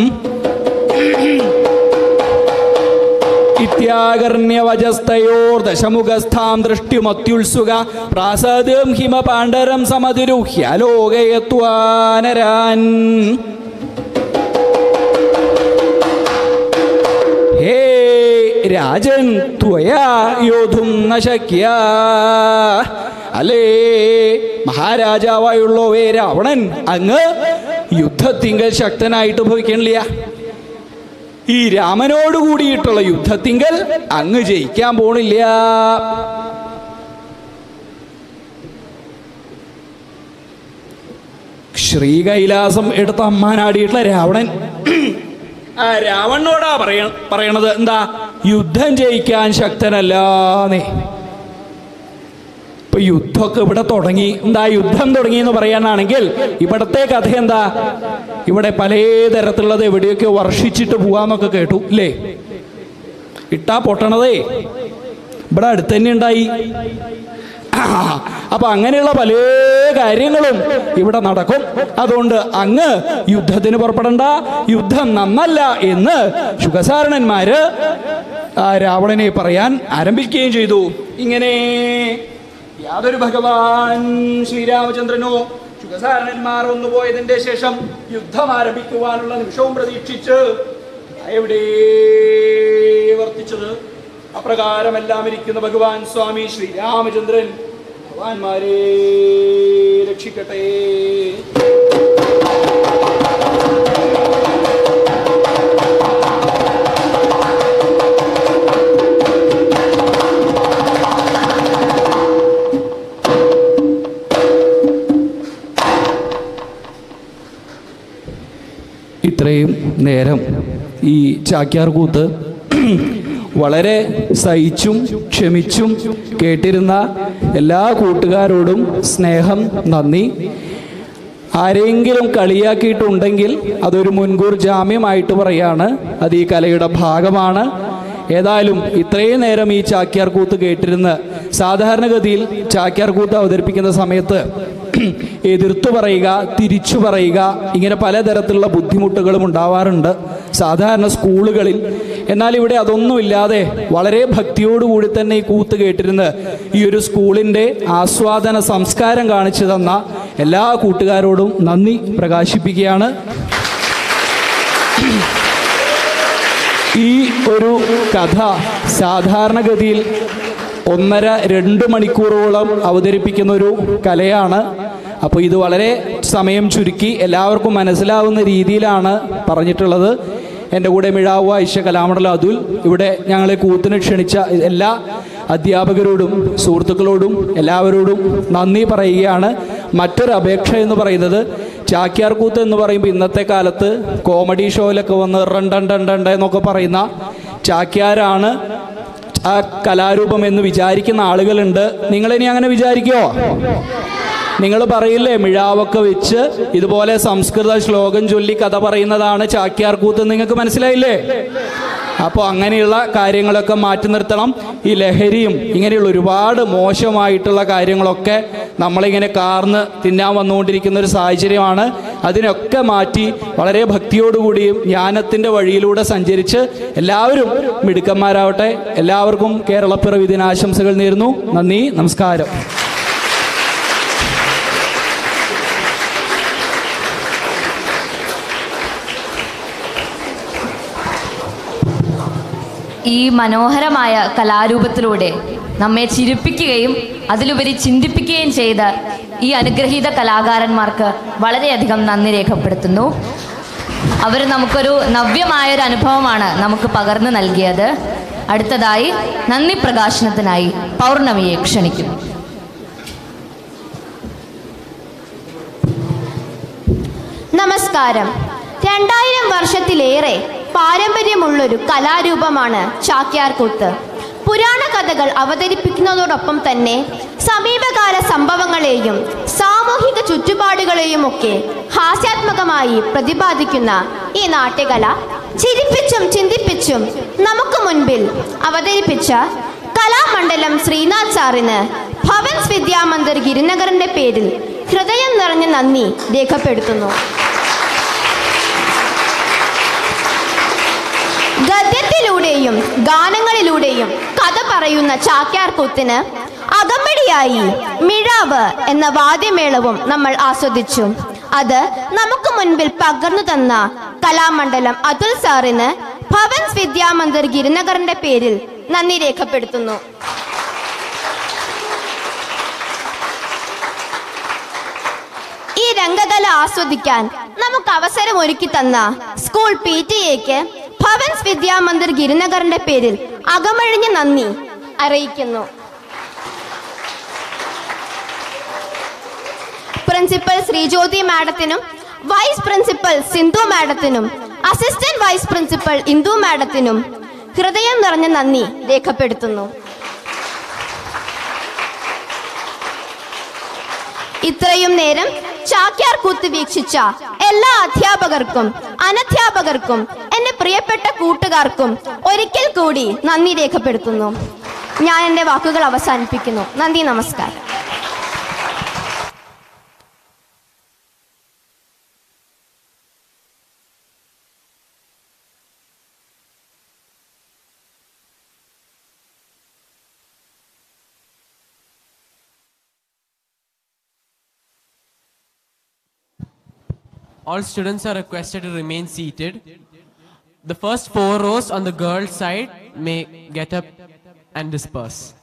ഇത്യാകർണ്യവജസ്തയോർദശമുഖസ്ഥാം ദൃഷ്ട്യുമത്യുത്സുക പ്രാസാദം ഹിമ പാണ്ഡരം സമതിരുഹ്യലോകയത്വാനരാൻ ഹേ രാജൻ ത്വയാ യോധും ന ശക്യ അല്ലേ മഹാരാജാവായുള്ളവേ രാവണൻ അങ്ങ് യുദ്ധത്തിങ്കൽ ശക്തനായിട്ട് ഭവിക്കണില്ല ഈ രാമനോട് കൂടിയിട്ടുള്ള യുദ്ധത്തിങ്കൽ അങ്ങ് ജയിക്കാൻ പോണില്ല ശ്രീകൈലാസം എടുത്ത അമ്മാനാടിയിട്ടുള്ള രാവണൻ ആ രാവണനോടാ പറയ പറയണത് എന്താ യുദ്ധം ജയിക്കാൻ ശക്തനല്ലാന്നേ ഇപ്പൊ ഇപ്പൊ യുദ്ധമൊക്കെ ഇവിടെ തുടങ്ങി എന്താ യുദ്ധം തുടങ്ങി എന്ന് പറയാനാണെങ്കിൽ ഇവിടത്തെ കഥ എന്താ ഇവിടെ പല തരത്തിലുള്ളത് എവിടെയൊക്കെ വർഷിച്ചിട്ട് പോവാന്നൊക്കെ കേട്ടു ഇല്ലേ ഇട്ടാ പൊട്ടണതേ ഇവിടെ അടുത്ത് തന്നെ ഉണ്ടായി അപ്പൊ അങ്ങനെയുള്ള പല കാര്യങ്ങളും ഇവിടെ നടക്കും അതുകൊണ്ട് അങ്ങ് യുദ്ധത്തിന് പുറപ്പെടണ്ട യുദ്ധം നന്നല്ല എന്ന് ശുഖസാരണന്മാര് ആ രാവണനെ പറയാൻ ആരംഭിക്കുകയും ചെയ്തു ഇങ്ങനെ യാതൊരു ഭഗവാൻ ശ്രീരാമചന്ദ്രനോ ശുഖസാരണന്മാർ ഒന്നുപോയതിന്റെ ശേഷം യുദ്ധം ആരംഭിക്കുവാനുള്ള നിമിഷവും പ്രതീക്ഷിച്ച് എവിടെ വർത്തിച്ചത് അപ്രകാരമെല്ലാം ഇരിക്കുന്ന ഭഗവാൻ സ്വാമി ശ്രീരാമചന്ദ്രൻ ഭഗവാന്മാരെ രക്ഷിക്കട്ടെ ഇത്രയും നേരം ഈ ചാക്യാർ കൂത്ത് വളരെ സഹിച്ചും ക്ഷമിച്ചും കേട്ടിരുന്ന എല്ലാ കൂട്ടുകാരോടും സ്നേഹം നന്ദി ആരെങ്കിലും കളിയാക്കിയിട്ടുണ്ടെങ്കിൽ അതൊരു മുൻകൂർ ജാമ്യമായിട്ട് പറയാണ് അത് ഈ കലയുടെ ഭാഗമാണ് ഏതായാലും ഇത്രയും നേരം ഈ ചാക്യാർ കൂത്ത് കേട്ടിരുന്ന് സാധാരണഗതിയിൽ ചാക്യാർ കൂത്ത് അവതരിപ്പിക്കുന്ന സമയത്ത് എതിർത്തു പറയുക തിരിച്ചു പറയുക ഇങ്ങനെ പലതരത്തിലുള്ള ബുദ്ധിമുട്ടുകളും ഉണ്ടാവാറുണ്ട് സാധാരണ സ്കൂളുകളിൽ എന്നാൽ ഇവിടെ അതൊന്നുമില്ലാതെ വളരെ ഭക്തിയോടുകൂടി തന്നെ ഈ കൂത്ത് കേട്ടിരുന്ന് ഈ ഒരു സ്കൂളിൻ്റെ ആസ്വാദന സംസ്കാരം കാണിച്ചു തന്ന എല്ലാ കൂട്ടുകാരോടും നന്ദി പ്രകാശിപ്പിക്കുകയാണ് ഈ ഒരു കഥ സാധാരണഗതിയിൽ ഒന്നര രണ്ട് മണിക്കൂറോളം അവതരിപ്പിക്കുന്ന ഒരു കലയാണ് അപ്പോൾ ഇത് വളരെ സമയം ചുരുക്കി എല്ലാവർക്കും മനസ്സിലാവുന്ന രീതിയിലാണ് പറഞ്ഞിട്ടുള്ളത് എൻ്റെ കൂടെ മിഴാവു ഐഷ കലാമണ്ഡലം അതുൽ ഇവിടെ ഞങ്ങളെ കൂത്തിന് ക്ഷണിച്ച എല്ലാ അധ്യാപകരോടും സുഹൃത്തുക്കളോടും എല്ലാവരോടും നന്ദി പറയുകയാണ് മറ്റൊരു അപേക്ഷ എന്ന് പറയുന്നത് ചാക്യാർ കൂത്ത് എന്ന് പറയുമ്പോൾ ഇന്നത്തെ കാലത്ത് കോമഡി ഷോയിലൊക്കെ വന്ന് റണ്ടണ്ടണ്ട എന്നൊക്കെ പറയുന്ന ചാക്യാരാണ് ആ കലാരൂപം എന്ന് വിചാരിക്കുന്ന ആളുകളുണ്ട് നിങ്ങളിനി അങ്ങനെ വിചാരിക്കുമോ നിങ്ങൾ പറയില്ലേ മിഴാവൊക്കെ വെച്ച് ഇതുപോലെ സംസ്കൃത ശ്ലോകം ചൊല്ലി കഥ പറയുന്നതാണ് ചാക്യാർ കൂത്ത് നിങ്ങൾക്ക് മനസ്സിലായില്ലേ അപ്പോൾ അങ്ങനെയുള്ള കാര്യങ്ങളൊക്കെ മാറ്റി നിർത്തണം ഈ ലഹരിയും ഇങ്ങനെയുള്ള ഒരുപാട് മോശമായിട്ടുള്ള കാര്യങ്ങളൊക്കെ നമ്മളിങ്ങനെ കാർന്ന് തിന്നാൻ വന്നുകൊണ്ടിരിക്കുന്ന ഒരു സാഹചര്യമാണ് അതിനൊക്കെ മാറ്റി വളരെ ഭക്തിയോടുകൂടിയും ജ്ഞാനത്തിൻ്റെ വഴിയിലൂടെ സഞ്ചരിച്ച് എല്ലാവരും മിടുക്കന്മാരാവട്ടെ എല്ലാവർക്കും കേരളപ്പിറവി ദിനാശംസകൾ നേരുന്നു നന്ദി നമസ്കാരം ഈ മനോഹരമായ കലാരൂപത്തിലൂടെ നമ്മെ ചിരിപ്പിക്കുകയും അതിലുപരി ചിന്തിപ്പിക്കുകയും ചെയ്ത ഈ അനുഗ്രഹീത കലാകാരന്മാർക്ക് വളരെയധികം നന്ദി രേഖപ്പെടുത്തുന്നു അവർ നമുക്കൊരു നവ്യമായൊരു അനുഭവമാണ് നമുക്ക് പകർന്നു നൽകിയത് അടുത്തതായി നന്ദി പ്രകാശനത്തിനായി പൗർണമിയെ ക്ഷണിക്കുന്നു നമസ്കാരം രണ്ടായിരം വർഷത്തിലേറെ പാരമ്പര്യമുള്ളൊരു കലാരൂപമാണ് ചാക്യാർകൂത്ത് പുരാണ കഥകൾ അവതരിപ്പിക്കുന്നതോടൊപ്പം തന്നെ സമീപകാല സംഭവങ്ങളെയും സാമൂഹിക ചുറ്റുപാടുകളെയും ഒക്കെ ഹാസ്യാത്മകമായി പ്രതിപാദിക്കുന്ന ഈ നാട്യകല ചിരിപ്പിച്ചും ചിന്തിപ്പിച്ചും നമുക്ക് മുൻപിൽ അവതരിപ്പിച്ച കലാമണ്ഡലം ശ്രീനാഥ് സാറിന് ഭവൻസ് വിദ്യാമന്ദിർ ഗിരിനഗറിന്റെ പേരിൽ ഹൃദയം നിറഞ്ഞ നന്ദി രേഖപ്പെടുത്തുന്നു ഗദ്യത്തിലൂടെയും ഗാനങ്ങളിലൂടെയും കഥ പറയുന്ന ചാക്യാർകൂത്തിന് അകമ്പടിയായി മിഴാവ് എന്ന വാദ്യമേളവും നമ്മൾ ആസ്വദിച്ചു അത് നമുക്ക് മുൻപിൽ പകർന്നു തന്ന കലാമണ്ഡലം അതുൽ സാറിന് ഭവൻസ് വിദ്യാമന്ദിർ ഗിരിനഗറിന്റെ പേരിൽ നന്ദി രേഖപ്പെടുത്തുന്നു ഈ രംഗകല ആസ്വദിക്കാൻ നമുക്ക് അവസരം ഒരുക്കി തന്ന സ്കൂൾ പി ടി എക്ക് ഭവൻസ് വിദ്യാമന്ദിർ ഗിരിനഗറിന്റെ പേരിൽ അകമഴിഞ്ഞ നന്ദി അറിയിക്കുന്നു പ്രിൻസിപ്പൽ ശ്രീജ്യോതി മാഡത്തിനും വൈസ് പ്രിൻസിപ്പൽ സിന്ധു മാഡത്തിനും അസിസ്റ്റന്റ് വൈസ് പ്രിൻസിപ്പൽ ഇന്ദു മാഡത്തിനും ഹൃദയം നിറഞ്ഞ നന്ദി രേഖപ്പെടുത്തുന്നു ഇത്രയും നേരം ചാക്യാർ കൂത്ത് വീക്ഷിച്ച എല്ലാ അധ്യാപകർക്കും അനധ്യാപകർക്കും എന്റെ പ്രിയപ്പെട്ട കൂട്ടുകാർക്കും ഒരിക്കൽ കൂടി നന്ദി രേഖപ്പെടുത്തുന്നു ഞാൻ എൻ്റെ വാക്കുകൾ അവസാനിപ്പിക്കുന്നു നന്ദി നമസ്കാരം All students are requested to remain seated. The first four rows on the girls' side may get up and disperse.